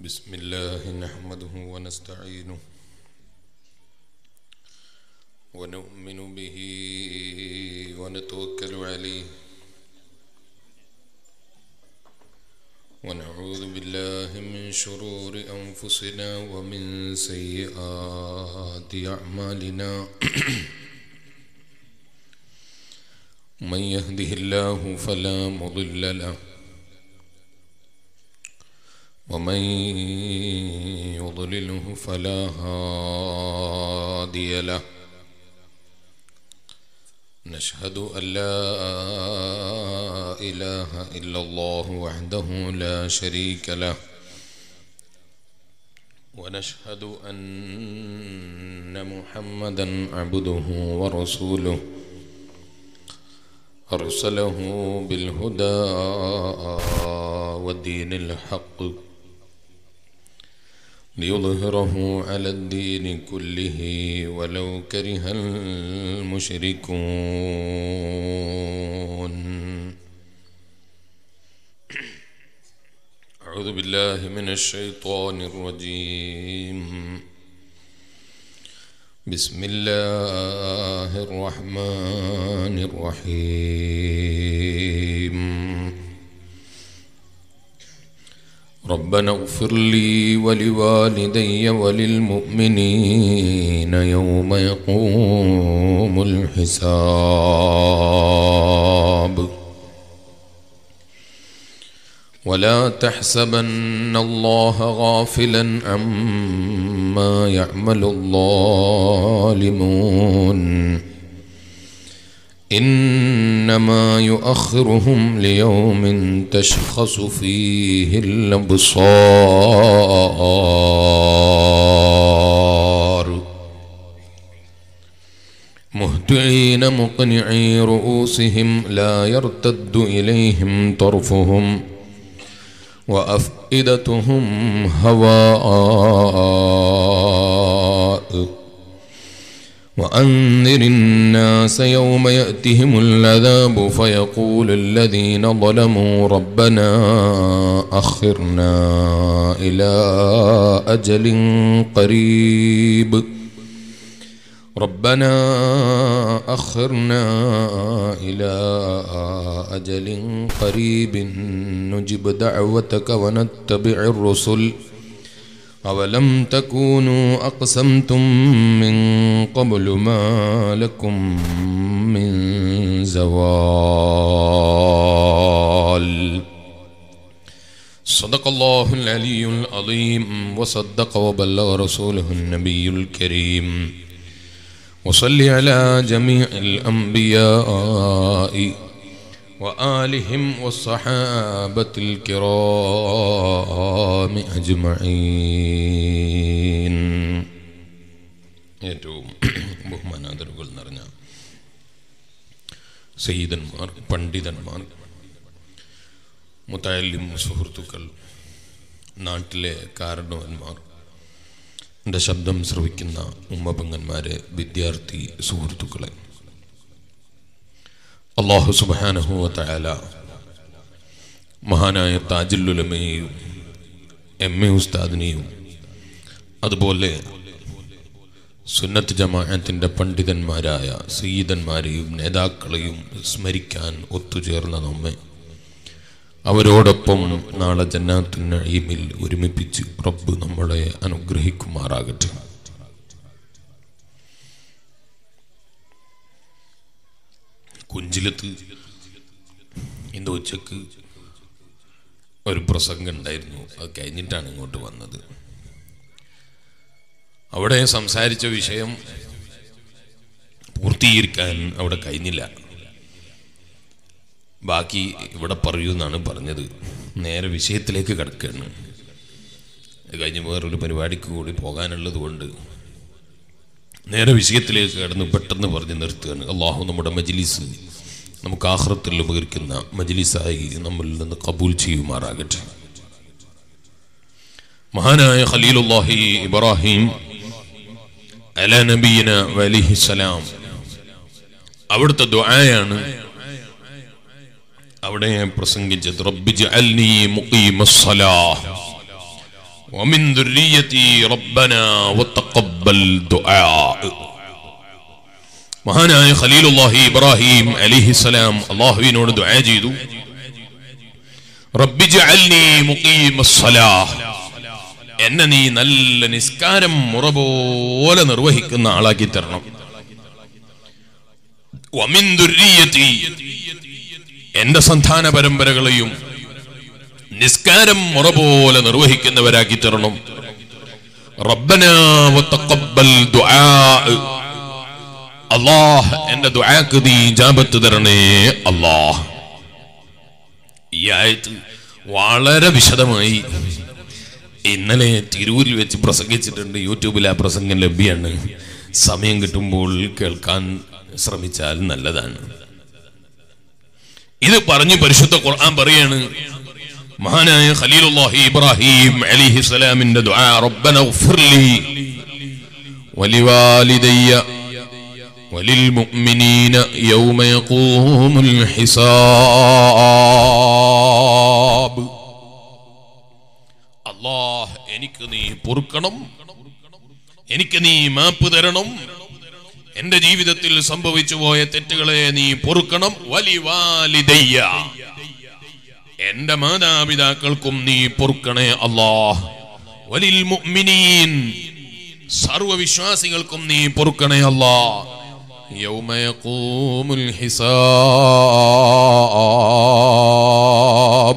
بسم الله نحمده ونستعينه ونؤمن به ونتوكل عليه ونعوذ بالله من شرور أنفسنا ومن سيئات أعمالنا من يهده الله فلا مضل له ومن يضلله فلا هادي له نشهد أن لا إله إلا الله وحده لا شريك له ونشهد أن محمدا عبده ورسوله أرسله بالهدى والدين الحق ليظهره على الدين كله ولو كره المشركون أعوذ بالله من الشيطان الرجيم بسم الله الرحمن الرحيم ربنا اغفر لي ولوالدي وللمؤمنين يوم يقوم الحساب ولا تحسبن الله غافلا عما يعمل الظالمون إنما يؤخرهم ليوم تشخص فيه الأبصار مهطعين مقنعي رؤوسهم لا يرتد إليهم طرفهم وأفئدتهم هواء وأنذر الناس يوم يأتهم العذاب فيقول الذين ظلموا ربنا أخرنا إلى أجل قريب ربنا أخرنا إلى أجل قريب نجب دعوتك ونتبع الرسل أولم تكونوا أقسمتم من قبل ما لكم من زوال صدق الله العلي العظيم وصدق وبلغ رسوله النبي الكريم وصل على جميع الأنبياء وآلهم والصحابة الكرام أجمعين ഏറ്റവും ബഹുമാനാദരവുകൾ നിറഞ്ഞ സയ്യിദന്മാർ പണ്ഡിതന്മാർ മുത്തായാലും സുഹൃത്തുക്കൾ നാട്ടിലെ കാരണവന്മാർ എൻ്റെ ശബ്ദം ശ്രവിക്കുന്ന ഉമ്മപങ്ങന്മാരെ വിദ്യാർത്ഥി സുഹൃത്തുക്കളെ അള്ളാഹു സുബാനഹുവല മഹാനായ താജുല്ലുലമയെയും എം എ ഉസ്താദിനെയും അതുപോലെ സുന്നത്ത് ജമാഅത്തിൻ്റെ പണ്ഡിതന്മാരായ സയ്യിദന്മാരെയും നേതാക്കളെയും സ്മരിക്കാൻ ഒത്തുചേർന്ന നമ്മെ അവരോടൊപ്പം നാളെ ജന്നാത്തുന്നീമിൽ ഒരുമിപ്പിച്ച് റബ്ബ് നമ്മളെ അനുഗ്രഹിക്കുമാറാകട്ടെ കുഞ്ചിലത്ത് ഇന്ന് ഉച്ചക്ക് ഒരു പ്രസംഗം ഉണ്ടായിരുന്നു അത് കഴിഞ്ഞിട്ടാണ് ഇങ്ങോട്ട് വന്നത് അവിടെ സംസാരിച്ച വിഷയം പൂർത്തീകരിക്കാൻ അവിടെ കഴിഞ്ഞില്ല ബാക്കി ഇവിടെ പറയൂ എന്നാണ് പറഞ്ഞത് നേരെ വിഷയത്തിലേക്ക് കിടക്കുകയാണ് കഴിഞ്ഞ് വേറൊരു പരിപാടിക്ക് കൂടി പോകാനുള്ളത് കൊണ്ട് നേരെ വിഷയത്തിലേക്ക് കടന്ന് പെട്ടെന്ന് പറഞ്ഞ് നിർത്തുകയാണ് അള്ളാഹു നമ്മുടെ മജ്ലിസ് നമുക്ക് ആഹ്റത്തിൽ ഉപകരിക്കുന്ന മജ്ലിസായി നമ്മളിൽ നിന്ന് കബൂൽ ചെയ്യുമാറാകട്ടെ മഹാനായ ഖലീലുല്ലാഹി ഇബ്രാഹിം അല നബീന വലിഹിസലാം അവിടുത്തെ ദുആയാണ് അവിടെ ഞാൻ പ്രസംഗിച്ചത് റബ്ബി ജഅൽനി മുഖീമസ്സലാ ومن ذريتي ربنا وتقبل دعاء മഹാനായ ഖലീലുല്ലാഹി ഇബ്രാഹിം അലിഹിസലാം അള്ളാഹുവിനോട് ദുആ ചെയ്തു റബ്ബി ജഅൽനി മുഖീമസ്സലാഹ് എന്നെ നീ നല്ല നിസ്കാരം മുറ പോലെ നിർവഹിക്കുന്ന ആളാക്കി തരണം വമിൻ ദുർരിയതി എന്റെ സന്താന പരമ്പരകളെയും നിസ്കാരം മുറ പോലെ നിർവഹിക്കുന്നവരാക്കി തരണം റബ്ബന വതഖബ്ബൽ ദുആ അല്ലാഹ് എന്റെ ദുആക്ക് നീ ഇജാബത്ത് തരണേ അല്ലാഹ് ഈ ആയത്ത് വളരെ വിശദമായി ഇന്നലെ തിരൂരിൽ വെച്ച് പ്രസംഗിച്ചിട്ടുണ്ട് യൂട്യൂബിൽ ആ പ്രസംഗം ലഭ്യമാണ് സമയം കിട്ടുമ്പോൾ കേൾക്കാൻ ശ്രമിച്ചാൽ നല്ലതാണ് ഇത് പറഞ്ഞ് പരിശുദ്ധ ഖുർആൻ പറയാണ് മഹാനായ ഖലീലുല്ലാഹി ഇബ്രാഹിം അലിഹിസ്സലാമിന്റെ ദുആ റബ്ബന ഉഗ്ഫിർലി വലിവാലിദയ്യ وللمؤمنين يوم يقوم الحساب അല്ലാഹ് എനിക്ക് നീ പൊറുക്കണം എനിക്ക് നീ മാപ്പ് തരണം എന്റെ ജീവിതത്തിൽ സംഭവിച്ചു പോയ തെറ്റുകളെ നീ പൊറുക്കണം വലിവാലിദയ്യ എന്റെ മാതാപിതാക്കൾക്കും നീ പൊറുക്കണേ അല്ലാഹ് വലിൽ മുഅ്മിനീൻ സർവവിശ്വാസികൾക്കും നീ പൊറുക്കണേ അല്ലാഹ് يوم يقوم الحساب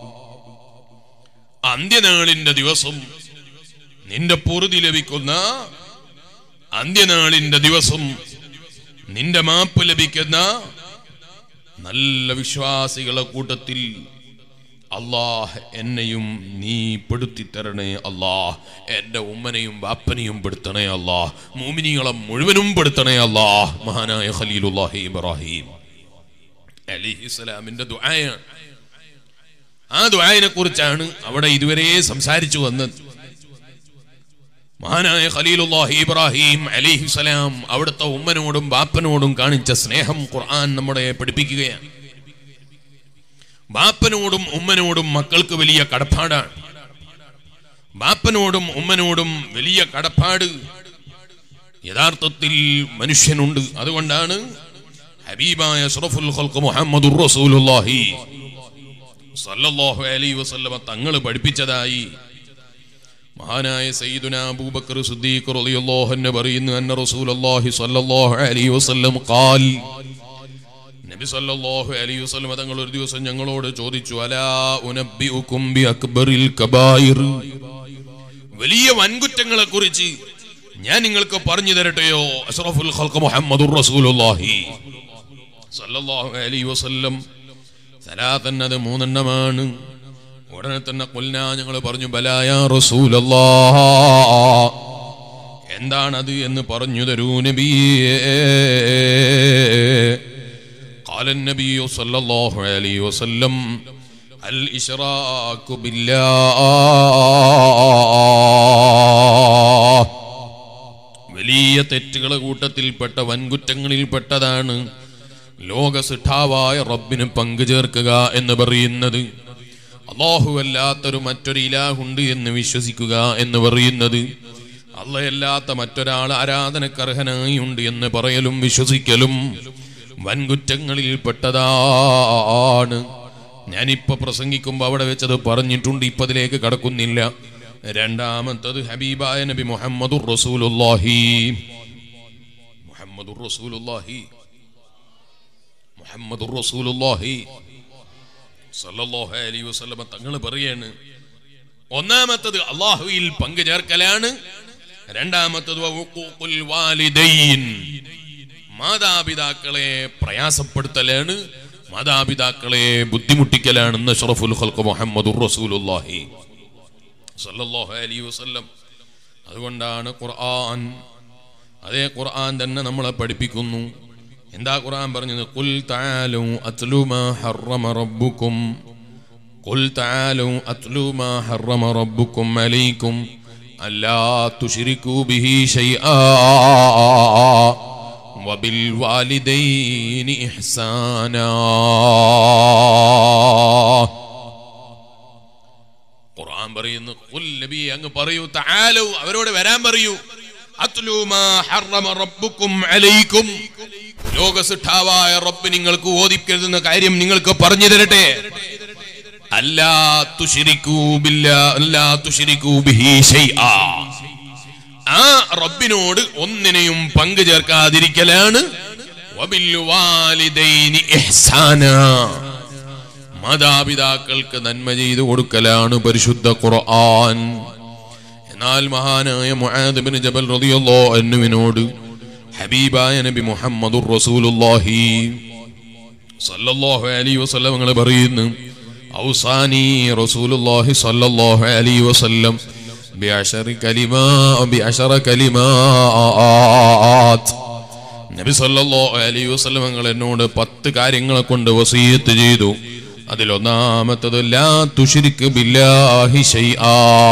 അന്ത്യനാളിന്റെ ദിവസം നിന്റെ പൊറുതി ലഭിക്കുന്ന അന്ത്യനാളിന്റെ ദിവസം നിന്റെ മാപ്പ് ലഭിക്കുന്ന നല്ല വിശ്വാസികളെ കൂട്ടത്തിൽ അള്ളാഹ് എന്നെയും നീ പെടുത്തി തരണേ അള്ളാഹ് എന്റെ ഉമ്മനെയും ബാപ്പനെയും പെടുത്തണേ അള്ളാഹ് മൂമിനികളെ മുഴുവനും പെടുത്തണേ അള്ളാഹ് മഹാനായ ഖലീലുല്ലാഹി ഇബ്രാഹിം അലിഹിസ്സലാമിന്റെ ദുആയാണ് ആ ദുആനെ കുറിച്ചാണ് അവിടെ ഇതുവരെ സംസാരിച്ചു വന്നത് മഹാനായ ഖലീലുല്ലാഹി ഇബ്രാഹിം അലിഹിസ്സലാം അവിടുത്തെ ഉമ്മനോടും ബാപ്പനോടും കാണിച്ച സ്നേഹം ഖുർആൻ നമ്മളെ പഠിപ്പിക്കുകയാണ് ബാപ്പനോടും ഉമ്മനോടും മക്കൾക്ക് വലിയ കടപ്പാടാണ് ബാപ്പനോടും ഉമ്മനോടും വലിയ കടപ്പാട് യഥാർത്ഥത്തിൽ മനുഷ്യനുണ്ട് അതുകൊണ്ടാണ് ഹബീബായ അഷ്റഫുൽ ഖൽഖ് മുഹമ്മദുർ റസൂലുള്ളാഹി സല്ലല്ലാഹു അലൈഹി വസല്ലമ തങ്ങൾ പഠിപ്പിച്ചതായി മഹാനായ സയ്യിദുന അബൂബക്കർ സിദ്ദീഖ് റളിയല്ലാഹു അൻഹു പറയുന്നു അന്ന റസൂലുള്ളാഹി സ്വല്ലല്ലാഹു അലൈഹി വസല്ലം ഖാൽ നബി സല്ലല്ലാഹു അലൈഹി വസല്ലം തങ്ങൾ ഒരു ദിവസം ഞങ്ങളോട് ചോദിച്ചു അലാ ഉനബ്ബിഉകും ബി അക്ബറിൽ കബായിർ വലിയ വൻകുറ്റങ്ങളെ കുറിച്ച് ഞാൻ നിങ്ങൾക്ക് പറഞ്ഞു തരട്ടെയോ അഷ്റഫുൽ ഖൽഖ് മുഹമ്മദുർ റസൂലുള്ളാഹി സല്ലല്ലാഹു അലൈഹി വസല്ലം സലാത്തൻ അത് മൂന്നെണ്ണമാണ് ഉടനെ തന്നെ കൊല്ലാ ഞങ്ങൾ പറഞ്ഞു ബലായ റസൂലല്ലാ എന്താണത് എന്ന് പറഞ്ഞു തരൂ നബിയേ قال النبي صلى الله عليه وسلم الإشراك بالله വലിയ തെറ്റുകളെ കൂട്ടത്തിൽപ്പെട്ട വൻകുറ്റങ്ങളിൽപ്പെട്ടതാണ് ലോകസിഠാവായ റബ്ബിന് പങ്കു ചേർക്കുക എന്ന് പറയുന്നത് അല്ലാഹുവല്ലാത്തൊരു മറ്റൊരു ഇലാഹുണ്ട് എന്ന് വിശ്വസിക്കുക എന്ന് പറയുന്നത് അള്ളയല്ലാത്ത മറ്റൊരാൾ ആരാധനക്കർഹനായി ഉണ്ട് എന്ന് പറയലും വിശ്വസിക്കലും വൻകുറ്റങ്ങളിൽ പെട്ടതാണ് ഞാനിപ്പോ പ്രസംഗിക്കുമ്പോ അവിടെ വെച്ചത് പറഞ്ഞിട്ടുണ്ട് ഇപ്പൊ അതിലേക്ക് കടക്കുന്നില്ല രണ്ടാമത്തത് ഹബീബായ നബി മുഹമ്മദുർ റസൂലുള്ളാഹി മുഹമ്മദുർ റസൂലുള്ളാഹി മുഹമ്മദുർ റസൂലുള്ളാഹി സല്ലല്ലാഹു അലൈഹി വസല്ലമ തങ്ങൾ പറയാണ് ഒന്നാമത്തത് അള്ളാഹുവിൽ പങ്കു ചേർക്കലാണ് രണ്ടാമത്തത് വഉഖൂഖുൽ വാലിദൈൻ മാതാപിതാക്കളെ പ്രയാസപ്പെടുത്തലാണ് മാതാപിതാക്കളെ ബുദ്ധിമുട്ടിക്കലാണെന്ന് ഷറഫുൽ ഖൽഖ് മുഹമ്മദുർ റസൂലുള്ളാഹി സല്ലല്ലാഹു അലൈഹി വസല്ലം അതുകൊണ്ടാണ് ഖുർആൻ അതേ ഖുർആൻ തന്നെ നമ്മളെ പഠിപ്പിക്കുന്നു എന്താ ഖുർആൻ പറഞ്ഞത് ഖുൽ തആലു അത്ലു മാ ഹറമ റബ്ബുക്കും ഖുൽ തആലു അത്ലു മാ ഹറമ റബ്ബുക്കും അലൈക്കും അല്ലാ തുശ്രികൂ ബിഹി ശൈആ وبالوالدين إحسانا ഖുർആൻ ഖുർആൻ പറയുന്നു ഖുൽ നബി അങ്ങ് പറയൂ തആലു അവരോട് വരാൻ പറയൂ അത്ലു മാ ഹറമ റബ്ബുക്കും അലൈക്കും ലോകസിഷ്ഠാവായ റബ്ബ് നിങ്ങൾക്ക് ഓദിക്കരുതെന്ന കാര്യം നിങ്ങൾക്ക് പറഞ്ഞു തരട്ടെ അല്ലാ തുശ്രിക്കൂ ബില്ലാ അല്ലാ തുശ്രിക്കൂ ബിഹി ശൈആ ആ റബ്ബിനോട് ഒന്നിനെയും പങ്കു ചേർക്കാതിരിക്കലാണ് വബിൽ വാലിദൈനി ഇഹ്സാനാ മാതാപിതാക്കൾക്ക് നന്മ ചെയ്തു കൊടുക്കലാണ് പരിശുദ്ധ ഖുർആൻ എന്നാൽ മഹാനായ മുആദ് ബിൻ ജബൽ റളിയല്ലാഹു അൻഹുവിനോട് ഹബീബായ നബി മുഹമ്മദുർ റസൂലുള്ളാഹി സല്ലല്ലാഹു അലൈഹി വസല്ലം നിങ്ങൾ പറയുന്നു ഔസാനി റസൂലുള്ളാഹി സല്ലല്ലാഹു അലൈഹി വസല്ലം ബിഅശറി കലിമാ ബിഅശറ കലിമാത്ത് നബി സല്ലല്ലാഹു അലൈഹി വസല്ലം നിങ്ങൾ എന്നോട് പത്ത് കാര്യങ്ങളെ കൊണ്ട് വസീയത്ത് ചെയ്തു അതിലൊന്നാമത്തത് ലാ തുശ്രിക് ബില്ലാഹി ശൈആ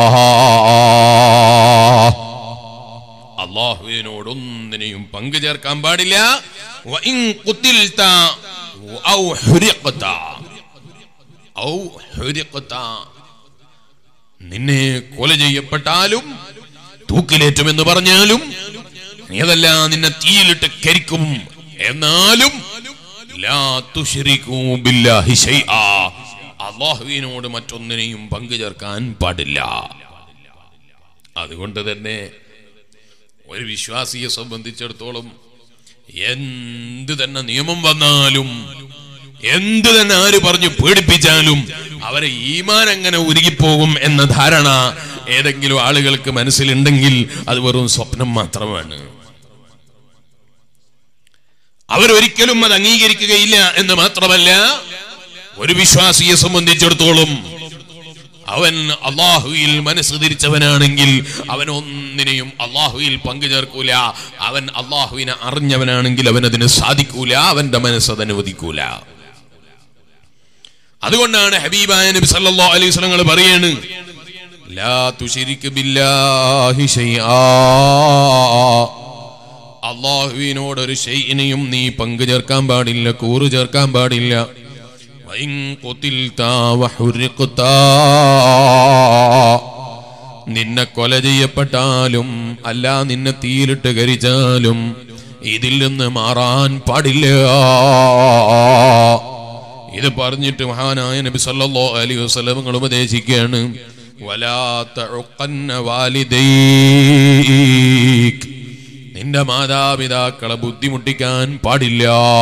അള്ളാഹുവിനോട് ഒന്നിനെയും പങ്കു ചേർക്കാൻ പാടില്ല വഇൻ ഖുതിൽത ഔ ഹുരിഖത ഔ ഹുരിഖത നിന്നെ കൊല ചെയ്യപ്പെട്ടാലും തൂക്കിലേറ്റുമെന്ന് പറഞ്ഞാലും നീ അതല്ല നിന്നെ തീയിലിട്ട് കരിക്കും എന്നാലും ലാ തുശ്രികൂ ബില്ലാഹി ശൈആ അള്ളാഹുവിനോട് മറ്റൊന്നിനെയും പങ്കു ചേർക്കാൻ പാടില്ല അതുകൊണ്ട് തന്നെ ഒരു വിശ്വാസിയെ സംബന്ധിച്ചിടത്തോളം എന്ത് തന്നെ നിയമം വന്നാലും എന്ത് തന്നെ ആര് പറഞ്ഞു പേടിപ്പിച്ചാലും അവരെ ഈമാൻ അങ്ങനെ ഉരുകിപ്പോകും എന്ന ധാരണ ഏതെങ്കിലും ആളുകൾക്ക് മനസ്സിലുണ്ടെങ്കിൽ അത് വെറും സ്വപ്നം മാത്രമാണ് അവരൊരിക്കലും അത് അംഗീകരിക്കുകയില്ല എന്ന് മാത്രമല്ല ഒരു വിശ്വാസിയെ സംബന്ധിച്ചിടത്തോളം അവൻ അള്ളാഹുയിൽ മനസ്സ് തിരിച്ചവനാണെങ്കിൽ അവൻ ഒന്നിനെയും അള്ളാഹുയിൽ പങ്കു ചേർക്കൂല അവൻ അള്ളാഹുവിനെ അറിഞ്ഞവനാണെങ്കിൽ അവൻ അതിന് സാധിക്കൂല അവന്റെ മനസ്സ് അത് അനുവദിക്കൂല അതുകൊണ്ടാണ് ഹബീബായ നബി സല്ലല്ലാഹു അലൈഹി വസല്ലം പറയാണ് ലാ തുശരിക്ക് ബില്ലാഹി ശൈആ അള്ളാഹുവിനോട് ഒരു ഷെയ്നെയും നീ പങ്കു ചേർക്കാൻ പാടില്ല കൂറ് ചേർക്കാൻ പാടില്ല വൈൻ ഖുതിൽതാ വഹുരിഖ്താ. നിന്നെ കൊല ചെയ്യപ്പെട്ടാലും അല്ല നിന്നെ തീയിലിട്ട് കരിച്ചാലും ഇതിൽ നിന്ന് മാറാൻ പാടില്ല ഇത് പറഞ്ഞിട്ട് മഹാനായ നബി സല്ലല്ലാഹു അലൈഹി വസല്ലം നിങ്ങൾ ഉപദേശിക്കുകയാണ് വലാ തഉഖന്ന വാലിദൈക് നിന്റെ മാതാപിതാക്കളെ ബുദ്ധിമുട്ടിക്കാൻ പാടില്ല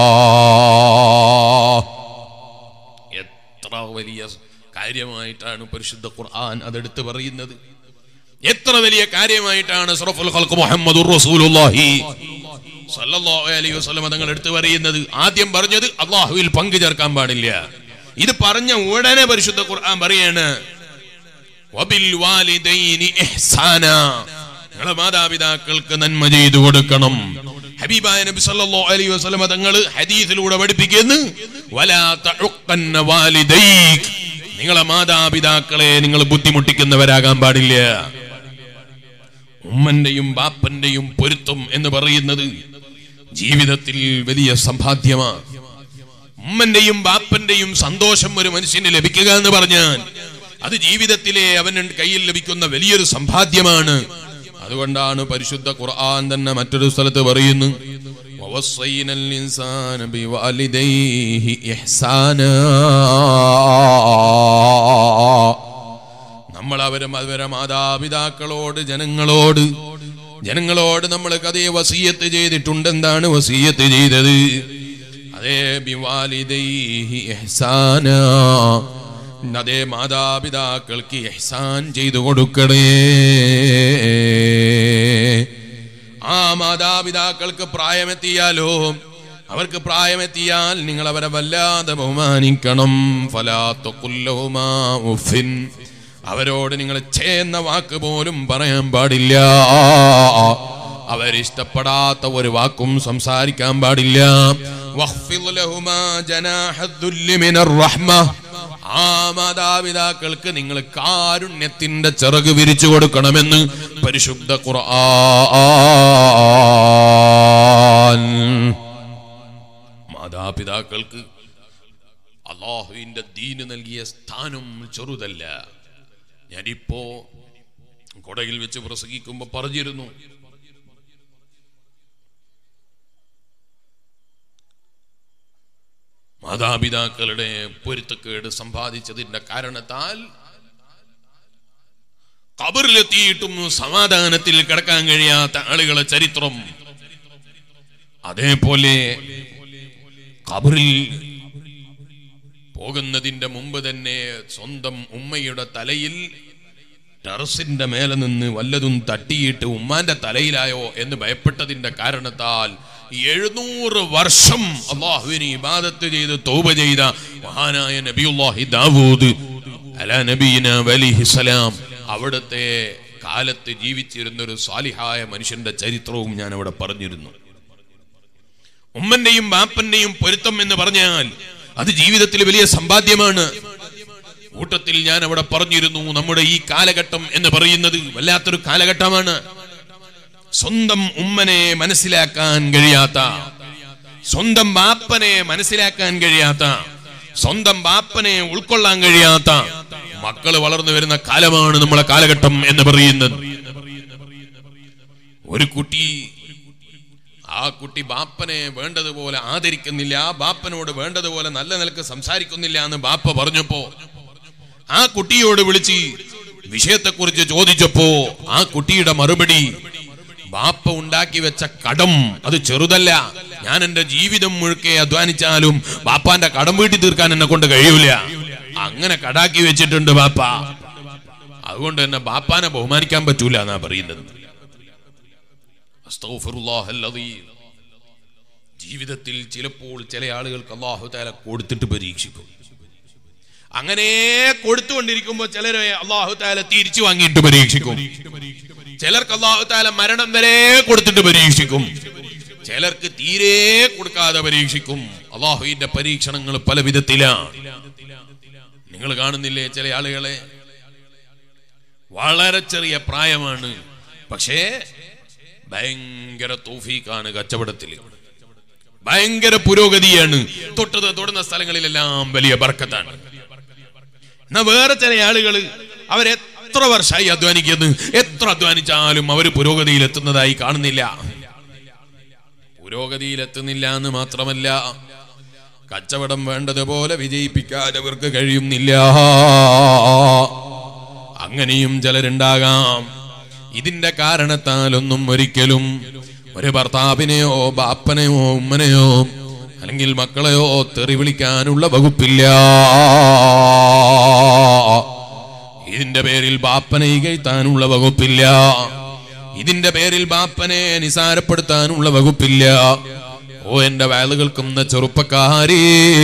എത്ര വലിയ കാര്യമായിട്ടാണ് പരിശുദ്ധ ഖുർആൻ അതെടുത്ത് പറയുന്നത് എത്ര വലിയ കാര്യമായിട്ടാണ് അഷ്റഫുൽ ഖൽഖ് മുഹമ്മദുർ റസൂലുള്ളാഹി സല്ലല്ലാഹു അലൈഹി വസല്ലം തങ്ങൾ എടുത്തു പറയുന്നത് ആദ്യം പറഞ്ഞത് അള്ളാഹുവിൽ പങ്കു ചേർക്കാൻ പാടില്ല ഇത് പറഞ്ഞ ഉടനെ പരിശുദ്ധ ഖുർആൻ പറയാണ് വബിൽ വാലിദൈനി ഇഹ്സാന നിങ്ങളെ മാതാപിതാക്കൾക്ക് നന്മ ചെയ്തു കൊടുക്കണം ഹബീബായ നബി സല്ലല്ലാഹു അലൈഹി വസല്ലം തങ്ങൾ ഹദീസിലൂടെ പഠിപ്പിക്കുന്നു വലാ തഉഖന്ന വാലിദൈക് നിങ്ങളെ മാതാപിതാക്കളെ നിങ്ങൾ ബുദ്ധിമുട്ടിക്കുന്നവരാകാൻ പാടില്ല ഉമ്മന്റെയും ബാപ്പന്റെയും പൊരുത്തം എന്ന് പറയുന്നത് ജീവിതത്തിൽ വലിയ സമ്പാദ്യമാണ് ഉമ്മന്റെയും ബാപ്പന്റെയും സന്തോഷം ഒരു മനുഷ്യന് ലഭിക്കുക എന്ന് പറഞ്ഞാൽ അത് ജീവിതത്തിലെ അവന് കയ്യിൽ ലഭിക്കുന്ന വലിയൊരു സമ്പാദ്യമാണ് അതുകൊണ്ടാണ് പരിശുദ്ധ ഖുർആൻ തന്നെ മറ്റൊരു സ്ഥലത്ത് പറയുന്നു ووصينا الإنسان بوالديه إحسانا നമ്മൾ അവരെ അവരെ മാതാപിതാക്കളോട് ജനങ്ങളോട് ജനങ്ങളോട് നമ്മൾ കഥയെ വസീയത്ത് ചെയ്തിട്ടുണ്ട് എന്താണ് വസീയത്ത് ചെയ്തത് അതേ ബിവാലിദൈഹി ഇഹ്സാന അതേ മാതാപിതാക്കൾക്ക് ഇഹ്സാൻ ചെയ്തു കൊടുക്കണേ ആ മാതാപിതാക്കൾക്ക് പ്രായമെത്തിയാലോ അവർക്ക് പ്രായമെത്തിയാൽ നിങ്ങൾ അവരെ വല്ലാതെ ബഹുമാനിക്കണം ഫലാത്തുല്ലഹുമാ ഉഫിൻ അവരോട് നിങ്ങൾ ചേന്ന വാക്ക് പോലും പറയാൻ പാടില്ല അവരിഷ്ടപ്പെടാത്ത ഒരു വാക്കും സംസാരിക്കാൻ പാടില്ല വഖ്ഫിദ് ലഹുമാ ജനാഹദ്ദുല്ലി മിനർ റഹ്മ ആ മാതാപിതാക്കൾക്ക് നിങ്ങൾ കാരുണ്യത്തിന്റെ ചിറക് വിരിച്ചു കൊടുക്കണമെന്ന് പരിശുദ്ധ ഖുർആൻ മാതാപിതാക്കൾക്ക് അള്ളാഹുവിന്റെ ദീന് നൽകിയ സ്ഥാനം ചെറുതല്ല ഞാനിപ്പോ കൊടയിൽ വെച്ച് പ്രസംഗിക്കുമ്പോ പറഞ്ഞിരുന്നു മാതാപിതാക്കളുടെ പൊരുത്തക്കേട് സമ്പാദിച്ചതിന്റെ കാരണത്താൽ കബറിലെത്തിയിട്ടും സമാധാനത്തിൽ കിടക്കാൻ കഴിയാത്ത ആളുകളെ ചരിത്രം അതേപോലെ കബറിൽ പോകുന്നതിന്റെ മുമ്പ് തന്നെ സ്വന്തം ഉമ്മയുടെ തലയിൽ ടെറസിന്റെ മേലെ നിന്ന് വല്ലതും തട്ടിയിട്ട് ഉമ്മാന്റെ തലയിലായോ എന്ന് ഭയപ്പെട്ടതിന്റെ കാരണത്താൽ എഴുന്നൂറ് വർഷം അള്ളാഹുവിന് ഇബാദത്ത് ചെയ്ത് തോപ ചെയ്ത മഹാനായ നബിയുല്ലാഹി ദാവൂദ് അല നബീന വലിഹിസലാം അവിടുത്തെ കാലത്ത് ജീവിച്ചിരുന്ന ഒരു സാലിഹായ മനുഷ്യന്റെ ചരിത്രവും ഞാൻ അവിടെ പറഞ്ഞിരുന്നു ഉമ്മന്റെയും ബാപ്പന്റെയും പൊരുത്തം എന്ന് പറഞ്ഞാൽ അത് ജീവിതത്തിൽ വലിയ സമ്പാദ്യമാണ് കൂട്ടത്തിൽ ഞാൻ അവിടെ പറഞ്ഞിരുന്നു നമ്മുടെ ഈ കാലഘട്ടം എന്ന് പറയുന്നത് വല്ലാത്തൊരു കാലഘട്ടമാണ് സ്വന്തം ഉമ്മനെ മനസ്സിലാക്കാൻ കഴിയാത്ത സ്വന്തം ബാപ്പനെ മനസ്സിലാക്കാൻ കഴിയാത്ത സ്വന്തം ബാപ്പനെ ഉൾക്കൊള്ളാൻ കഴിയാത്ത മക്കൾ വളർന്നു വരുന്ന കാലമാണ് നമ്മളെ കാലഘട്ടം എന്ന് പറയുന്നത് ഒരു കുട്ടി ആ കുട്ടി ബാപ്പനെ വേണ്ടതുപോലെ ആദരിക്കുന്നില്ല ആ ബാപ്പനോട് വേണ്ടതുപോലെ നല്ല നിലക്ക് സംസാരിക്കുന്നില്ല എന്ന് ബാപ്പ പറഞ്ഞപ്പോ ആ കുട്ടിയോട് വിളിച്ച് വിഷയത്തെക്കുറിച്ച് ചോദിച്ചപ്പോ ആ കുട്ടിയുടെ മറുപടി ബാപ്പ ഉണ്ടാക്കി വെച്ച കടം അത് ചെറുതല്ല ഞാൻ എന്റെ ജീവിതം മുഴുക്കെ അധ്വാനിച്ചാലും ബാപ്പാന്റെ കടം വീട്ടി തീർക്കാൻ എന്നെ കൊണ്ട് കഴിയൂല അങ്ങനെ കടാക്കി വെച്ചിട്ടുണ്ട് ബാപ്പ അതുകൊണ്ട് തന്നെ ബാപ്പാനെ ബഹുമാനിക്കാൻ പറ്റൂല എന്നാ പറയുന്നത് അസ്തഗ്ഫിറുല്ലാഹൽ അദീം. ജീവിതത്തിൽ ചിലപ്പോൾ ചില ആളുകൾക്ക് അള്ളാഹു താല കൊടുത്തിട്ട് പരീക്ഷിക്കും അങ്ങനെ കൊടുത്തുകൊണ്ടിരിക്കുമ്പോൾ ചിലരെ അള്ളാഹു താല തിരിച്ചു വാങ്ങിയിട്ട് പരീക്ഷിക്കും ചിലർക്ക് അള്ളാഹു താല മരണം വരെ കൊടുത്തിട്ട് പരീക്ഷിക്കും ചിലർക്ക് തീരെ കൊടുക്കാതെ പരീക്ഷിക്കും അള്ളാഹുവിന്റെ പരീക്ഷണങ്ങൾ പല വിധത്തിലാണ് നിങ്ങൾ കാണുന്നില്ലേ ചില ആളുകളെ വളരെ ചെറിയ പ്രായമാണ് പക്ഷേ ഭയങ്കര തോഫീക്കാണ് കച്ചവടത്തിൽ ഭയങ്കര പുരോഗതിയാണ് തൊട്ടത് തൊടുന്ന സ്ഥലങ്ങളിലെല്ലാം വലിയ ബർക്കത്താണ് എന്നാ വേറെ ചില ആളുകൾ അവരെത്ര വർഷമായി അധ്വാനിക്കുന്നു എത്ര അധ്വാനിച്ചാലും അവർ പുരോഗതിയിൽ എത്തുന്നതായി കാണുന്നില്ല പുരോഗതിയിൽ എത്തുന്നില്ല എന്ന് മാത്രമല്ല കച്ചവടം വേണ്ടതുപോലെ വിജയിപ്പിക്കാൻ അവർക്ക് കഴിയുന്നില്ല അങ്ങനെയും ചിലരുണ്ടാകാം ഇതിന്റെ കാരണത്താലൊന്നും ഒരിക്കലും ഒരു ഭർത്താവിനെയോ ബാപ്പനെയോ ഉമ്മനെയോ അല്ലെങ്കിൽ മക്കളെയോ തെറി വിളിക്കാനുള്ള വകുപ്പില്ല ഇതിന്റെ പേരിൽ ബാപ്പനെ ഇകഴ്ത്താനുള്ള വകുപ്പില്ല ഇതിന്റെ പേരിൽ ബാപ്പനെ നിസാരപ്പെടുത്താനുള്ള വകുപ്പില്ല ഓ എന്റെ വയല് കേൾക്കുന്ന ചെറുപ്പക്കാരേ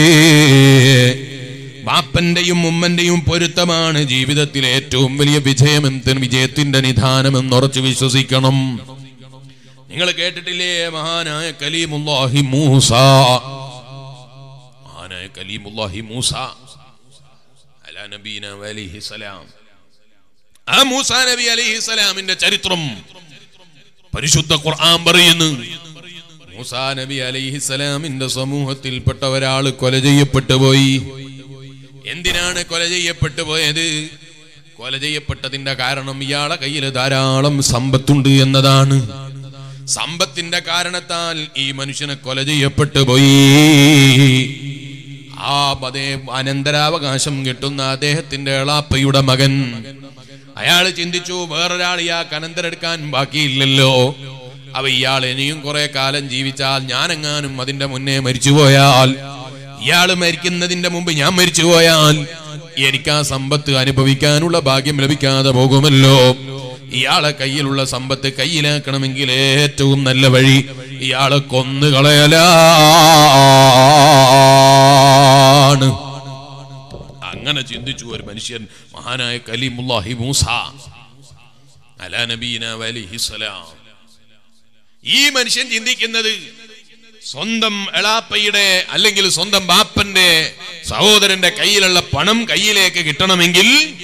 ബാപ്പന്റെയും ഉമ്മന്റെയും പൊരുത്തമാണ് ജീവിതത്തിലെ ഏറ്റവും വലിയ വിജയമെന്ന് വിജയത്തിന്റെ നിധാനമെന്ന് ഉറച്ചു വിശ്വസിക്കണം നിങ്ങൾ കേട്ടിട്ടില്ലേ മഹാനായ കലീമുല്ലാഹി മൂസ മഹാനായ കലീമുല്ലാഹി മൂസ അലാ നബീന അലൈഹി സലാം ആ മൂസ നബി അലൈഹി സലാമിന്റെ ചരിത്രം പരിശുദ്ധ ഖുർആൻ പറയുന്നു മൂസാ നബി അലൈഹി സലാമിന്റെ സമൂഹത്തിൽപ്പെട്ട ഒരാൾ കൊല ചെയ്യപ്പെട്ടു പോയി എന്തിനാണ് കൊല ചെയ്യപ്പെട്ടു പോയത് കൊല ചെയ്യപ്പെട്ടതിന്റെ കാരണം ഇയാളെ കയ്യിൽ ധാരാളം സമ്പത്തുണ്ട് എന്നതാണ് സമ്പത്തിന്റെ കാരണത്താൽ ഈ മനുഷ്യനെ കൊല ചെയ്യപ്പെട്ടു പോയി ആ അതേ അനന്തരാവകാശം കിട്ടുന്ന അദ്ദേഹത്തിന്റെ എളാപ്പയുടെ മകൻ അയാൾ ചിന്തിച്ചു വേറൊരാൾ ഇയാൾക്ക് അനന്തരെടുക്കാൻ ബാക്കിയില്ലല്ലോ അവ ഇയാൾ ഇനിയും കുറെ കാലം ജീവിച്ചാൽ ഞാനെങ്ങാനും അതിന്റെ മുന്നേ മരിച്ചുപോയാൽ ഇയാൾ മരിക്കുന്നതിന്റെ മുമ്പ് ഞാൻ മരിച്ചുപോയാൽ എനിക്ക് ആ സമ്പത്ത് അനുഭവിക്കാനുള്ള ഭാഗ്യം ലഭിക്കാതെ പോകുമല്ലോ ഇയാളെ കയ്യിലുള്ള സമ്പത്ത് കയ്യിലാക്കണമെങ്കിൽ ഏറ്റവും നല്ല വഴി ഇയാളെ കൊന്നുകളയലാണ് അങ്ങനെ ചിന്തിച്ചു ഒരു മനുഷ്യൻ മഹാനായ കലീമുല്ലാഹി മൂസ അലാ നബീന വലിഹിസലാം ഈ മനുഷ്യൻ ചിന്തിക്കുന്നത് സ്വന്തം എളാപ്പയുടെ അല്ലെങ്കിൽ സ്വന്തം ബാപ്പന്റെ സഹോദരന്റെ കയ്യിലുള്ള പണം കയ്യിലേക്ക് കിട്ടണമെങ്കിൽ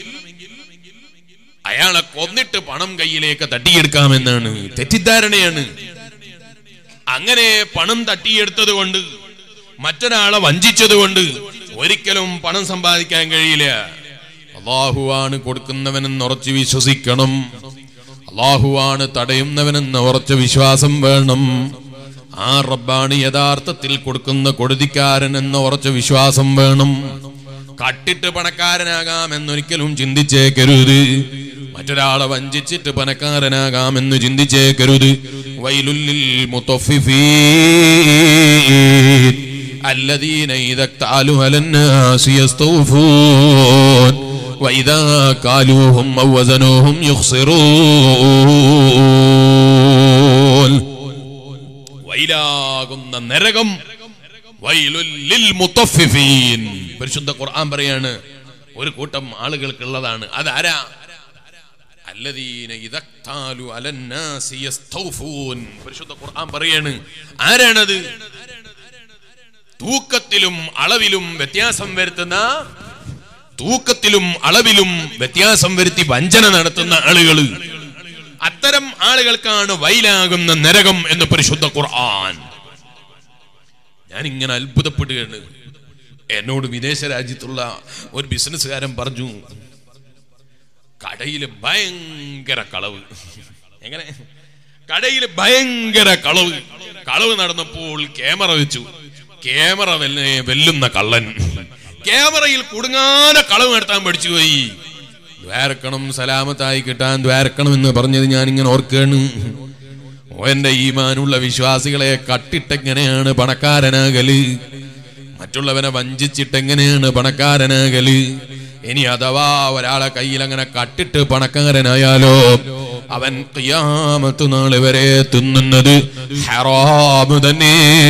അയാളെ കൊന്നിട്ട് പണം കയ്യിലേക്ക് തട്ടിയെടുക്കാമെന്നാണ് തെറ്റിദ്ധാരണയാണ് അങ്ങനെ പണം തട്ടിയെടുത്തത് കൊണ്ട് മറ്റൊരാളെ വഞ്ചിച്ചത് കൊണ്ട് ഒരിക്കലും പണം സമ്പാദിക്കാൻ കഴിയില്ല അള്ളാഹുവാണ് കൊടുക്കുന്നവനെന്ന് ഉറച്ചു വിശ്വസിക്കണം അള്ളാഹുവാണ് തടയുന്നവനെന്ന് ഉറച്ച വിശ്വാസം വേണം ആ റബ്ബാണ് യഥാർത്ഥത്തിൽ കൊടുക്കുന്ന കൊടുതിക്കാരൻ എന്ന ഉറച്ച വിശ്വാസം വേണം കട്ടിട്ട് പണക്കാരനാകാം എന്നൊരിക്കലും ചിന്തിച്ചേക്കരുത് മറ്റൊരാളെ വഞ്ചിച്ചിട്ട് പണക്കാരനാകാമെന്ന് ചിന്തിച്ചേക്കരുത് വൈലുല്ലിൽ മുത്തഫിഫീൻ الذين إذا اكتالوا على الناس يستوفون وإذا كالوهم أو وزنوهم يخسرون വൈലാകുന്ന നരകം വൈലുല്ലിൽ മുത്തഫിഫീൻ പരിശുദ്ധ ഖുർആൻ പറയാണ് ഒരു കൂട്ടം ആളുകൾക്കുള്ളതാണ് അതാരാ അല്ലദീന ഇദക്താലു അലന്നാസി യസ്തൗഫൂൻ പരിശുദ്ധ ഖുർആൻ പറയാണ് ആരാണത് തൂക്കത്തിലും അളവിലും വ്യത്യാസം വരുത്തുന്ന തൂക്കത്തിലും അളവിലും വ്യത്യാസം വരുത്തി വഞ്ചന നടത്തുന്ന ആളുകൾ അത്തരം ആളുകൾക്കാണ് വൈലാകുന്ന നരകം എന്ന് പരിശുദ്ധ ഖുർആൻ ഞാൻ ഇങ്ങനെ അത്ഭുതപ്പെടുകയാണ് എന്നോട് വിദേശ രാജ്യത്തുള്ള ഒരു ബിസിനസ്സുകാരൻ പറഞ്ഞു കടയിൽ ഭയങ്കര കളവ് എങ്ങനെ കടയിൽ ഭയങ്കര കളവ് കളവ് നടന്നപ്പോൾ ക്യാമറ വെച്ചു ക്യാമറ വെല്ല വെല്ലുന്ന കള്ളൻ ക്യാമറയിൽ കുടുങ്ങാതെ കളവ് നടത്താൻ പഠിച്ചു പോയി ദ്വാരക്കണം സലാമത്തായി കിട്ടാൻ ദ്വാരക്കണം എന്ന് പറഞ്ഞത് ഞാൻ ഇങ്ങനെ ഓർക്കാണ് ഓന്റെ ഈമാനുള്ള വിശ്വാസികളെ കട്ടിട്ടെങ്ങനെയാണ് പണക്കാരനാകല് മറ്റുള്ളവനെ വഞ്ചിച്ചിട്ടെങ്ങനെയാണ് പണക്കാരനാകല് ഇനി അഥവാ ഒരാളെ കയ്യിൽ അങ്ങനെ കട്ടിട്ട് പണക്കാരനായാലോ അവൻ ഖിയാമത്ത് നാൾ വരെ തിന്നുന്നത് ഹറാമ് തന്നെ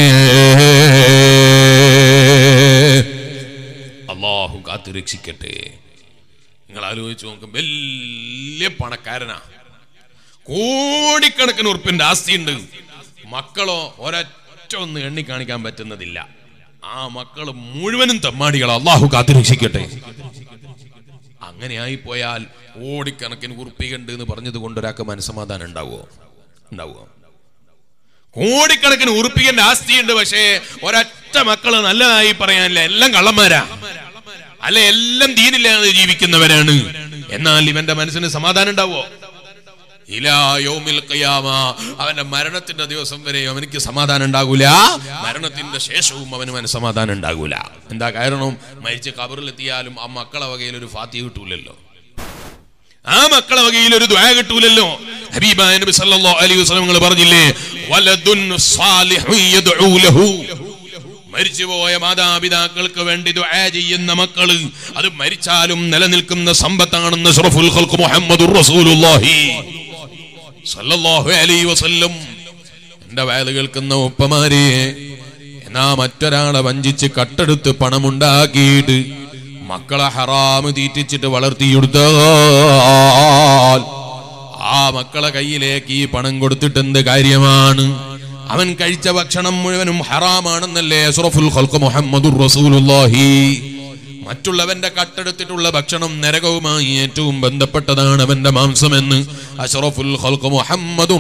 അള്ളാഹു കാത്തു രക്ഷിക്കട്ടെ നിങ്ങൾ ആലോചിച്ച് നോക്കും വലിയ പണക്കാരനാ കോടിക്കണക്കിന് ഉറുപ്പിന്റെ ആസ്തിയുണ്ട് മക്കളോ ഒരൊറ്റ ഒന്ന് എണ്ണി കാണിക്കാൻ പറ്റുന്നതില്ല ആ മക്കള് മുഴുവനും തെമ്മാടികൾ അള്ളാഹു കാത്തു രക്ഷിക്കട്ടെ അങ്ങനെ ആയിപ്പോയാൽ കോടിക്കണക്കിന് ഉറുപ്പികണ്ട് എന്ന് പറഞ്ഞത് കൊണ്ട് ഒരാൾക്ക് മനസ്സമാധാനം ഉണ്ടാവുമോ ഉണ്ടാവുമോ കോടിക്കണക്കിന് ഉറുപ്പികന്റെ ആസ്തിയുണ്ട് പക്ഷേ ഒരൊറ്റ മക്കള് നല്ലതായി പറയാനില്ല എല്ലാം കള്ളന്മാരാ അല്ല എല്ലാം ദീനില്ലാതെ ജീവിക്കുന്നവരാണ് എന്നാൽ ഇവന്റെ മനസ്സിന് സമാധാനം ഉണ്ടാവോ ഇലാ യൗമിൽ ഖിയാമ അവന്റെ മരണത്തിന്റെ ദിവസം വരെ അവനിക്ക് സമാധാനം ഉണ്ടാകൂല മരണത്തിന്റെ ശേഷവും അവന് മനസ്സമാധാനം ഉണ്ടാകൂല എന്താ കാരണം മരിച്ച് കബറിലെത്തിയാലും ആ മക്കളെ വകയിൽ ഒരു ഫാത്തി കിട്ടൂലല്ലോ ആ മക്കളെ വകയിൽ ഒരു ദ്വാ കിട്ടൂലല്ലോ ഹബീബായ നബി സല്ലല്ലാഹു അലൈഹി വസല്ലം നിങ്ങൾ പറഞ്ഞില്ലേ വലദുൻ സാലിഹു യദ്ഉ ലഹു മരിച്ചുപോയ മാതാപിതാക്കൾക്ക് വേണ്ടി ദുആ ചെയ്യുന്ന മക്കള് അത് മരിച്ചാലും നിലനിൽക്കുന്ന സമ്പത്താണെന്ന് അഷ്റഫുൽ ഖൽഖ് മുഹമ്മദുർ റസൂലുള്ളാഹി സല്ലല്ലാഹു അലൈഹി വസല്ലം എന്റെ വയല് കേൾക്കുന്ന ഉപ്പമാരെ എന്നാ മറ്റൊരാളെ വഞ്ചിച്ച് കട്ടെടുത്ത് പണമുണ്ടാക്കിയിട്ട് മക്കളെ ഹറാമ് തീറ്റിച്ചിട്ട് വളർത്തിയെടുത്താൽ ആ മക്കളെ കയ്യിലേക്ക് ഈ പണം കൊടുത്തിട്ട് എന്ത് കാര്യമാണ് അവൻ കഴിച്ച ഭക്ഷണം മുഴുവനും ഹറാമാണെന്നല്ലേ അഷ്റഫുൽ ഖൽഖ് മുഹമ്മദുർ റസൂലുള്ളാഹി മറ്റുള്ളവന്റെ കട്ടെടുത്തിട്ടുള്ള ഭക്ഷണം നരകവുമായി ഏറ്റവും ബന്ധപ്പെട്ടതാണ് അവന്റെ മാംസമെന്ന് അഷ്റഫുൽ ഖൽഖ് മുഹമ്മദുർ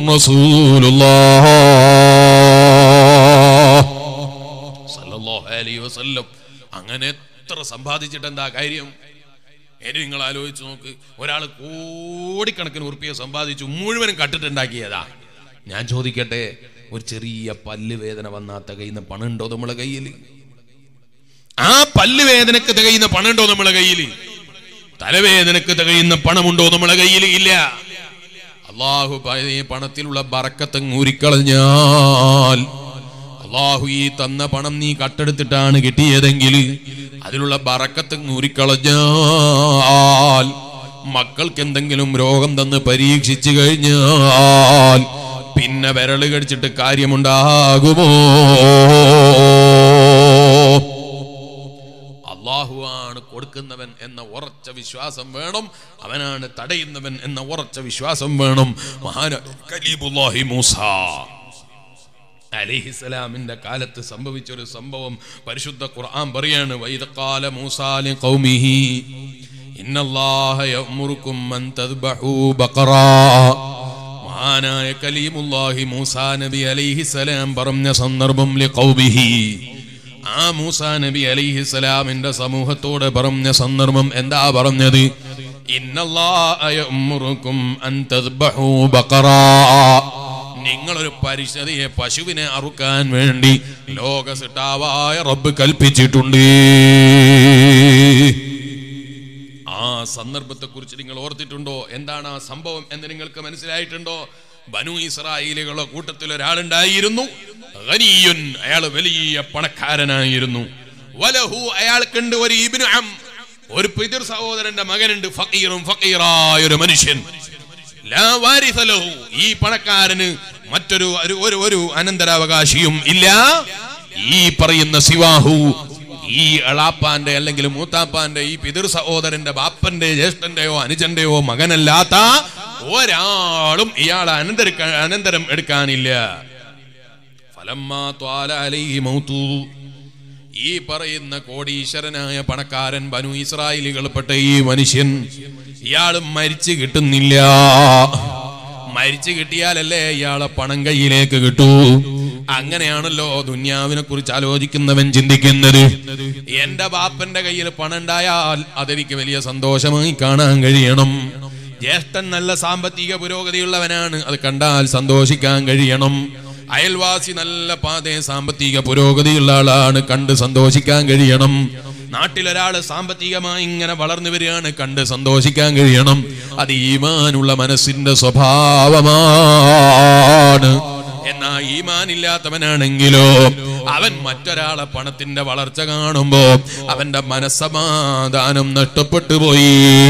റസൂലുള്ളാഹ് സല്ലല്ലാഹു അലൈഹി വസല്ലം അങ്ങനെ എത്ര സമ്പാദിച്ചിട്ട് എന്താ കാര്യം ഇനി നിങ്ങൾ ആലോചിച്ച് നോക്ക് ഒരാൾ കോടിക്കണക്കിന് ഉറുപ്പിയെ സമ്പാദിച്ചു മുഴുവനും കട്ടിട്ടുണ്ടാക്കിയതാ ഞാൻ ചോദിക്കട്ടെ ഒരു ചെറിയ പല്ല് വേദന വന്നാൽ തികയുന്ന പണുണ്ടോ നമ്മളെ കയ്യിൽ ആ പല്ല് വേദനക്ക് തികയുന്ന പണുണ്ടോ നമ്മളെ കയ്യിൽ തലവേദനക്ക് തികയുന്ന പണമുണ്ടോ നമ്മളെ കയ്യിൽ ഇല്ല അള്ളാഹു ഈ പണത്തിലുള്ള ബറക്കത്ത് ഊരിക്കളഞ്ഞാൽ അള്ളാഹു ഈ തന്ന പണം നീ കട്ടെടുത്തിട്ടാണ് കിട്ടിയതെങ്കിൽ അതിലുള്ള ബറക്കത്ത് ഊരിക്കളഞ്ഞാൽ മക്കൾക്ക് എന്തെങ്കിലും രോഗം തന്ന് പരീക്ഷിച്ചു കഴിഞ്ഞാൽ പിന്നെ വിരല് കടിച്ചിട്ട് കാര്യമുണ്ടാകുമോ അള്ളാഹുവാണ് കൊടുക്കുന്നവൻ എന്ന ഉറച്ച വിശ്വാസം വേണം അവനാണ് തടയുന്നവൻ എന്ന ഉറച്ച വിശ്വാസം വേണം മഹാന കലീബുല്ലാഹി മൂസ അലിഹിസലാമിന്റെ കാലത്ത് സംഭവിച്ച ഒരു സംഭവം പരിശുദ്ധ ഖുർആൻ പറയാണ് വൈദഖാല മൂസാലി ഖൗമിഹി ഇന്നല്ലാഹ യഅ്മുറുക്കും അൻ തദ്ബഹു ബഖറാ മഹാനായ കലീമുല്ലാഹി മൂസാ നബി അലൈഹിസലാം പറഞ്ഞ സന്ദർഭം ലി ഖൗമിഹി ആ മൂസാ നബി അലിഹിസ്സലാമിന്റെ സമൂഹത്തോട് പറഞ്ഞ സന്ദർഭം എന്താ പറഞ്ഞത് ഇന്നല്ലാഹ യഅ്മുറുക്കും അൻ തദ്ബഹൂ ബഖറാ നിങ്ങളൊരു പരിശതിയെ പശുവിനെ അറുക്കാൻ വേണ്ടി ലോക സിട്ടാവായ റബ്ബ് കൽപ്പിച്ചിട്ടുണ്ട് ആ സന്ദർഭത്തെ കുറിച്ച് നിങ്ങൾ ഓർത്തിട്ടുണ്ടോ എന്താണ് ആ സംഭവം എന്ന് നിങ്ങൾക്ക് മനസ്സിലായിട്ടുണ്ടോ ബനു ഇസ്രായേലുകളുടെ കൂട്ടത്തിൽ ഒരാളുണ്ടായിരുന്നു ഖനിയുൻ, അയാൾ വലിയ പണക്കാരനായിരുന്നു വലഹു അയാൾക്കുണ്ട് ഒരു ഇബ്നു അം ഒരു പിതൃ സഹോദരന്റെ മകനുണ്ട് ഫക്കീറും ഫക്കീറായ ഒരു മനുഷ്യൻ ലാ വാരിസ ലഹു. ഈ പണക്കാരന് മറ്റൊരു ഒരു- ഒരു ഒരു അനന്തരാവകാശിയും ഇല്ല ഈ പറയുന്ന സിവാഹു ഈ എളാപ്പാന്റെ അല്ലെങ്കിൽ മൂത്താപ്പാന്റെ ഈ പിതൃ സഹോദരന്റെ ബാപ്പന്റെ ജ്യേഷ്ഠന്റെയോ അനുജന്റെയോ മകനല്ലാത്ത ഒരാളും ഇയാൾ അനന്തര അനന്തരം എടുക്കാനില്ല ഫലമ്മാ ത്വാല അലൈഹി മൗതു ഈ പറയുന്ന കോടീശ്വരനായ പണക്കാരൻ ബനു ഇസ്രായേലികൾപ്പെട്ട ഈ മനുഷ്യൻ ഇയാൾ മരിച്ചു കിട്ടുന്നില്ല മരിച്ചു കിട്ടിയാലല്ലേ ഇയാളെ പണം കയ്യിലേക്ക് കിട്ടൂ അങ്ങനെയാണല്ലോ ദുന്യാവിനെ കുറിച്ച് ആലോചിക്കുന്നവൻ ചിന്തിക്കുന്നത് എന്റെ ബാപ്പന്റെ കയ്യിൽ പണം ഉണ്ടായാൽ അതെനിക്ക് വലിയ സന്തോഷമായി കാണാൻ കഴിയണം ജ്യേഷ്ഠൻ നല്ല സാമ്പത്തിക പുരോഗതിയുള്ളവനാണ് അത് കണ്ടാൽ സന്തോഷിക്കാൻ കഴിയണം അയൽവാസി നല്ല പാതേ സാമ്പത്തിക പുരോഗതിയുള്ള ആളാണ് കണ്ട് സന്തോഷിക്കാൻ കഴിയണം നാട്ടിലൊരാള് സാമ്പത്തികമായി ഇങ്ങനെ വളർന്നു വരികയാണ് കണ്ട് സന്തോഷിക്കാൻ കഴിയണം അത് ഈമാനുള്ള മനസ്സിന്റെ സ്വഭാവമാണ് എന്നാ ഈമാൻ ഇല്ലാത്തവനാണെങ്കിലോ അവൻ മറ്റൊരാളെ പണത്തിന്റെ വളർച്ച കാണുമ്പോ അവന്റെ മനസ്സമാധാനം നഷ്ടപ്പെട്ടു പോയി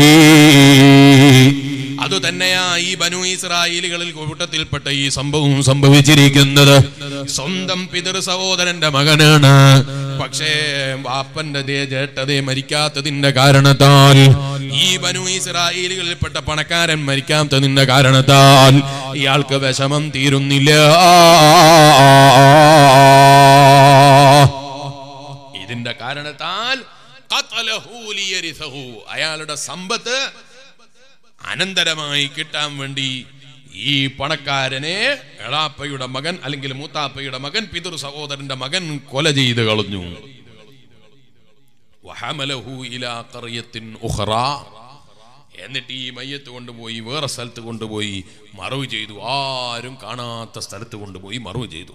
അതുതന്നെയാ ഈ ബനു ഇസ്രായേലുകളിൽ കൂട്ടത്തിൽപ്പെട്ട ഈ സംഭവം സംഭവിച്ചിരിക്കുന്നത് സ്വന്തം പിതൃ സഹോദരന്റെ മകനാണ് പക്ഷേ വാപ്പന്റെ ദേ ജേട്ടതേ മരിക്കാത്തതിന്റെ കാരണത്താൽ ഈ ബനു ഇസ്രായേലുകളിൽപ്പെട്ട പണക്കാരൻ മരിക്കാത്തതിന്റെ കാരണത്താൽ ഇയാൾക്ക് വിഷമം തീരുന്നില്ല ഇതിന്റെ കാരണത്താൽ ഖതലഹു ലിയരിസഹു. അയാളുടെ സമ്പത്ത് അനന്തരമായി കിട്ടാൻ വേണ്ടി ഈ പണക്കാരനെ എളാപ്പയുടെ മകൻ അല്ലെങ്കിൽ മൂത്താപ്പയുടെ മകൻ പിതൃ സഹോദരന്റെ മകൻ കൊല ചെയ്ത് കളഞ്ഞു വഹമലഹു ഇലാ ഖറിയത്തിൻ ഉഖറാ. എന്നിട്ട് ഈ മയ്യത്ത് കൊണ്ടുപോയി വേറെ സ്ഥലത്ത് കൊണ്ടുപോയി മറവ് ചെയ്തു ആരും കാണാത്ത സ്ഥലത്ത് കൊണ്ടുപോയി മറവ് ചെയ്തു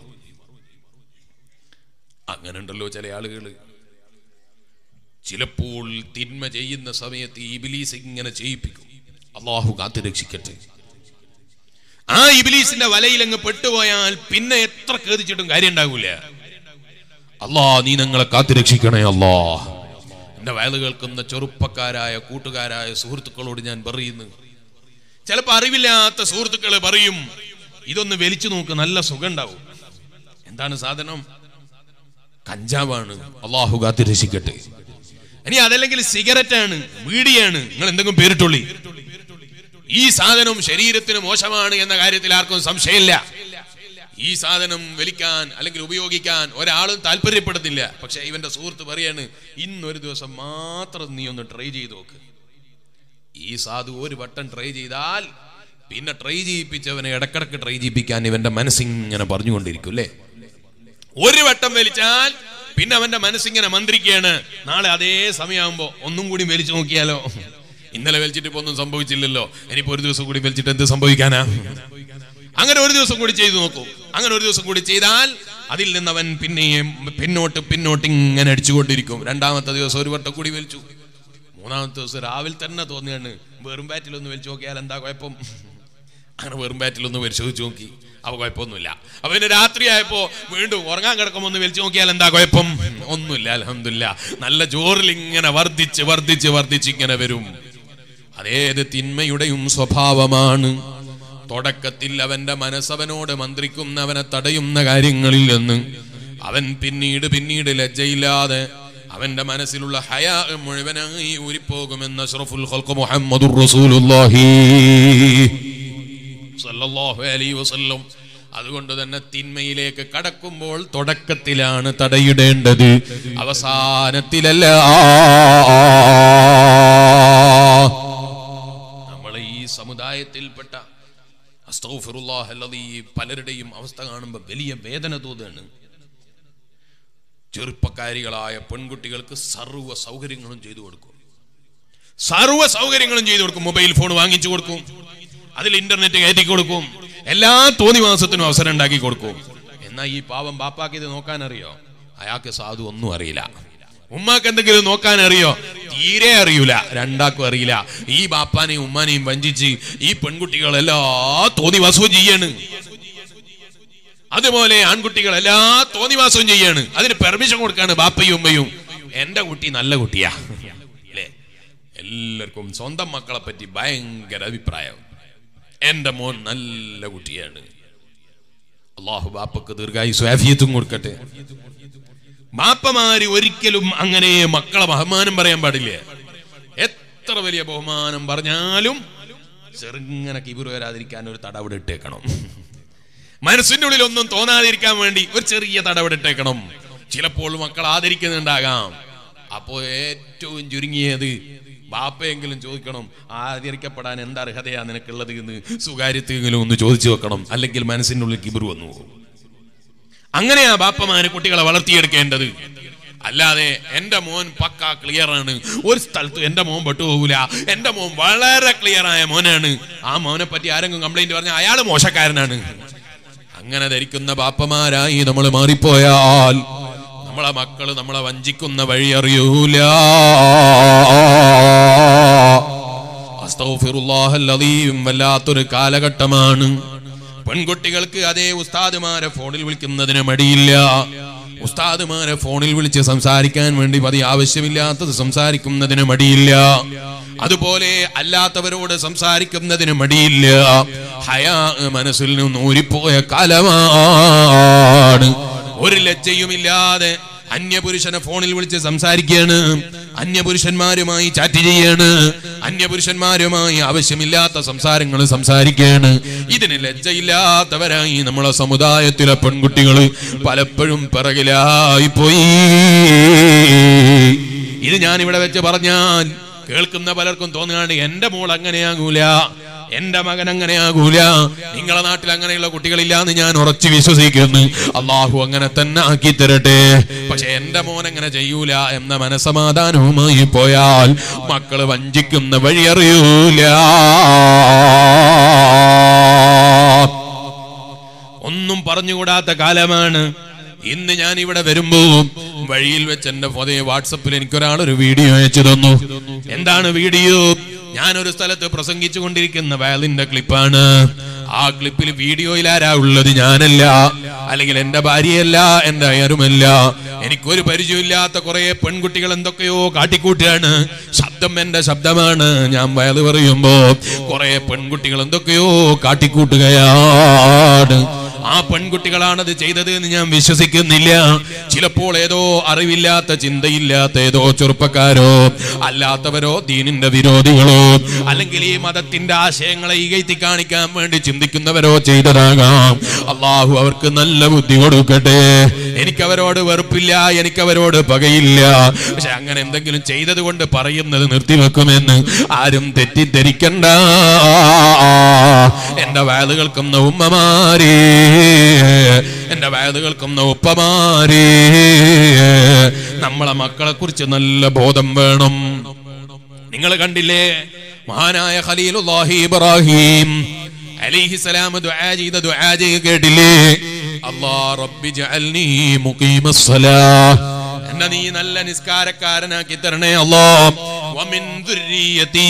അങ്ങനെ ഉണ്ടല്ലോ ചില ആളുകള് ചിലപ്പോൾ തിന്മ ചെയ്യുന്ന സമയത്ത് ഇബിലീസ് ഇങ്ങനെ ചെയ്യിപ്പിക്കും അള്ളാഹു കാത്തു രക്ഷിക്കട്ടെ ആ ഇബിലീസിന്റെ വലയിൽ അങ്ങ് പെട്ടുപോയാൽ പിന്നെ എത്ര കേതിച്ചിട്ടും കാര്യം ഉണ്ടാകൂല അല്ലാ നീ ഞങ്ങളെ കാത്തു രക്ഷിക്കണേ അല്ലാ എന്റെ വയല് കേൾക്കുന്ന ചെറുപ്പക്കാരായ കൂട്ടുകാരായ സുഹൃത്തുക്കളോട് ഞാൻ പറയുന്നു ചിലപ്പോ അറിവില്ലാത്ത സുഹൃത്തുക്കള് പറയും ഇതൊന്ന് വലിച്ചു നോക്ക് നല്ല സുഖം ഉണ്ടാവും എന്താണ് സാധനം കഞ്ചാവാണ് അള്ളാഹു കാത്തി രക്ഷിക്കട്ടെ ഇനി അതല്ലെങ്കിൽ സിഗരറ്റ് ആണ് വീടിയാണ് നിങ്ങൾ എന്തെങ്കിലും പേരിട്ടുള്ളി ഈ സാധനം ശരീരത്തിന് മോശമാണ് എന്ന കാര്യത്തിൽ ആർക്കും സംശയമില്ല ഈ സാധനം വലിക്കാൻ അല്ലെങ്കിൽ ഉപയോഗിക്കാൻ ഒരാളും താല്പര്യപ്പെടുന്നില്ല പക്ഷെ ഇവന്റെ സുഹൃത്ത് പറയാണ് ഇന്നൊരു ദിവസം മാത്രം നീ ഒന്ന് ട്രൈ ചെയ്ത് നോക്ക് ഈ സാധു ഒരു വട്ടം ട്രൈ ചെയ്താൽ പിന്നെ ട്രൈ ചെയ്യിപ്പിച്ചവനെ ഇടക്കിടക്ക് ട്രൈ ചെയ്യിപ്പിക്കാൻ ഇവന്റെ മനസ്സിങ്ങനെ പറഞ്ഞുകൊണ്ടിരിക്കും അല്ലേ ഒരു വട്ടം വലിച്ചാൽ പിന്നെ അവന്റെ മനസ്സിങ്ങനെ മന്ത്രിക്കുകയാണ് നാളെ അതേ സമയമാകുമ്പോ ഒന്നും കൂടി വലിച്ചു നോക്കിയാലോ ഇന്നലെ വലിച്ചിട്ട് ഇപ്പൊ ഒന്നും സംഭവിച്ചില്ലല്ലോ ഇനിയിപ്പോ ഒരു ദിവസം കൂടി വലിച്ചിട്ട് എന്ത് സംഭവിക്കാനാ അങ്ങനെ ഒരു ദിവസം കൂടി ചെയ്തു നോക്കൂ അങ്ങനെ ഒരു ദിവസം കൂടി ചെയ്താൽ അതിൽ നിന്ന് അവൻ പിന്നെയും പിന്നോട്ട് പിന്നോട്ട് ഇങ്ങനെ അടിച്ചുകൊണ്ടിരിക്കും രണ്ടാമത്തെ ദിവസം ഒരു വട്ടം കൂടി വലിച്ചു മൂന്നാമത്തെ ദിവസം രാവിലെ തന്നെ തോന്നിയാണ് വെറും ബാറ്റിലൊന്ന് വലിച്ചു നോക്കിയാൽ എന്താ കുഴപ്പം അങ്ങനെ വെറും ബാറ്റിലൊന്ന് പരിശോധിച്ച് നോക്കി അവ കുഴപ്പമൊന്നുമില്ല അപ്പൊ പിന്നെ രാത്രിയായപ്പോ വീണ്ടും ഉറങ്ങാൻ കിടക്കുമ്പോ ഒന്ന് വലിച്ചു നോക്കിയാൽ എന്താ കുഴപ്പം ഒന്നുമില്ല അലഹമില്ല നല്ല ജോറിൽ ഇങ്ങനെ വർദ്ധിച്ച് വർദ്ധിച്ച് വർദ്ധിച്ച് ഇങ്ങനെ വരും അതേത് തിന്മയുടെയും സ്വഭാവമാണ് തുടക്കത്തിൽ അവന്റെ മനസ്സവനോട് മന്ത്രിക്കുന്ന അവനെ തടയുന്ന കാര്യങ്ങളിൽ നിന്ന് അവൻ പിന്നീട് പിന്നീട് ലജ്ജയില്ലാതെ അവന്റെ മനസ്സിലുള്ള ഹയാ മുഴുവനായി ഊരിപ്പോകുമെന്ന് അഷ്റഫുൽ ഖൽഖ് മുഹമ്മദുർ റസൂലുള്ളാഹി സല്ലല്ലാഹു അലൈഹി വസല്ലം അതുകൊണ്ട് തന്നെ തിന്മയിലേക്ക് കടക്കുമ്പോൾ തുടക്കത്തിലാണ് തടയിടേണ്ടത് അവസാനത്തിലല്ല നമ്മൾ ഈ സമുദായത്തിൽപ്പെട്ട അസ്തഗ്ഫിറുല്ലാഹ് അല്ലദീ പലരുടെയും അവസ്ഥ കാണുമ്പോൾ വലിയ വേദന തോന്നുകയാണ് ചെറുപ്പക്കാരികളായ പെൺകുട്ടികൾക്ക് സർവ്വ സൗകര്യങ്ങളും ചെയ്തു കൊടുക്കും സർവ്വ സൗകര്യങ്ങളും ചെയ്തു കൊടുക്കും മൊബൈൽ ഫോൺ വാങ്ങിച്ചു കൊടുക്കും അതിൽ ഇന്റർനെറ്റ് കയറ്റി കൊടുക്കും എല്ലാ തോന്നിവാസത്തിനും അവസരം ഉണ്ടാക്കി കൊടുക്കും എന്നാ ഈ പാവം ബാപ്പാക്ക് ഇത് നോക്കാൻ അറിയോ അയാൾക്ക് സാധു ഒന്നും അറിയില്ല ഉമ്മാക്ക് എന്തെങ്കിലും നോക്കാൻ അറിയോ തീരെ അറിയൂല രണ്ടാക്കും അറിയില്ല ഈ ബാപ്പാനെയും ഉമ്മാനെയും വഞ്ചിച്ച് ഈ പെൺകുട്ടികൾ എല്ലാ തോന്നിവാസവും ചെയ്യാണ് അതുപോലെ ആൺകുട്ടികൾ എല്ലാ തോന്നിവാസവും ചെയ്യാണ് അതിന് പെർമിഷൻ കൊടുക്കാണ് ബാപ്പയും ഉമ്മയും എന്റെ കുട്ടി നല്ല കുട്ടിയാ അല്ലേ എല്ലാവർക്കും സ്വന്തം മക്കളെ പറ്റി ഭയങ്കര അഭിപ്രായം എന്റെ മോൻ നല്ല കുട്ടിയാണ് അള്ളാഹു ബാപ്പക്ക് ദീർഘായി സ്വാഫിയത്തും കൊടുക്കട്ടെ ബാപ്പമാര് ഒരിക്കലും അങ്ങനെ മക്കളെ ബഹുമാനം പറയാൻ പാടില്ല എത്ര വലിയ ബഹുമാനം പറഞ്ഞാലും ചെറുങ്ങനെ കിബിർ വരാതിരിക്കാൻ ഒരു തടവിടെ ഇട്ടേക്കണം മനസ്സിന്റെ ഉള്ളിൽ ഒന്നും തോന്നാതിരിക്കാൻ വേണ്ടി ഒരു ചെറിയ തടവിട്ടേക്കണം ചിലപ്പോൾ മക്കൾ ആദരിക്കുന്നുണ്ടാകാം അപ്പോ ഏറ്റവും ചുരുങ്ങിയത് ബാപ്പയെങ്കിലും ചോദിക്കണം ആദരിക്കപ്പെടാൻ എന്ത് അർഹതയാ നിനക്കുള്ളത് എന്ന് സ്വകാര്യത്തെങ്കിലും ഒന്ന് ചോദിച്ചു വെക്കണം അല്ലെങ്കിൽ മനസ്സിന്റെ ഉള്ളിൽ കിബിർ വന്നു പോകും അങ്ങനെയാ ബാപ്പമാര് കുട്ടികളെ വളർത്തിയെടുക്കേണ്ടത് അല്ലാതെ എന്റെ മോൻ പക്ക ക്ലിയർ ആണ് ഒരു സ്ഥലത്ത് എന്റെ മോൻ പെട്ടുപോകൂല എന്റെ മോൻ വളരെ ക്ലിയർ ആയ മോനാണ് ആ മോനെ പറ്റി ആരെങ്കിലും കംപ്ലൈന്റ് പറഞ്ഞാൽ അയാൾ മോശക്കാരനാണ് അങ്ങനെ ധരിക്കുന്ന ബാപ്പമാരായി നമ്മൾ മാറിപ്പോയാൽ നമ്മളെ മക്കള് നമ്മളെ വഞ്ചിക്കുന്ന വഴി അറിയൂല അസ്തഗ്ഫിറുല്ലാഹൽ അദീം വല്ലാത്തൊരു കാലഘട്ടമാണ് പെൺകുട്ടികൾക്ക് അതേ ഉസ്താദുമാരെ ഫോണിൽ വിളിക്കുന്നതിന് മടിയില്ല ഉസ്താദുമാരെ ഫോണിൽ വിളിച്ച് സംസാരിക്കാൻ വേണ്ടി പതി ആവശ്യമില്ലാത്തത് സംസാരിക്കുന്നതിന് മടിയില്ല അതുപോലെ അല്ലാത്തവരോട് സംസാരിക്കുന്നതിന് മടിയില്ല ഹയാ മനസ്സിൽ നിന്ന് ഊരിപ്പോയ കാലമാണ് ഒരു ലജ്ജയുമില്ലാതെ അന്യപുരുഷനെ ഫോണിൽ വിളിച്ച് സംസാരിക്കുകയാണ് അന്യപുരുഷന്മാരുമായി ചാറ്റ് ചെയ്യാണ് അന്യപുരുഷന്മാരുമായി ആവശ്യമില്ലാത്ത സംസാരങ്ങൾ സംസാരിക്കുകയാണ് ഇതിന് ലജ്ജയില്ലാത്തവരായി നമ്മളെ സമുദായത്തിലെ പെൺകുട്ടികൾ പലപ്പോഴും പിറകിലായി പോയി ഇത് ഞാൻ ഇവിടെ വെച്ച് പറഞ്ഞാൽ കേൾക്കുന്ന പലർക്കും തോന്നുകയാണ് എന്റെ മോൾ അങ്ങനെയാകൂല എന്റെ മകൻ അങ്ങനെയാകൂല നിങ്ങളെ നാട്ടിൽ അങ്ങനെയുള്ള കുട്ടികളില്ല എന്ന് ഞാൻ ഉറച്ചു വിശ്വസിക്കുന്നു അള്ളാഹു അങ്ങനെ തന്നെ ആക്കി തരട്ടെ പക്ഷെ എന്റെ മോൻ അങ്ങനെ ചെയ്യൂല എന്ന മനസമാധാനവുമായി പോയാൽ മക്കള് വഞ്ചിക്കുന്ന വഴി അറിയൂല ഒന്നും പറഞ്ഞുകൂടാത്ത കാലമാണ് ഇന്ന് ഞാൻ ഇവിടെ വരുമ്പോ വഴിയിൽ വെച്ച് എന്റെ ഫോതെ വാട്സപ്പിൽ എനിക്കൊരാൾ ഒരു വീഡിയോ അയച്ചു തന്നു എന്താണ് വീഡിയോ ഞാനൊരു സ്ഥലത്ത് പ്രസംഗിച്ചു കൊണ്ടിരിക്കുന്ന വയലിന്റെ ക്ലിപ്പാണ് ആ ക്ലിപ്പിൽ വീഡിയോയിൽ ആരാ ഉള്ളത് ഞാനല്ല അല്ലെങ്കിൽ എന്റെ ഭാര്യയല്ല എന്റെ അയറുമല്ല എനിക്കൊരു പരിചയമില്ലാത്ത കുറെ പെൺകുട്ടികൾ എന്തൊക്കെയോ കാട്ടിക്കൂട്ടുകയാണ് ശബ്ദം എന്റെ ശബ്ദമാണ് ഞാൻ വയല് പറയുമ്പോ കുറെ പെൺകുട്ടികൾ എന്തൊക്കെയോ കാട്ടിക്കൂട്ടുകയാണ് ആ പെൺകുട്ടികളാണത് ചെയ്തത് എന്ന് ഞാൻ വിശ്വസിക്കുന്നില്ല ചിലപ്പോൾ ഏതോ അറിവില്ലാത്ത ചിന്തയില്ലാത്ത ഏതോ ചെറുപ്പക്കാരോ അല്ലാത്തവരോ ദീനിന്റെ വിരോധികളോ അല്ലെങ്കിൽ ഈ മതത്തിന്റെ ആശയങ്ങളെ ഇകഴ്ത്തി കാണിക്കാൻ വേണ്ടി ചിന്തിക്കുന്നവരോ ചെയ്തതാകാം അള്ളാഹു അവർക്ക് നല്ല ബുദ്ധി കൊടുക്കട്ടെ എനിക്ക് അവരോട് വെറുപ്പില്ല എനിക്ക് അവരോട് പകയില്ല പക്ഷെ അങ്ങനെ എന്തെങ്കിലും ചെയ്തത് കൊണ്ട് പറയുന്നത് നിർത്തിവെക്കുമെന്ന് ആരും തെറ്റിദ്ധരിക്കണ്ട എന്റെ വയല് കേൾക്കുന്ന ഉമ്മമാരേ എന്റെ വയല് കേൾക്കുന്ന ഉപ്പമാരേ നമ്മളെ മക്കളെ കുറിച്ച് നല്ല ബോധം വേണം നിങ്ങൾ കണ്ടില്ലേ മഹാനായ ഖലീലുല്ലാഹി ഇബ്രാഹിം അലൈഹിസലാം ദുആ ചെയ്ത ദുആ ചെയ്ത് കേട്ടില്ലേ അല്ലാ റബ്ബി ജഅൽനി മുഖീമസ്സലാഹ് എന്നെ നീ നല്ല നിസ്കാരക്കാരനാക്കി തരണേ അല്ലാ വമിൻ ദുർരിയതി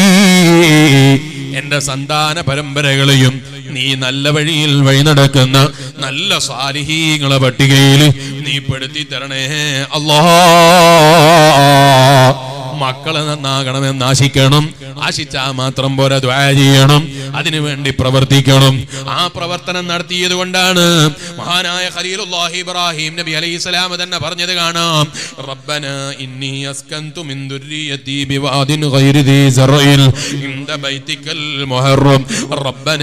എന്റെ സന്താന പരമ്പരകളെയും നീ നല്ല വഴിയിൽ വഴി നടക്കുന്ന നല്ല സാലിഹീങ്ങളെ പട്ടികയിൽ നീ പെടുത്തി തരണേ അല്ലാ മക്കളെ നന്നാകണമെന്ന് ആശിക്കണം ആശിച്ചാ മാത്രം പോരാ ദ്വാ ചെയ്യണം അതിനു വേണ്ടി പ്രവർത്തിക്കണം ആ പ്രവർത്തനം നടത്തിയത് കൊണ്ടാണ് മഹാനായ ഖലീലുല്ലാഹി ഇബ്രാഹിം നബി അലൈഹി സ്വലാം തന്നെ പറഞ്ഞത് കാണാം റബ്ബന ഇന്നി അസ്കന്തു മിൻ ദുർരിയതി ബിവാദിൻ ഗൈരി ദീ സറഇൻ ഇൻദ ബൈതിക്കൽ മുഹറം റബ്ബന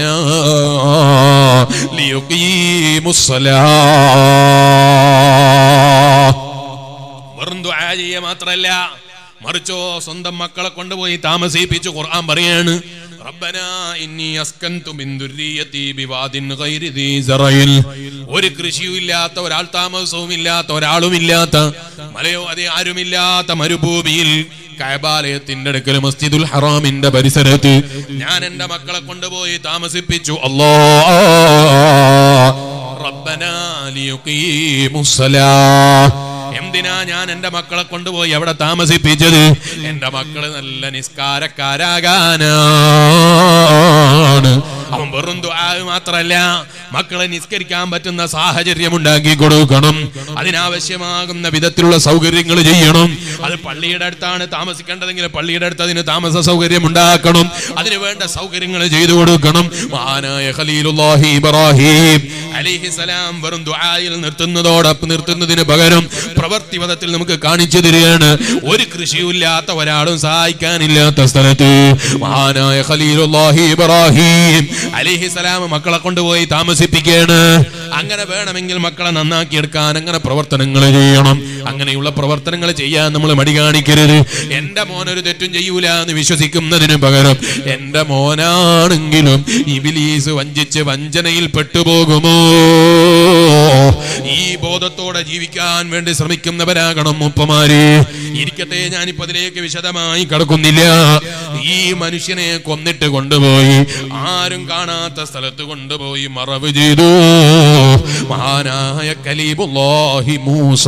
ലിയുഖീമുസ് സ്വലാഹ് വെറും ദുആ ചെയ്യുക മാത്രല്ല മറിച്ചോ സ്വന്തം മക്കളെ കൊണ്ടുപോയി താമസിപ്പിച്ചു ഖുർആൻ പറയാണ് റബ്ബന ഇന്നി അസ്കന്തു മിൻ ദുർരിയതി ബിവാദിൻ ഗൈരി ദീ സറയിൽ ഒരു കൃഷിയും ഇല്ലാത്ത ഒരാൾ താമസവും ഇല്ലാത്ത ഒരാളുമില്ലാത്ത മലയോ അതെ ആരുമില്ലാത്ത മരുഭൂമിയിൽ കൈബാലയത്തിന്റെ അടുക്കൽ മസ്ജിദുൽ ഹറാമിന്റെ പരിസരത്ത് ഞാൻ എന്റെ മക്കളെ കൊണ്ടുപോയി താമസിപ്പിച്ചു അല്ലോ റബ്ബനാ ലിയുഖീമുസ്സലാ എന്തിനാ ഞാൻ എന്റെ മക്കളെ കൊണ്ടുപോയി അവിടെ താമസിപ്പിച്ചത് എന്റെ മക്കള് നല്ല നിസ്കാരക്കാരാകാനാണ് അവൻ വെറും ദുആ മാത്രല്ല മക്കളെ നിസ്കരിക്കാൻ പറ്റുന്ന സാഹചര്യം ഉണ്ടാക്കി കൊടുക്കണം അതിനാവശ്യമാകുന്ന വിധത്തിലുള്ള സൗകര്യങ്ങൾ ചെയ്യണം അത് പള്ളിയുടെ അടുത്താണ് താമസിക്കേണ്ടതെങ്കിൽ പള്ളിയുടെ അടുത്ത് അതിന് താമസ സൗകര്യം ഉണ്ടാക്കണം അതിന് വേണ്ട സൗകര്യങ്ങൾ ചെയ്തു കൊടുക്കണം മഹാനായ ഖലീലുല്ലാഹി ഇബ്രാഹിം അലിഹിസലാം വെറും ദുആയിൽ നിർത്തുന്നതോടൊപ്പം നിർത്തുന്നതിന് പകരം പ്രവർത്തി പദത്തിൽ നമുക്ക് കാണിച്ചു തരികയാണ് ഒരു കൃഷിയില്ലാത്ത ഒരാളും സഹായിക്കാനില്ലാത്ത സ്ഥലത്ത് മഹാനായ ഖലീലുല്ലാഹി ഇബ്രാഹിം അലിഹിസലാം മക്കളെ കൊണ്ടുപോയി താമസിപ്പിക്കുകയാണ് അങ്ങനെ വേണമെങ്കിൽ മക്കളെ നന്നാക്കി എടുക്കാൻ അങ്ങനെ പ്രവർത്തനങ്ങൾ ചെയ്യണം അങ്ങനെയുള്ള പ്രവർത്തനങ്ങൾ ചെയ്യാൻ നമ്മൾ മടി കാണിക്കരുത് എന്റെ മോനൊരു തെറ്റും ചെയ്യൂല എന്ന് വിശ്വസിക്കുന്നതിന് പകരം എന്റെ മോനാണെങ്കിലും ഇബിലീസ് വഞ്ചിച്ച് വഞ്ചനയിൽ പെട്ടുപോകുമോ ഈ ബോധത്തോടെ ജീവിക്കാൻ വേണ്ടി ശ്രമിക്കുന്നവരാകണം മുപ്പമാര് ഇരിക്കട്ടെ ഞാനിപ്പോ അതിലേക്ക് വിശദമായി കടക്കുന്നില്ല ഈ മനുഷ്യനെ കൊന്നിട്ട് കൊണ്ടുപോയി ആരും കാണാത്ത സ്ഥലത്ത് കൊണ്ടുപോയി മറവ് ചെയ്തു മഹാനായ കലീബുല്ലാഹി മൂസ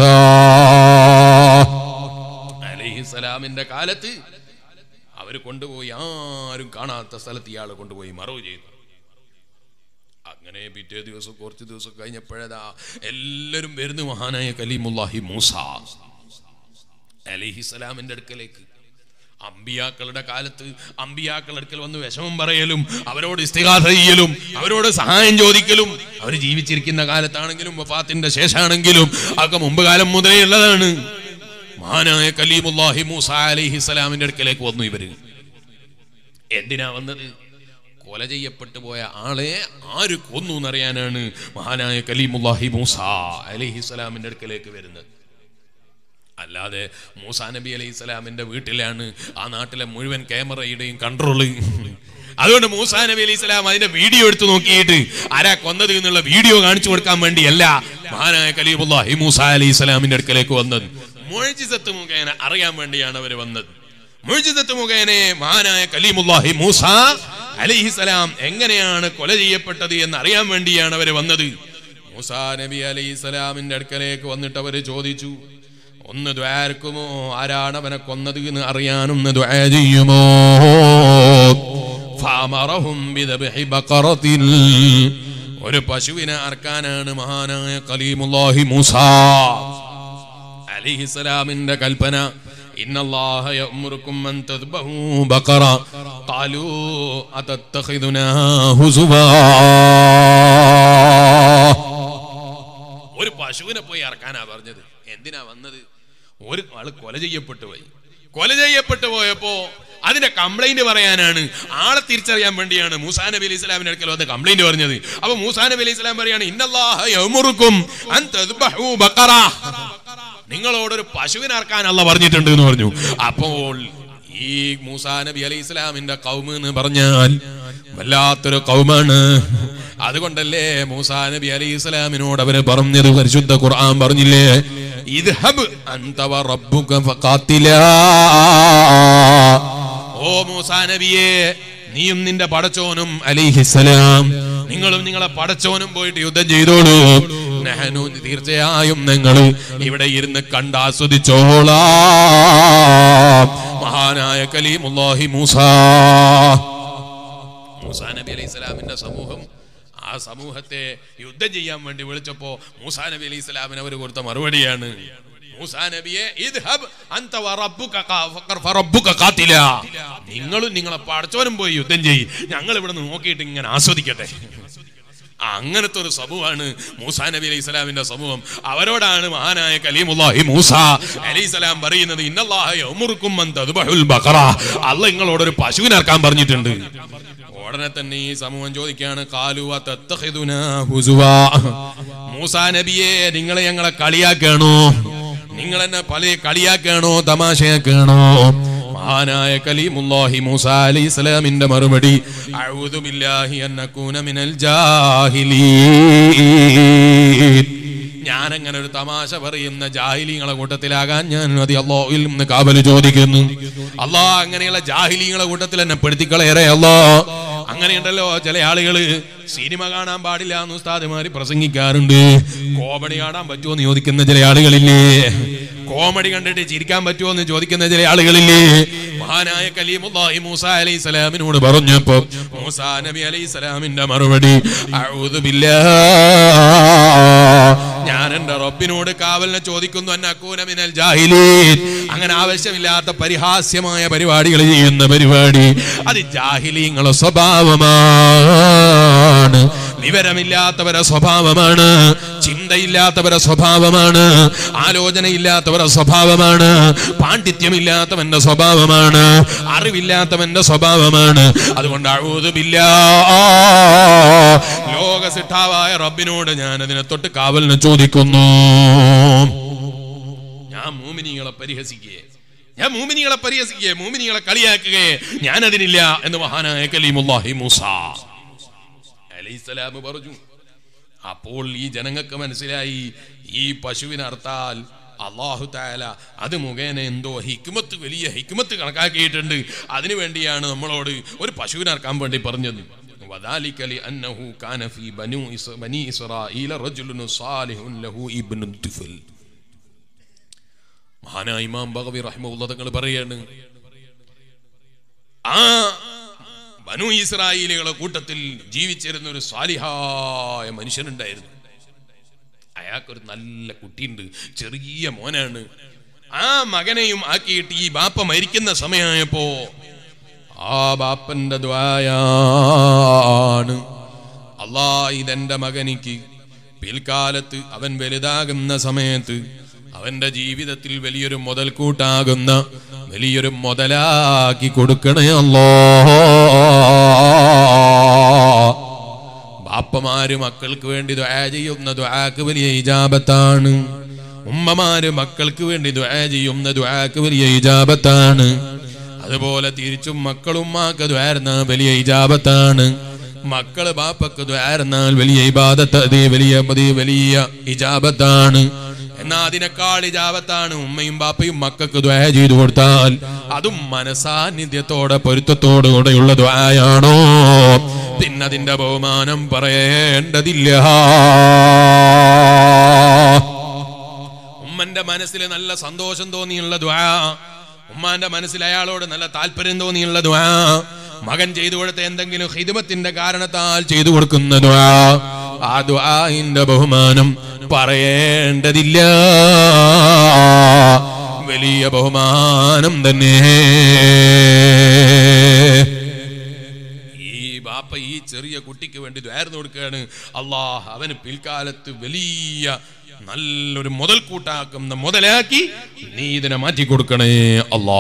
അലൈഹിസ്സലാമിന്റെ കാലത്ത് അവര് കൊണ്ടുപോയി ആരും കാണാത്ത സ്ഥലത്ത് ഇയാൾ കൊണ്ടുപോയി മറവ് ചെയ്തു അങ്ങനെ പിറ്റേ ദിവസം കുറച്ച് ദിവസം കഴിഞ്ഞപ്പോഴതാ എല്ലാവരും വരുന്നു മഹാനായ കലീമുല്ലാഹി മൂസ അലിഹിസലാമിന്റെ അടുക്കലേക്ക് അമ്പിയാക്കളുടെ കാലത്ത് അമ്പിയാക്കളുടെ അടുക്കൽ വന്ന് വിഷമം പറയലും അവരോട് ഇസ്തിഹാസ ചെയ്യലും അവരോട് സഹായം ചോദിക്കലും അവർ ജീവിച്ചിരിക്കുന്ന കാലത്താണെങ്കിലും വഫാത്തിന്റെ ശേഷമാണെങ്കിലും ഒക്കെ മുമ്പ് കാലം മുതലേ ഉള്ളതാണ് മഹാനായ കലീമുല്ലാഹി മൂസ അലിഹിസലാമിന്റെ അടുക്കലേക്ക് വന്നു ഇവര് എന്തിനാ വന്നത് കൊല ചെയ്യപ്പെട്ടു പോയ ആളെ ആര് കൊന്നു എന്നറിയാനാണ് മഹാനായ കലീമുല്ലാഹി മൂസ അലിഹിസ്സലാമിന്റെ അടുക്കലേക്ക് വരുന്നത് അല്ലാതെ മൂസാ നബി അലൈഹി സ്വലാമിന്റെ വീട്ടിലാണ് ആ നാട്ടിലെ മുഴുവൻ ക്യാമറയുടെയും കൺട്രോള് അതുകൊണ്ട് മൂസാ നബി അലൈഹി സ്വലാം അതിന്റെ വീഡിയോ എടുത്തു നോക്കിയിട്ട് ആരാ കൊന്നത് എന്നുള്ള വീഡിയോ കാണിച്ചു കൊടുക്കാൻ വേണ്ടിയല്ല മഹാനായ കലീമുല്ലാഹി മൂസ അലൈഹി സ്വലാമിന്റെ അടുക്കലേക്ക് വന്നത് മൊഴിജിസത്ത് മുഖേന അറിയാൻ വേണ്ടിയാണ് അവർ വന്നത് മുഴുജിതത്ത് മുഖേന മഹാനായ കലീമുല്ലാഹി മൂസ അലൈഹിസലാം എങ്ങനെയാണ് കൊല ചെയ്യപ്പെട്ടത് എന്ന് അറിയാൻ വേണ്ടിയാണ് അവർ വന്നത് മൂസാ നബി അലൈഹിസലാമിന്റെ അടുക്കലേക്ക് വന്നിട്ട് അവര് ചോദിച്ചു ഒന്ന് ദ്വാരക്കുമോ ആരാണ് അവനെ കൊന്നത് എന്ന് അറിയാനൊന്ന് ദ്വാ ചെയ്യുമോ ഫാമറഹും ബിദബ്ഹി ബഖറത്തിൻ ഒരു പശുവിനെ അറക്കാനാണ് മഹാനായ കലീമുല്ലാഹി മൂസ അലിഹിസലാമിന്റെ കൽപ്പന إن الله يأمركم أن تذبحوا بقرة قالوا أتتخذنا هزوا ഒരു പശുവിനെ പോയി ഇറക്കാനാ പറഞ്ഞത് എന്തിനാ വന്നത് ഒരു ആള് കൊല ചെയ്യപ്പെട്ടു പോയി കൊല ചെയ്യപ്പെട്ടു പോയപ്പോ അതിന്റെ കംപ്ലൈന്റ് പറയാനാണ് ആളെ തിരിച്ചറിയാൻ വേണ്ടിയാണ് മൂസാ നബി അലൈഹി സ്വലാമിന്റെ അടുക്കൽ വന്ന് കംപ്ലൈന്റ് പറഞ്ഞത് അപ്പൊ മൂസാ നബി അലൈഹി സ്വലാം പറയാണ് ഇന്നല്ലാഹ യഅ്മുറുക്കും അൻ തദ്ബഹു ബഖറ നിങ്ങളോടൊരു പശുവിനെ അറക്കാൻ അല്ല പറഞ്ഞിട്ടുണ്ട് എന്ന് പറഞ്ഞു അപ്പോൾ ഈ മൂസാ നബി അലൈഹി ഇസ്ലാമിന്റെ കൗമ് എന്ന് പറഞ്ഞാൽ വല്ലാത്തൊരു കൗമാണ് അതുകൊണ്ടല്ലേ മൂസാ നബി അലൈഹി ഇസ്ലാമിനോട് അവര് പറഞ്ഞത് പരിശുദ്ധ ഖുർആൻ പറഞ്ഞില്ലേ ഇദ്ഹബ് അൻത വ റബ്ബുക ഫഖാത്തിലാ ഓ മൂസാ നബിയെ നീയും നിന്റെ പടച്ചോനും അലിഹിസലാം നിങ്ങളും നിങ്ങളെ പടച്ചോനും പോയിട്ട് യുദ്ധം ചെയ്തോളൂ നെഹനു തീർച്ചയായും നിങ്ങൾ ഇവിടെ ഇരുന്ന് കണ്ടാസ്വദിച്ചോളാം മഹാനായ കലീമുല്ലാഹി മൂസ മൂസാ നബി അലൈഹി സ്വലാമിന്റെ സമൂഹം ആ സമൂഹത്തെ യുദ്ധം ചെയ്യാൻ വേണ്ടി വിളിച്ചപ്പോ മൂസാ നബി അലൈഹി സ്വലാമിന് അവർ കൊടുത്ത മറുപടിയാണ് മൂസാ നബിയെ ഇദ്ഹബ് അൻത വ റബ്ബുക ഖാ- ഫഖർ ഫറബ്ബുക ഖാതില. നിങ്ങളും നിങ്ങളെ പടച്ചോനും പോയി യുദ്ധം ചെയ്യും ഞങ്ങൾ ഇവിടെ നിന്ന് നോക്കിയിട്ട് ഇങ്ങനെ ആസ്വദിക്കട്ടെ അങ്ങനത്തെ ഒരു സമൂഹമാണ് മൂസാ നബി അലൈഹി സ്വലാമിന്റെ സമൂഹം അവരോടാണ് മഹാനായ കലീമുല്ലാഹി മൂസ അലൈഹി സ്വലാം പറയുന്നത് ഇന്നല്ലാഹ യഅ്മുറുക്കും അൻ തദ്ബഹുൽ ബഖറ അല്ല നിങ്ങളോടൊരു പശുവിനെ ഇറക്കാൻ പറഞ്ഞിട്ടുണ്ട് ഉടനെ തന്നെ ഈ സമൂഹം ചോദിക്കാണ് കാലുവ തത്തഖിദുനാ ഹുസുവാ മൂസാ നബിയെ നിങ്ങളെ ഞങ്ങളെ കളിയാക്കാണോ നിങ്ങൾ എന്നെ പല കളിയാക്കാണോ തമാശയാക്കാണോ മഹാനായ കലീമുല്ലാഹി മൂസ അലൈഹി സ്വലാമിന്റെ മറുപടി അഊദു ബില്ലാഹി അൻ നകൂന മിനൽ ജാഹിലീൻ ഞാനങ്ങനെ ഒരു തമാശ പറയുന്ന ജാഹിലിങ്ങളെ കൂട്ടത്തിലാകാൻ ഞാൻ മതി അള്ളാഹുവിൽ നിന്ന് കാവല് ചോദിക്കുന്നു അള്ളാ അങ്ങനെയുള്ള ജാഹിലിങ്ങളെ കൂട്ടത്തിൽ എന്നെ പെടുത്തിക്കളയേറെ അല്ലോ അങ്ങനെയുണ്ടല്ലോ ചില ആളുകള് സിനിമ കാണാൻ പാടില്ല എന്ന് ഉസ്താദുമാര് പ്രസംഗിക്കാറുണ്ട് കോമഡി കാണാൻ പറ്റുമോ എന്ന് ചോദിക്കുന്ന ചില ആളുകളില്ലേ കോമഡി കണ്ടിട്ട് ചിരിക്കാൻ പറ്റുമോ എന്ന് ചോദിക്കുന്ന ചില ആളുകളില്ലേ മഹാനായ കലീമുല്ലാഹി മൂസ അലൈഹി സ്വലാമിനോട് പറഞ്ഞപ്പോ മൂസ നബി അലൈഹി സ്വലാമിന്റെ മറുപടി "അഊദു ബില്ലാഹ് ഞാൻ എന്റെ റബ്ബിനോട് കാവലിനെ ചോദിക്കുന്നു അന്നക്കൂന മിനൽ ജാഹിലീൻ അങ്ങനെ ആവശ്യമില്ലാത്ത പരിഹാസ്യമായ പരിപാടികൾ ചെയ്യുന്ന പരിപാടി അത് ജാഹിലീങ്ങളെ സ്വഭാവമാണ് വിവരമില്ലാത്തവരെ സ്വഭാവമാണ് ചിന്തയില്ലാത്തവരെ സ്വഭാവമാണ് ആലോചനയില്ലാത്തവരെ സ്വഭാവമാണ് പാണ്ഡിത്യമില്ലാത്തവന്റെ സ്വഭാവമാണ് അറിവില്ലാത്തവന്റെ സ്വഭാവമാണ് അതുകൊണ്ട് അഴുതുമില്ല ലോക സിട്ടാവായ റബ്ബിനോട് ഞാൻ അതിനെ തൊട്ട് കാവലിന് ചോദിക്കുന്നു ഞാൻ മൂമിനികളെ പരിഹസിക്കുകയെ ഞാൻ മൂമിനികളെ പരിഹസിക്കുകയെ മൂമിനികളെ കളിയാക്കുകയെ ഞാൻ അതിനില്ല എന്ന് മഹാനായ കലീമുല്ലാഹി മൂസ അലൈഹിസ്സലാം പറഞ്ഞു അപ്പോൾ ഈ ജനങ്ങൾക്ക് മനസ്സിലായി ഈ പശുവിനെ അർത്താൽ അള്ളാഹു താല അത് മുഖേന എന്തോ ഹിക്കുമത്ത് വലിയ ഹിക്കുമത്ത് കണക്കാക്കിയിട്ടുണ്ട് അതിനു വേണ്ടിയാണ് നമ്മളോട് ഒരു പശുവിനെ അറക്കാൻ വേണ്ടി പറഞ്ഞത് وذلك لأنه كان في بنو إس- بني إسرائيل رجل صالح له ابن طفل മഹാനായ ഇമാം ബഗവി റഹ്മുള്ള തങ്ങൾ പറയാണ് ആ ബനു ഇസ്രായേലികളെ കൂട്ടത്തിൽ ജീവിച്ചിരുന്ന ഒരു സാലിഹായ മനുഷ്യനുണ്ടായിരുന്നു അയാൾക്കൊരു നല്ല കുട്ടിയുണ്ട് ചെറിയ മോനാണ് ആ മകനെയും ആക്കിയിട്ട് ഈ ബാപ്പ മരിക്കുന്ന സമയമായപ്പോ ആ ബാപ്പന്റെ ദ്വായാണ് അല്ലാ ഇതെന്റെ മകനിക്ക് പിൽക്കാലത്ത് അവൻ വലുതാകുന്ന സമയത്ത് അവന്റെ ജീവിതത്തിൽ വലിയൊരു മുതൽക്കൂട്ടാകുന്ന വലിയൊരു മുതലാക്കി കൊടുക്കണേ അല്ലോ ബാപ്പമാര് മക്കൾക്ക് വേണ്ടി ദ്വാ ചെയ്യുന്ന ദ്വാക്ക് വലിയ ഇജാബത്താണ് ഉമ്മമാര് മക്കൾക്ക് വേണ്ടി ദ്വാ ചെയ്യുന്ന ദ്വാക്ക് വലിയ ഇജാബത്താണ് അതുപോലെ തിരിച്ചും മക്കളും ഉമ്മാക്ക് ദ്വാരുന്ന വലിയ ഇജാബത്താണ് മക്കള് ബാപ്പക്ക് ദ്വാരുന്നാൽ വലിയ ഇബാദത്ത് അത് വലിയ വലിയ വലിയ ഇജാബത്താണ് എന്നാ അതിനേക്കാൾ ഇജാബത്താണ് ഉമ്മയും ബാപ്പയും മക്കൾക്ക് ദ്വാ ചെയ്തു കൊടുത്താൽ അതും മനസാന്നിധ്യത്തോടെ പൊരുത്തത്തോടു കൂടെയുള്ള ദ്വായാണോ പിന്നെ അതിന്റെ ബഹുമാനം പറയേണ്ടതില്ല ഉമ്മന്റെ മനസ്സിൽ നല്ല സന്തോഷം തോന്നിയുള്ള ദ്വാ ഉമ്മാന്റെ മനസ്സിൽ അയാളോട് നല്ല താല്പര്യം തോന്നിയുള്ള ദ്വാ മകൻ ചെയ്തു കൊടുത്ത എന്തെങ്കിലും ഹിദമത്തിന്റെ കാരണത്താൽ ചെയ്തു കൊടുക്കുന്ന ദ്വാ ആ ദ്വാന്റെ ബഹുമാനം പറയേണ്ടതില്ല വലിയ ബഹുമാനം തന്നെ ഈ ബാപ്പ ഈ ചെറിയ കുട്ടിക്ക് വേണ്ടി ദ്വാരുന്നു കൊടുക്കുകയാണ് അള്ളാഹ് അവന് പിൽക്കാലത്ത് വലിയ നല്ലൊരു മുതൽക്കൂട്ടാക്കുന്ന മുതലാക്കി നീ ഇതിനെ മാറ്റി കൊടുക്കണേ അല്ലാ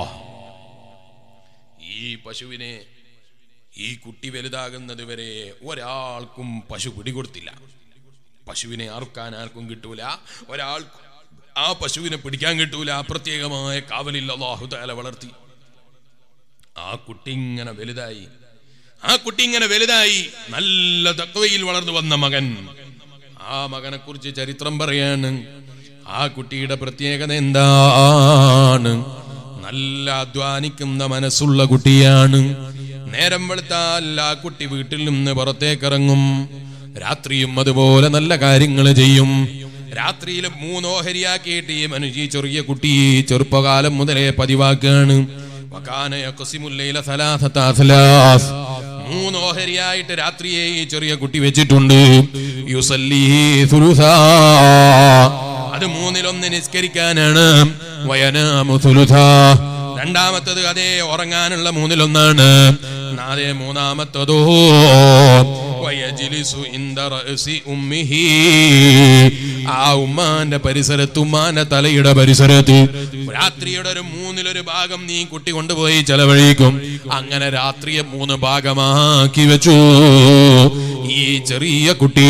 ഈ പശുവിനെ ഈ കുട്ടി വലുതാകുന്നത് വരെ ഒരാൾക്കും പശു പിടികൊടുത്തില്ല പശുവിനെ അറുക്കാൻ ആർക്കും കിട്ടൂല ഒരാൾ ആ പശുവിനെ പിടിക്കാൻ കിട്ടൂല പ്രത്യേകമായ കാവലിൽ അള്ളാഹു താല വളർത്തി ആ കുട്ടി ഇങ്ങനെ വലുതായി ആ കുട്ടി ഇങ്ങനെ വലുതായി നല്ല തക്വയിൽ വളർന്നു വന്ന മകൻ ആ മകനെ കുറിച്ച് ചരിത്രം പറയാണ് ആ കുട്ടിയുടെ പ്രത്യേകത എന്താണ് നല്ല അധ്വാനിക്കുന്ന മനസ്സുള്ള കുട്ടിയാണ് നേരം വെളുത്താൽ ആ കുട്ടി വീട്ടിൽ നിന്ന് പുറത്തേക്കിറങ്ങും രാത്രിയും അതുപോലെ നല്ല കാര്യങ്ങൾ ചെയ്യും രാത്രിയിൽ മൂന്നോഹരിയാക്കിയിട്ട് ഈ മനുഷ്യ ചെറിയ കുട്ടി ചെറുപ്പകാലം മുതലേ പതിവാക്കുകയാണ് വകാന യഖ്സിമുൽ ലൈല സലാസത അസ്ലാസ്. മൂന്ന് ഓഹരിയായിട്ട് രാത്രിയെ ഈ ചെറിയ കുട്ടി വെച്ചിട്ടുണ്ട് യുസല്ലി സുലുസാ. അത് മൂന്നിലൊന്ന് നിസ്കരിക്കാനാണ് വയനാമു സുലുസാ. രണ്ടാമത്തത് അതേ ഉറങ്ങാനുള്ള മൂന്നിലൊന്നാണ് അതേ മൂന്നാമത്തതോ വയജിലിസു ഇന്ദ റഅസി ഉമ്മിഹി. ആ ഉമ്മാന്റെ പരിസരത്ത് ഉമ്മാന്റെ തലയുടെ പരിസരത്ത് രാത്രിയുടെ ഒരു മൂന്നിലൊരു ഭാഗം നീ കുട്ടി കൊണ്ടുപോയി ചെലവഴിക്കും അങ്ങനെ രാത്രിയെ മൂന്ന് ഭാഗമാക്കി വെച്ചു ഈ ചെറിയ കുട്ടി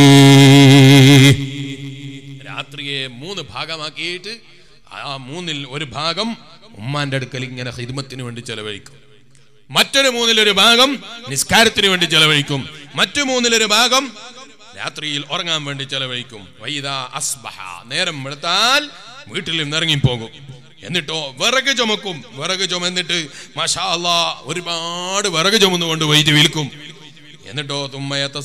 രാത്രിയെ മൂന്ന് ഭാഗമാക്കിയിട്ട് ആ മൂന്നിൽ ഒരു ഭാഗം ഉമ്മാന്റെ അടുക്കൽ ഇങ്ങനെ ഹിദ്മത്തിന് വേണ്ടി ചെലവഴിക്കും മറ്റൊരു മൂന്നിലൊരു ഭാഗം നിസ്കാരത്തിന് വേണ്ടി ചെലവഴിക്കും മറ്റു മൂന്നിലൊരു ഭാഗം രാത്രിയിൽ ഉറങ്ങാൻ വേണ്ടി ചെലവഴിക്കും വൈദാ അസ്ബഹ നേരം വെളുത്താൽ വീട്ടിൽ നിന്ന് ഇറങ്ങിപ്പോകും എന്നിട്ടോ വിറക് ചുമക്കും വിറക് ചുമന്നിട്ട് മഷാ അല്ലാ ഒരുപാട് വിറക് ചുമന്നുകൊണ്ട് വൈദ്യുതി വിൽക്കും എന്നിട്ടോ തുമ്മയത്ത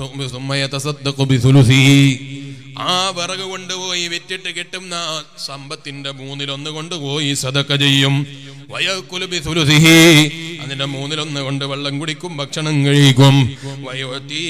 ആ വിറക് കൊണ്ടുപോയി വിറ്റിട്ട് കിട്ടുന്ന സമ്പത്തിന്റെ മൂന്നിലൊന്ന് കൊണ്ടുപോയി സദക്ക ചെയ്യും വയക്കുലുബി സുലുസിഹി അതിന്റെ മൂന്നിലൊന്ന് കൊണ്ട് വെള്ളം കുടിക്കും ഭക്ഷണം കഴിക്കും വയോത്തീ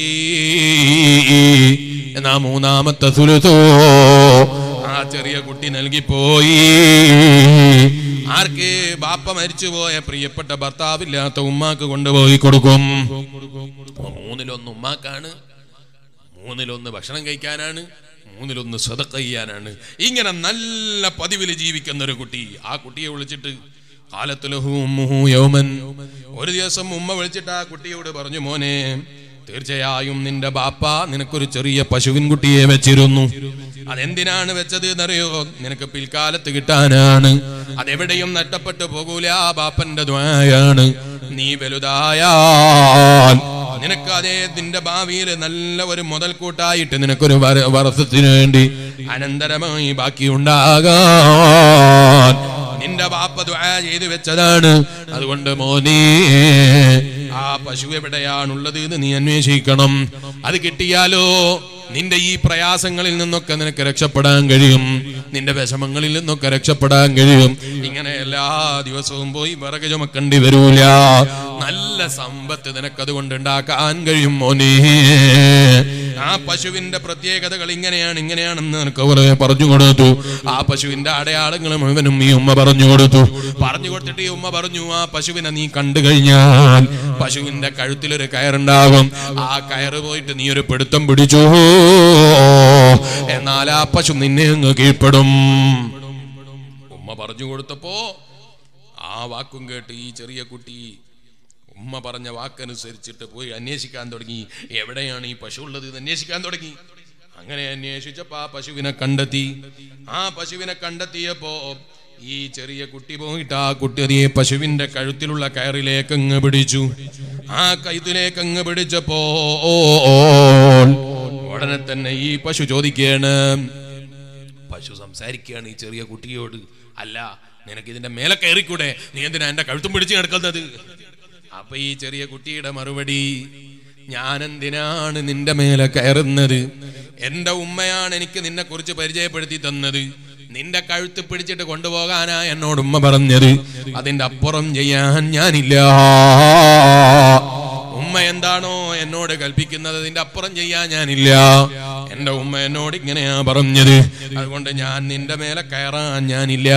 എന്നാ മൂന്നാമത്തെ സുലുസോ ആ ചെറിയ കുട്ടി നൽകിപ്പോയി ആർക്ക് ബാപ്പ മരിച്ചുപോയ പ്രിയപ്പെട്ട ഭർത്താവില്ലാത്ത ഉമ്മാക്ക് കൊണ്ടുപോയി കൊടുക്കും മൂന്നിലൊന്ന് ഉമ്മാക്കാണ് മൂന്നിലൊന്ന് ഭക്ഷണം കഴിക്കാനാണ് മൂന്നിലൊന്ന് സ്വതക്ക ചെയ്യാനാണ് ഇങ്ങനെ നല്ല പതിവിൽ ജീവിക്കുന്ന ഒരു കുട്ടി ആ കുട്ടിയെ വിളിച്ചിട്ട് കാലത്തുലഹു ഉമ്മുഹു യൗമൻ ഒരു ദിവസം ഉമ്മ വിളിച്ചിട്ട് ആ കുട്ടിയോട് പറഞ്ഞു മോനെ തീർച്ചയായും നിന്റെ ബാപ്പ നിനക്കൊരു ചെറിയ പശുവിൻ കുട്ടിയെ വെച്ചിരുന്നു അതെന്തിനാണ് വെച്ചത് എന്നറിയോ നിനക്ക് പിൽക്കാലത്ത് കിട്ടാനാണ് അതെവിടെയും നഷ്ടപ്പെട്ടു പോകൂല ആ ബാപ്പന്റെ ദ്വായാണ് നീ വലുതായാൽ നിനക്ക് അതേ നിന്റെ ഭാവിയിൽ നല്ല ഒരു മുതൽക്കൂട്ടായിട്ട് നിനക്കൊരു വര- വർഷത്തിന് വേണ്ടി അനന്തരമായി ബാക്കിയുണ്ടാകാൻ നിന്റെ ബാപ്പ ദുആ ചെയ്തു വെച്ചതാണ് അതുകൊണ്ട് മോനെ ആ പശു എവിടെയാണുള്ളത് എന്ന് നീ അന്വേഷിക്കണം അത് കിട്ടിയാലോ നിന്റെ ഈ പ്രയാസങ്ങളിൽ നിന്നൊക്കെ നിനക്ക് രക്ഷപ്പെടാൻ കഴിയും നിന്റെ വിഷമങ്ങളിൽ നിന്നൊക്കെ രക്ഷപ്പെടാൻ കഴിയും ഇങ്ങനെ എല്ലാ ദിവസവും പോയി വിറക് ചുമക്കേണ്ടി വരൂല നല്ല സമ്പത്ത് നിനക്ക് അതുകൊണ്ട് ഉണ്ടാക്കാൻ കഴിയും മോനെ ആ പശുവിന്റെ പ്രത്യേകതകൾ ഇങ്ങനെയാണ് ഇങ്ങനെയാണെന്ന് നിനക്ക് കുറെ പറഞ്ഞു കൊടുത്തു ആ പശുവിന്റെ അടയാളങ്ങൾ മുഴുവനും ഈ ഉമ്മ പറഞ്ഞു കൊടുത്തു പറഞ്ഞു കൊടുത്തിട്ട് ഈ ഉമ്മ പറഞ്ഞു ആ പശുവിനെ നീ കണ്ടു കഴിഞ്ഞാൽ പശുവിന്റെ കഴുത്തിലൊരു കയറുണ്ടാകും ആ കയറ് പോയിട്ട് നീ ഒരു പിടുത്തം പിടിച്ചു എന്നാൽ ആ പശു നിന്നെ അങ്ങ് കീഴ്പ്പെടും ഉമ്മ പറഞ്ഞു കൊടുത്തപ്പോ ആ വാക്കും കേട്ട് ഈ ചെറിയ കുട്ടി ഉമ്മ പറഞ്ഞ വാക്കനുസരിച്ചിട്ട് പോയി അന്വേഷിക്കാൻ തുടങ്ങി എവിടെയാണ് ഈ പശു ഉള്ളത് എന്ന് അന്വേഷിക്കാൻ തുടങ്ങി അങ്ങനെ അന്വേഷിച്ചപ്പോ ആ പശുവിനെ കണ്ടെത്തി ആ പശുവിനെ കണ്ടെത്തിയപ്പോ ഈ ചെറിയ കുട്ടി പോയിട്ട് ആ കുട്ടി അതേ പശുവിന്റെ കഴുത്തിലുള്ള കയറിലേക്ക് അങ്ങ് പിടിച്ചു ആ കഴുത്തിലേക്ക് അങ്ങ് പിടിച്ചപ്പോ ഉടനെ തന്നെ ഈ പശു ചോദിക്കുകയാണ് പശു സംസാരിക്കുകയാണ് ഈ ചെറിയ കുട്ടിയോട് അല്ല നിനക്ക് ഇതിന്റെ മേലെ കയറിക്കൂടെ നീ എന്തിനാ എന്റെ കഴുത്തും പിടിച്ച് കിടക്കുന്നത് അപ്പൊ ഈ ചെറിയ കുട്ടിയുടെ മറുപടി ഞാൻ എന്തിനാണ് നിന്റെ മേലെ കയറുന്നത് എന്റെ ഉമ്മയാണ് എനിക്ക് നിന്നെ കുറിച്ച് പരിചയപ്പെടുത്തി തന്നത് നിന്റെ കഴുത്ത് പിടിച്ചിട്ട് കൊണ്ടുപോകാനാ എന്നോട് ഉമ്മ പറഞ്ഞത് അതിന്റെ അപ്പുറം ചെയ്യാൻ ഞാനില്ല ഉമ്മ എന്താണോ എന്നോട് കൽപ്പിക്കുന്നത് അതിന്റെ അപ്പുറം ചെയ്യാൻ ഞാനില്ല എന്റെ ഉമ്മ എന്നോട് ഇങ്ങനെയാ പറഞ്ഞത് അതുകൊണ്ട് ഞാൻ നിന്റെ മേലെ കയറാൻ ഞാനില്ല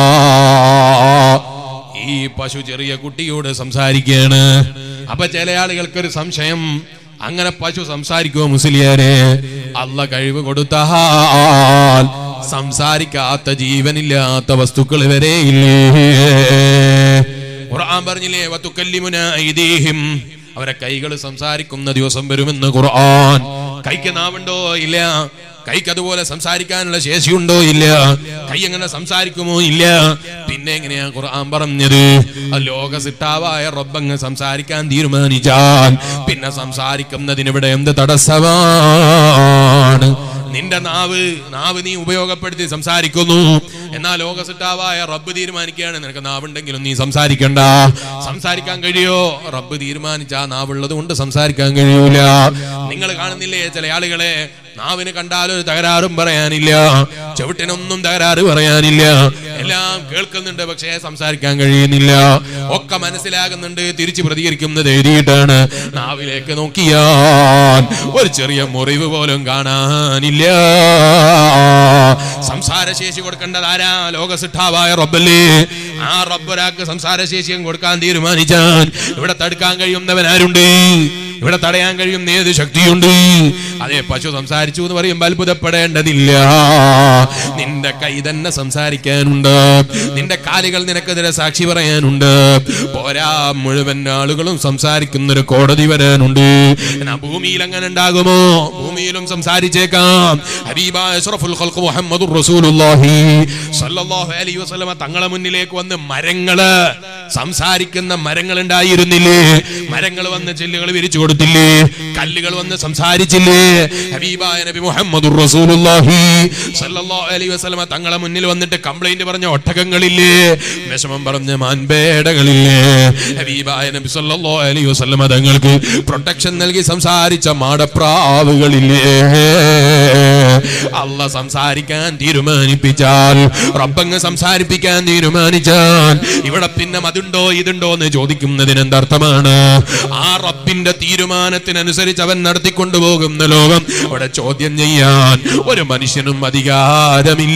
ഈ പശു ചെറിയ കുട്ടിയോട് സംസാരിക്കുകയാണ് അപ്പൊ ചില ആളുകൾക്കൊരു സംശയം അങ്ങനെ പശു സംസാരിക്കുമോ മുസ്ലിയാരെ അല്ല കഴിവ് കൊടുത്താൽ സംസാരിക്കാത്ത ജീവനില്ലാത്ത വസ്തുക്കൾ വരെ ഇല്ലേ ഖുർആൻ പറഞ്ഞില്ലേ വതുക്കല്ലിമുന ഐദീഹിം അവരെ കൈകൾ സംസാരിക്കുന്ന ദിവസം വരുമെന്ന് ഖുർആൻ കൈക്ക് നാവുണ്ടോ ഇല്ല കൈക്ക് അതുപോലെ സംസാരിക്കാനുള്ള ശേഷിയുണ്ടോ ഇല്ല കൈ എങ്ങനെ സംസാരിക്കുമോ ഇല്ല പിന്നെ എങ്ങനെയാ ഖുർആൻ പറഞ്ഞത് ആ ലോക സിട്ടാവായ റബ്ബങ്ങ് സംസാരിക്കാൻ തീരുമാനിച്ചാൽ പിന്നെ സംസാരിക്കുന്നതിന് ഇവിടെ എന്ത് തടസ്സമാണ് നിന്റെ നാവ് നാവ് നീ ഉപയോഗപ്പെടുത്തി സംസാരിക്കുന്നു എന്നാൽ ലോകസിട്ടാവായ റബ്ബ് തീരുമാനിക്കുകയാണ് നിനക്ക് നാവുണ്ടെങ്കിലും നീ സംസാരിക്കണ്ട സംസാരിക്കാൻ കഴിയോ റബ്ബ് തീരുമാനിച്ച ആ നാവുള്ളത് കൊണ്ട് സംസാരിക്കാൻ കഴിയൂല നിങ്ങൾ കാണുന്നില്ലേ ചില ആളുകളെ നാവിന് കണ്ടാലൊരു തകരാറും പറയാനില്ല ചവിട്ടിനൊന്നും തകരാറ് പറയാനില്ല എല്ലാം കേൾക്കുന്നുണ്ട് പക്ഷേ സംസാരിക്കാൻ കഴിയുന്നില്ല ഒക്കെ മനസ്സിലാകുന്നുണ്ട് തിരിച്ചു പ്രതികരിക്കുന്നത് എഴുതിയിട്ടാണ് നാവിലേക്ക് നോക്കിയാൽ ഒരു ചെറിയ മുറിവ് പോലും കാണാനില്ല സംസാരശേഷി കൊടുക്കേണ്ടത് ആരാ ലോകസിട്ടാവായ റബ്ബല്ലേ ആ റബ്ബൊരാൾക്ക് സംസാരശേഷിയും കൊടുക്കാൻ തീരുമാനിച്ചാൽ ഇവിടെ തടുക്കാൻ കഴിയുന്നവൻ ആരുണ്ട് ഇവിടെ തടയാൻ കഴിയുന്ന ഏത് ശക്തിയുണ്ട് അതെ പശു സംസാരിച്ചു എന്ന് പറയുമ്പോൾ അത്ഭുതപ്പെടേണ്ടതില്ല നിന്റെ കൈ തന്നെ സംസാരിക്കാനുണ്ട് നിന്റെ കാലുകൾ നിനക്കെതിരെ സാക്ഷി പറയാനുണ്ട് പോരാ മുഴുവൻ ആളുകളും സംസാരിക്കുന്ന ഒരു കോടതി വരാനുണ്ട് എന്നാ ഭൂമിയിൽ അങ്ങനെ ഉണ്ടാകുമോ ഭൂമിയിലും സംസാരിച്ചേക്കാം ഹബീബായ അഷ്റഫുൽ ഖൽഖ് മുഹമ്മദുർ റസൂലുള്ളാഹി സ്വല്ലല്ലാഹു അലൈഹി വസല്ലമ തങ്ങളെ മുന്നിലേക്ക് വന്ന് മരങ്ങള് സംസാരിക്കുന്ന മരങ്ങൾ ഉണ്ടായിരുന്നില്ലേ മരങ്ങൾ വന്ന് ചെല്ലുകൾ വിരിച്ചു കൊടുത്തു കൊടുത്തില്ലേ കല്ലുകൾ വന്ന് സംസാരിച്ചില്ലേ ഹബീബായ നബി മുഹമ്മദുർ റസൂലുള്ളാഹി സല്ലല്ലാഹു അലൈഹി വസല്ലമ തങ്ങളെ മുന്നിൽ വന്നിട്ട് കംപ്ലൈന്റ് പറഞ്ഞ ഒട്ടകങ്ങളില്ലേ വിഷമം പറഞ്ഞ മാൻപേടകളില്ലേ ഹബീബായ നബി സല്ലല്ലാഹു അലൈഹി വസല്ലമ തങ്ങൾക്ക് പ്രൊട്ടക്ഷൻ നൽകി സംസാരിച്ച മാടപ്രാവുകളില്ലേ അല്ല സംസാരിക്കാൻ തീരുമാനിപ്പിച്ചാൽ റബ്ബങ്ങ് സംസാരിപ്പിക്കാൻ തീരുമാനിച്ചാൽ ഇവിടെ പിന്നെ അതുണ്ടോ ഇതുണ്ടോ എന്ന് ചോദിക്കുന്നതിന് എന്തർത്ഥമാണ് ആ റബ്ബിന്റെ തീരുമാനത്തിനനുസരിച്ച് അവൻ നടത്തിക്കൊണ്ടുപോകുന്ന ലോകം അവിടെ ചോദ്യം ചെയ്യാൻ ഒരു മനുഷ്യനും അധികാരമില്ല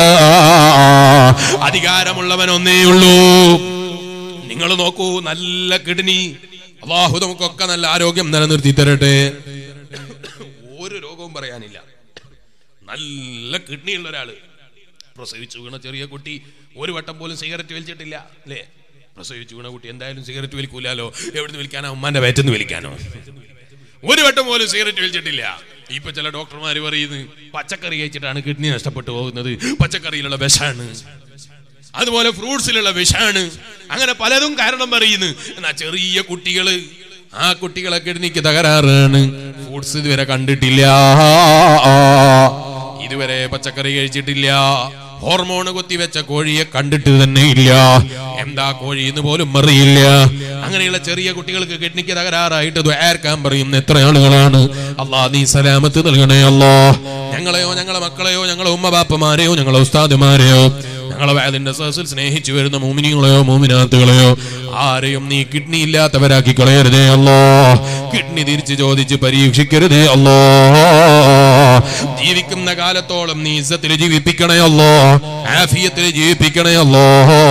അധികാരമുള്ളവൻ ഒന്നേ ഉള്ളൂ നിങ്ങൾ നോക്കൂ നല്ല കിഡ്നി അള്ളാഹു നമുക്കൊക്കെ നല്ല ആരോഗ്യം നിലനിർത്തി തരട്ടെ ഒരു രോഗവും പറയാനില്ല നല്ല കിഡ്നി ഉള്ള ഒരാള് പ്രസവിച്ചു വീണ ചെറിയ കുട്ടി ഒരു വട്ടം പോലും സിഗരറ്റ് വലിച്ചിട്ടില്ല അല്ലേ പ്രസവിച്ചു വീണ കുട്ടി എന്തായാലും സിഗരറ്റ് വലിക്കൂലോ എവിടുന്ന് വലിക്കാനോ ഉമ്മാന്റെ വയറ്റുന്ന് വലിക്കാനോ ഒരു വട്ടം പോലും സിഗരറ്റ് വലിച്ചിട്ടില്ല ഇപ്പൊ ചില ഡോക്ടർമാർ പറയുന്നത് പച്ചക്കറി കഴിച്ചിട്ടാണ് കിഡ്നി നഷ്ടപ്പെട്ടു പോകുന്നത് പച്ചക്കറിയിലുള്ള വിഷാണ് അതുപോലെ ഫ്രൂട്ട്സിലുള്ള വിഷാണ് അങ്ങനെ പലതും കാരണം പറയുന്നു എന്നാ ചെറിയ കുട്ടികള് ആ കുട്ടികളെ കിഡ്നിക്ക് തകരാറാണ് ഫ്രൂട്ട്സ് ഇതുവരെ കണ്ടിട്ടില്ല ഇതുവരെ പച്ചക്കറി കഴിച്ചിട്ടില്ല ഹോർമോൺ കുത്തിവെച്ച കോഴിയെ കണ്ടിട്ട് തന്നെ ഇല്ല എന്താ കോഴി എന്ന് പോലും അറിയില്ല അങ്ങനെയുള്ള ചെറിയ കുട്ടികൾക്ക് കിഡ്നിക്ക് തകരാറായിട്ട് ദ്വാരക്കാൻ പറയുന്ന എത്ര ആളുകളാണ് അള്ളാ നീ സലാമത്ത് നൽകണേ അല്ലോ ഞങ്ങളെയോ ഞങ്ങളെ മക്കളെയോ ഞങ്ങളെ ഉമ്മ ബാപ്പമാരെയോ ഞങ്ങളെ ഉസ്താദുമാരെയോ ഞങ്ങളെ വേദിന്റെ സഹസിൽ സ്നേഹിച്ചു വരുന്ന മോമിനികളെയോ മോമിനാത്തുകളെയോ ആരെയും നീ കിഡ്നി ഇല്ലാത്തവരാക്കി കളയരുതേ അല്ലോ കിഡ്നി തിരിച്ചു ചോദിച്ച് പരീക്ഷിക്കരുതേ അല്ലോ ജീവിക്കുന്ന കാലത്തോളം നീ ഇസ്സത്തിൽ ജീവിപ്പിക്കണേ അല്ലോ ആഫിയത്തിൽ ജീവിപ്പിക്കണേ അല്ലോ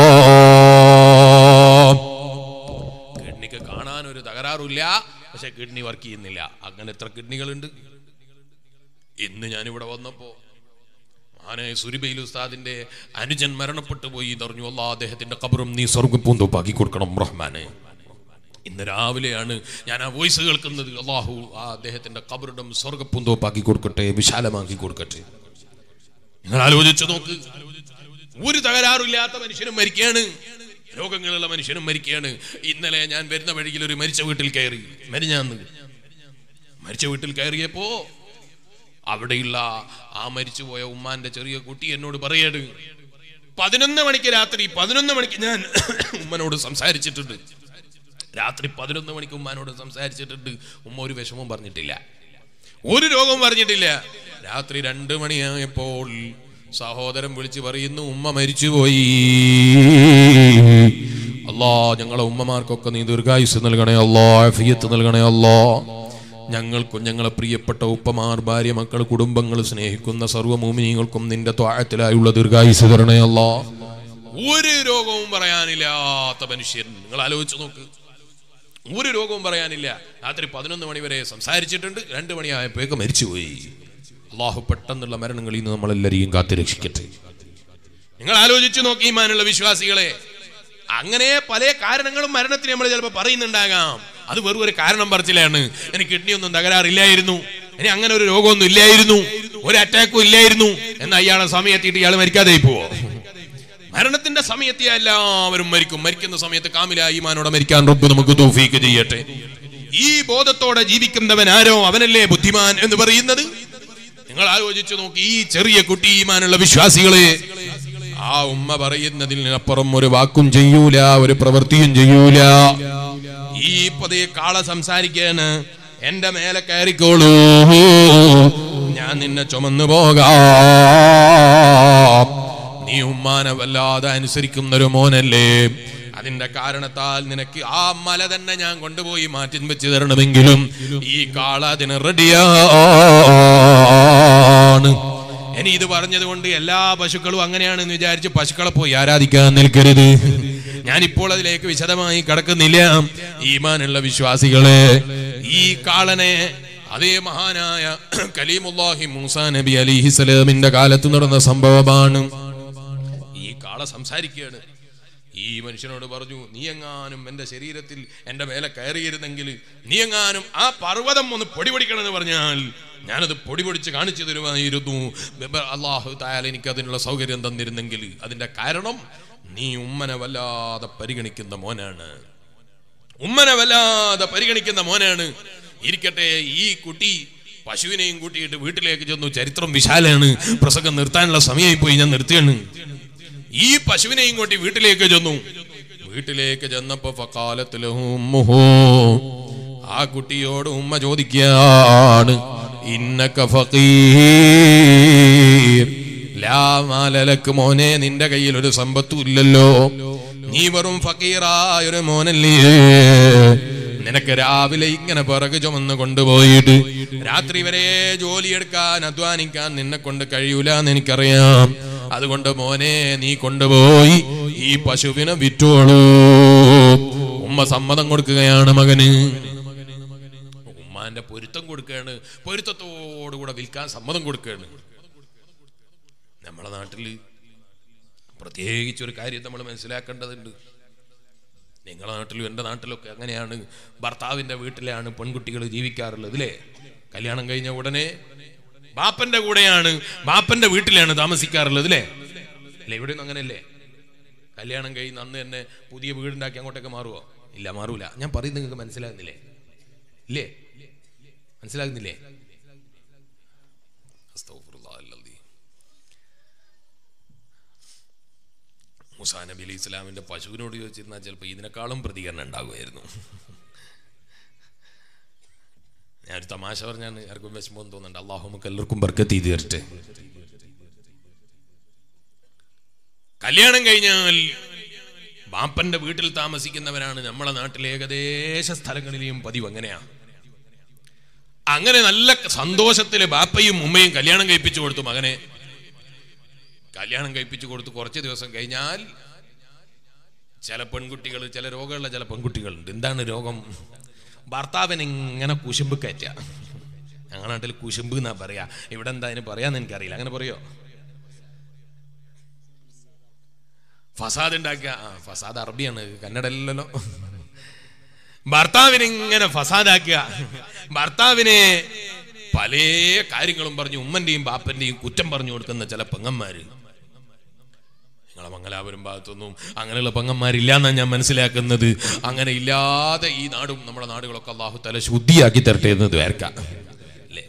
കിഡ്നിക്ക് കാണാൻ ഒരു തകരാറില്ല പക്ഷെ കിഡ്നി വർക്ക് ചെയ്യുന്നില്ല അങ്ങനെ എത്ര കിഡ്നികളുണ്ട് ഇന്ന് ഞാനിവിടെ വന്നപ്പോ ആനെ സുരിബയിൽ ഉസ്താദിന്റെ അനുജൻ മരണപ്പെട്ടു പോയി പറഞ്ഞു അല്ലാ അദ്ദേഹത്തിന്റെ കബറും നീ സ്വർഗപ്പൂന്തോപ്പാക്കി കൊടുക്കണം റഹ്മാനെ ഇന്ന് രാവിലെയാണ് ഞാൻ ആ വോയിസ് കേൾക്കുന്നത് അള്ളാഹു ആ അദ്ദേഹത്തിന്റെ കബറിടം സ്വർഗപ്പൂന്തോപ്പാക്കി കൊടുക്കട്ടെ വിശാലമാക്കി കൊടുക്കട്ടെ നിങ്ങൾ ആലോചിച്ചു നോക്ക് ഒരു തകരാറില്ലാത്ത മനുഷ്യനും മരിക്കുകയാണ് രോഗങ്ങളുള്ള മനുഷ്യനും മരിക്കുകയാണ് ഇന്നലെ ഞാൻ വരുന്ന വഴിയിൽ ഒരു മരിച്ച വീട്ടിൽ കയറി മരിഞ്ഞാന്ന് മരിച്ച വീട്ടിൽ കയറിയപ്പോ അവിടെയുള്ള ആ മരിച്ചുപോയ ഉമ്മാന്റെ ചെറിയ കുട്ടി എന്നോട് പറയാണ് പതിനൊന്ന് മണിക്ക് രാത്രി പതിനൊന്ന് മണിക്ക് ഞാൻ ഉമ്മനോട് സംസാരിച്ചിട്ടുണ്ട് രാത്രി പതിനൊന്ന് മണിക്ക് ഉമ്മാനോട് സംസാരിച്ചിട്ടുണ്ട് ഉമ്മ ഒരു വിഷമവും പറഞ്ഞിട്ടില്ല ഒരു രോഗവും പറഞ്ഞിട്ടില്ല രാത്രി രണ്ട് മണിയായപ്പോൾ സഹോദരൻ വിളിച്ചു പറയുന്നു ഉമ്മ മരിച്ചുപോയി അല്ലാ ഞങ്ങളെ ഉമ്മമാർക്കൊക്കെ നീ ദീർഘായുസ് നൽകണേ അല്ലോ ഫിയത്ത് നൽകണേ അല്ലോ ഞങ്ങൾക്കും ഞങ്ങളെ പ്രിയപ്പെട്ട ഉപ്പമാർ ഭാര്യ മക്കൾ കുടുംബങ്ങൾ സ്നേഹിക്കുന്ന സർവ്വമൂമിനികൾക്കും നിന്റെ ത്വാഴത്തിലായുള്ള ദീർഘായുസ് തരണേ അല്ലോ ഒരു രോഗവും പറയാനില്ലാത്ത മനുഷ്യൻ നിങ്ങൾ ആലോചിച്ച് നോക്ക് ഒരു രോഗവും പറയാനില്ല രാത്രി പതിനൊന്ന് മണി വരെ സംസാരിച്ചിട്ടുണ്ട് രണ്ട് മണിയായപ്പോഴേക്ക് മരിച്ചുപോയി അള്ളാഹു പെട്ടെന്നുള്ള മരണങ്ങളിൽ നിന്ന് നമ്മളെല്ലാരെയും കാത്തു രക്ഷിക്കട്ടെ നിങ്ങൾ ആലോചിച്ചു നോക്കി ഈമാനുള്ള വിശ്വാസികളെ അങ്ങനെ പല കാരണങ്ങളും മരണത്തിന് നമ്മൾ ചിലപ്പോൾ പറയുന്നുണ്ടാകാം അത് വെറും ഒരു കാരണം പറച്ചിലാണ് എനിക്ക് കിഡ്നി ഒന്നും തകരാറില്ലായിരുന്നു ഇനി അങ്ങനെ ഒരു രോഗമൊന്നും ഇല്ലായിരുന്നു ഒരു അറ്റാക്കും ഇല്ലായിരുന്നു എന്ന് അയാളെ സമയത്തിയിട്ട് ഇയാൾ മരിക്കാതെ പോവോ മരണത്തിന്റെ സമയത്ത് എല്ലാവരും മരിക്കും മരിക്കുന്ന സമയത്ത് കാമില ഈമാനോടെ മരിക്കാൻ റബ്ബ് നമുക്ക് തൗഫീക്ക് ചെയ്യട്ടെ ഈ ബോധത്തോടെ ജീവിക്കുന്നവൻ ആരോ അവനല്ലേ ബുദ്ധിമാൻ എന്ന് പറയുന്നത് നിങ്ങൾ ആലോചിച്ചു നോക്കി ഈ ചെറിയ കുട്ടി ഈമാനുള്ള വിശ്വാസികളെ ആ ഉമ്മ പറയുന്നതിനപ്പുറം ഒരു വാക്കും ചെയ്യൂല ഒരു പ്രവൃത്തിയും ചെയ്യൂല ഈ പതേ കാള സംസാരിക്കാണ് എന്റെ മേലെ കയറിക്കോളൂ ഞാൻ നിന്നെ ചുമന്നു പോകാം നീ ഉമ്മാനെ വല്ലാതെ അനുസരിക്കുന്ന ഒരു മോനല്ലേ അതിന്റെ കാരണത്താൽ നിനക്ക് ആ മല തന്നെ ഞാൻ കൊണ്ടുപോയി മാറ്റി വെച്ച് തരണമെങ്കിലും ഈ കാള അതിന് റെഡിയാണ് ഇനി ഇത് പറഞ്ഞത് കൊണ്ട് എല്ലാ പശുക്കളും അങ്ങനെയാണെന്ന് വിചാരിച്ച് പശുക്കളെ പോയി ആരാധിക്കാൻ നിൽക്കരുത് ഞാൻ ഇപ്പോൾ അതിലേക്ക് വിശദമായി കടക്കുന്നില്ല ഈമാനുള്ള വിശ്വാസികളെ ഈ കാളനെ അതേ മഹാനായ കലീമുല്ലാഹി മൂസ നബി അലിഹിസലാമിന്റെ കാലത്ത് നടന്ന സംഭവമാണ് ഈ കാള സംസാരിക്കുകയാണ് ഈ മനുഷ്യനോട് പറഞ്ഞു നീ എങ്ങാനും എന്റെ ശരീരത്തിൽ എന്റെ മേലെ കയറിയിരുന്നെങ്കിൽ നീ എങ്ങാനും ആ പർവ്വതം ഒന്ന് പൊടി പൊടിക്കണമെന്ന് പറഞ്ഞാൽ ഞാനത് പൊടി പൊടിച്ച് കാണിച്ചു തരുമായിരുന്നു ബബ- അള്ളാഹു തായാൽ എനിക്ക് അതിനുള്ള സൗകര്യം തന്നിരുന്നെങ്കിൽ അതിന്റെ കാരണം നീ ഉമ്മനെ വല്ലാതെ പരിഗണിക്കുന്ന മോനാണ് ഉമ്മനെ വല്ലാതെ പരിഗണിക്കുന്ന മോനാണ് ഇരിക്കട്ടെ ഈ കുട്ടി പശുവിനെയും കൂട്ടിയിട്ട് വീട്ടിലേക്ക് ചെന്നു ചരിത്രം വിശാലാണ് പ്രസംഗം നിർത്താനുള്ള സമയമായി പോയി ഞാൻ നിർത്തിയാണ് ഈ പശുവിനെയും കൂട്ടി വീട്ടിലേക്ക് ചെന്നു വീട്ടിലേക്ക് ചെന്നപ്പോ ഫക്കാലത്തിലഹു ഉമ്മുഹു. ആ കുട്ടിയോട് ഉമ്മ ചോദിക്കുകയാണ് ഇന്നക ഫഖീർ ലാ മാലലക്ക് മോനെ നിന്റെ കയ്യിൽ ഒരു സമ്പത്തും ഇല്ലല്ലോ നീ വെറും ഫക്കീറായ ഒരു മോനല്ലേ നിനക്ക് രാവിലെ ഇങ്ങനെ പിറകു ചുമന്ന് കൊണ്ടുപോയിട്ട് രാത്രി വരെ ജോലിയെടുക്കാൻ അധ്വാനിക്കാൻ നിന്നെ കൊണ്ട് കഴിയൂല എന്ന് എനിക്കറിയാം അതുകൊണ്ട് മോനെ നീ കൊണ്ടുപോയി ഈ പശുവിനെ വിറ്റോളൂ ഉമ്മ സമ്മതം കൊടുക്കുകയാണ് മകന് ഉമ്മാന്റെ പൊരുത്തം കൊടുക്കുകയാണ് പൊരുത്തത്തോടുകൂടെ വിൽക്കാൻ സമ്മതം കൊടുക്കുകയാണ് നമ്മളെ നാട്ടില് പ്രത്യേകിച്ച് ഒരു കാര്യം നമ്മൾ മനസ്സിലാക്കേണ്ടതുണ്ട് നിങ്ങളുടെ നാട്ടിലും എൻ്റെ നാട്ടിലൊക്കെ അങ്ങനെയാണ് ഭർത്താവിൻ്റെ വീട്ടിലാണ് പെൺകുട്ടികൾ ജീവിക്കാറുള്ളത് അല്ലേ കല്യാണം കഴിഞ്ഞ ഉടനെ ബാപ്പന്റെ കൂടെയാണ് ബാപ്പന്റെ വീട്ടിലാണ് താമസിക്കാറുള്ളത് അല്ലേ അല്ലേ ഇവിടെയൊന്നും അങ്ങനെയല്ലേ കല്യാണം കഴിഞ്ഞ് അന്ന് തന്നെ പുതിയ വീടുണ്ടാക്കി അങ്ങോട്ടൊക്കെ മാറുമോ ഇല്ല മാറൂല ഞാൻ പറയുന്നത് നിങ്ങൾക്ക് മനസ്സിലാകുന്നില്ലേ ഇല്ലേ മനസ്സിലാകുന്നില്ലേ അസ്തഗ്ഫിറുല്ലാഹ് അൽ-അദീം. മുസാ നബി അലൈഹി ഇസ്ലാമിന്റെ പശുവിനോട് ചോദിച്ചിരുന്നാൽ ചിലപ്പോൾ ഇതിനേക്കാളും പ്രതികരണം ഉണ്ടാകുമായിരുന്നു ഞാനൊരു തമാശ പറഞ്ഞാണ് ആർക്കും വിഷമം തോന്നുന്നുണ്ട് അള്ളാഹു നമുക്ക് എല്ലാവർക്കും ബർക്കത്ത് ചെയ്ത് തരട്ടെ കല്യാണം കഴിഞ്ഞാൽ ബാപ്പന്റെ വീട്ടിൽ താമസിക്കുന്നവരാണ് നമ്മളെ നാട്ടിലെ ഏകദേശ സ്ഥലങ്ങളിലെയും പതിവ് അങ്ങനെയാ അങ്ങനെ നല്ല സന്തോഷത്തില് ബാപ്പയും ഉമ്മയും കല്യാണം കഴിപ്പിച്ചു കൊടുത്തു മകനെ കല്യാണം കഴിപ്പിച്ചു കൊടുത്ത് കുറച്ച് ദിവസം കഴിഞ്ഞാൽ ചില പെൺകുട്ടികൾ ചില രോഗമുള്ള ചില പെൺകുട്ടികളുണ്ട് എന്താണ് രോഗം ഭർത്താവിന് ഇങ്ങനെ കുശുമ്പ് കയറ്റ ഞങ്ങളുടെ നാട്ടിൽ കുശുമ്പ് എന്നാ പറയാ ഇവിടെ എന്താ അതിന് പറയാന്ന് എനിക്കറിയില്ല അങ്ങനെ പറയോ ഫസാദ് ഉണ്ടാക്കുക ആ ഫസാദ് അറബിയാണ് കന്നഡ അല്ലല്ലോ ഭർത്താവിനെ ഇങ്ങനെ ഫസാദാക്കുക ഭർത്താവിനെ പല കാര്യങ്ങളും പറഞ്ഞു ഉമ്മന്റെയും ബാപ്പന്റെയും കുറ്റം പറഞ്ഞു കൊടുക്കുന്ന ചില പെങ്ങന്മാര് നിങ്ങളെ മംഗലാപുരം ഭാഗത്തൊന്നും അങ്ങനെയുള്ള പെങ്ങന്മാരില്ല എന്നാണ് ഞാൻ മനസ്സിലാക്കുന്നത് അങ്ങനെ ഇല്ലാതെ ഈ നാടും നമ്മുടെ നാടുകളൊക്കെ അള്ളാഹു തല ശുദ്ധിയാക്കി തരട്ടെ എന്ന് ദ്വാരക്കാം അല്ലേ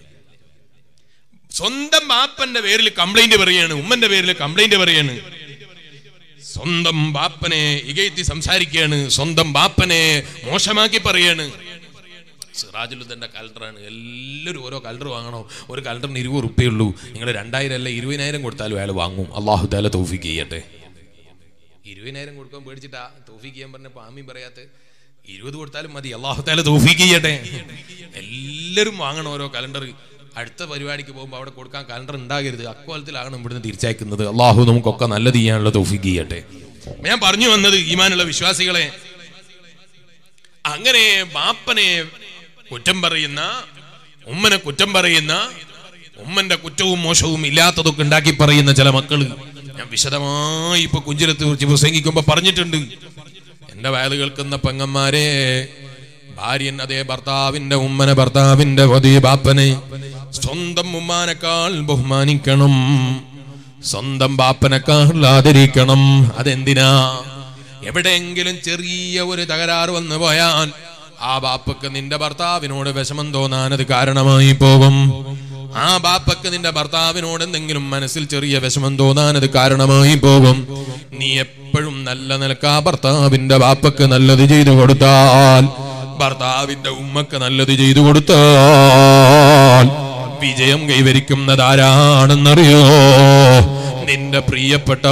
സ്വന്തം ബാപ്പന്റെ പേരിൽ കംപ്ലൈന്റ് പറയാണ് ഉമ്മന്റെ പേരിൽ കംപ്ലൈന്റ് പറയാണ് സ്വന്തം ബാപ്പനെ ഇകയത്തി സംസാരിക്കുകയാണ് സ്വന്തം ബാപ്പനെ മോശമാക്കി പറയാണ് സിറാജുലുദ്ദന്റെ കലണ്ടറാണ് എല്ലാവരും ഓരോ കലണ്ടർ വാങ്ങണോ ഒരു കലണ്ടറിന് ഇരുപത് റുപ്യുള്ളൂ നിങ്ങൾ രണ്ടായിരം അല്ല ഇരുപതിനായിരം കൊടുത്താലും അയാൾ വാങ്ങും അള്ളാഹു താല തോഫിക്ക് ചെയ്യട്ടെ ഇരുപതിനായിരം കൊടുക്കാൻ പേടിച്ചിട്ടാ തോഫിക്ക് ചെയ്യാൻ പറഞ്ഞപ്പോ ആമീൻ പറയാത്ത ഇരുപത് കൊടുത്താലും മതി അള്ളാഹു താല തോഫിക്ക് ചെയ്യട്ടെ എല്ലാവരും വാങ്ങണം ഓരോ കലണ്ടർ അടുത്ത പരിപാടിക്ക് പോകുമ്പോൾ അവിടെ കൊടുക്കാൻ കലണ്ടർ ഉണ്ടാകരുത് അക്കോലത്തിലാണ് ഇവിടുന്ന് തിരിച്ചയക്കുന്നത് അള്ളാഹു നമുക്കൊക്കെ നല്ലത് ചെയ്യാനുള്ള തോഫിക്ക് ചെയ്യട്ടെ ഞാൻ പറഞ്ഞു വന്നത് ഈമാനുള്ള വിശ്വാസികളെ അങ്ങനെ ബാപ്പനെ കുറ്റം പറയുന്ന ഉമ്മനെ കുറ്റം പറയുന്ന ഉമ്മന്റെ കുറ്റവും മോശവും ഇല്ലാത്തതൊക്കെ ഉണ്ടാക്കി പറയുന്ന ചില മക്കള് ഞാൻ വിശദമായി ഇപ്പൊ കുഞ്ചിലത്തെ കുറിച്ച് പ്രസംഗിക്കുമ്പോ പറഞ്ഞിട്ടുണ്ട് എന്റെ വയല് കേൾക്കുന്ന പെങ്ങന്മാരെ ഭാര്യൻ അതേ ഭർത്താവിന്റെ ഉമ്മനെ ഭർത്താവിന്റെ പതി ബാപ്പനെ സ്വന്തം ഉമ്മാനേക്കാൾ ബഹുമാനിക്കണം സ്വന്തം ബാപ്പനേക്കാൾ ആദരിക്കണം അതെന്തിനാ എവിടെയെങ്കിലും ചെറിയ ഒരു തകരാറ് വന്നു പോയാൽ ആ ബാപ്പക്ക് നിന്റെ ഭർത്താവിനോട് വിഷമം തോന്നാൻ അത് കാരണമായി പോകും ആ ബാപ്പക്ക് നിന്റെ ഭർത്താവിനോട് എന്തെങ്കിലും മനസ്സിൽ ചെറിയ വിഷമം തോന്നാൻ അത് കാരണമായി പോകും നീ എപ്പോഴും നല്ല നിലക്ക് ആ ഭർത്താവിന്റെ ബാപ്പക്ക് നല്ലത് ചെയ്തു കൊടുത്താൽ ഭർത്താവിന്റെ ഉമ്മക്ക് നല്ലത് ചെയ്തു കൊടുത്താൽ വിജയം കൈവരിക്കുന്നത് ആരാണെന്നറിയോ നിന്റെ പ്രിയപ്പെട്ട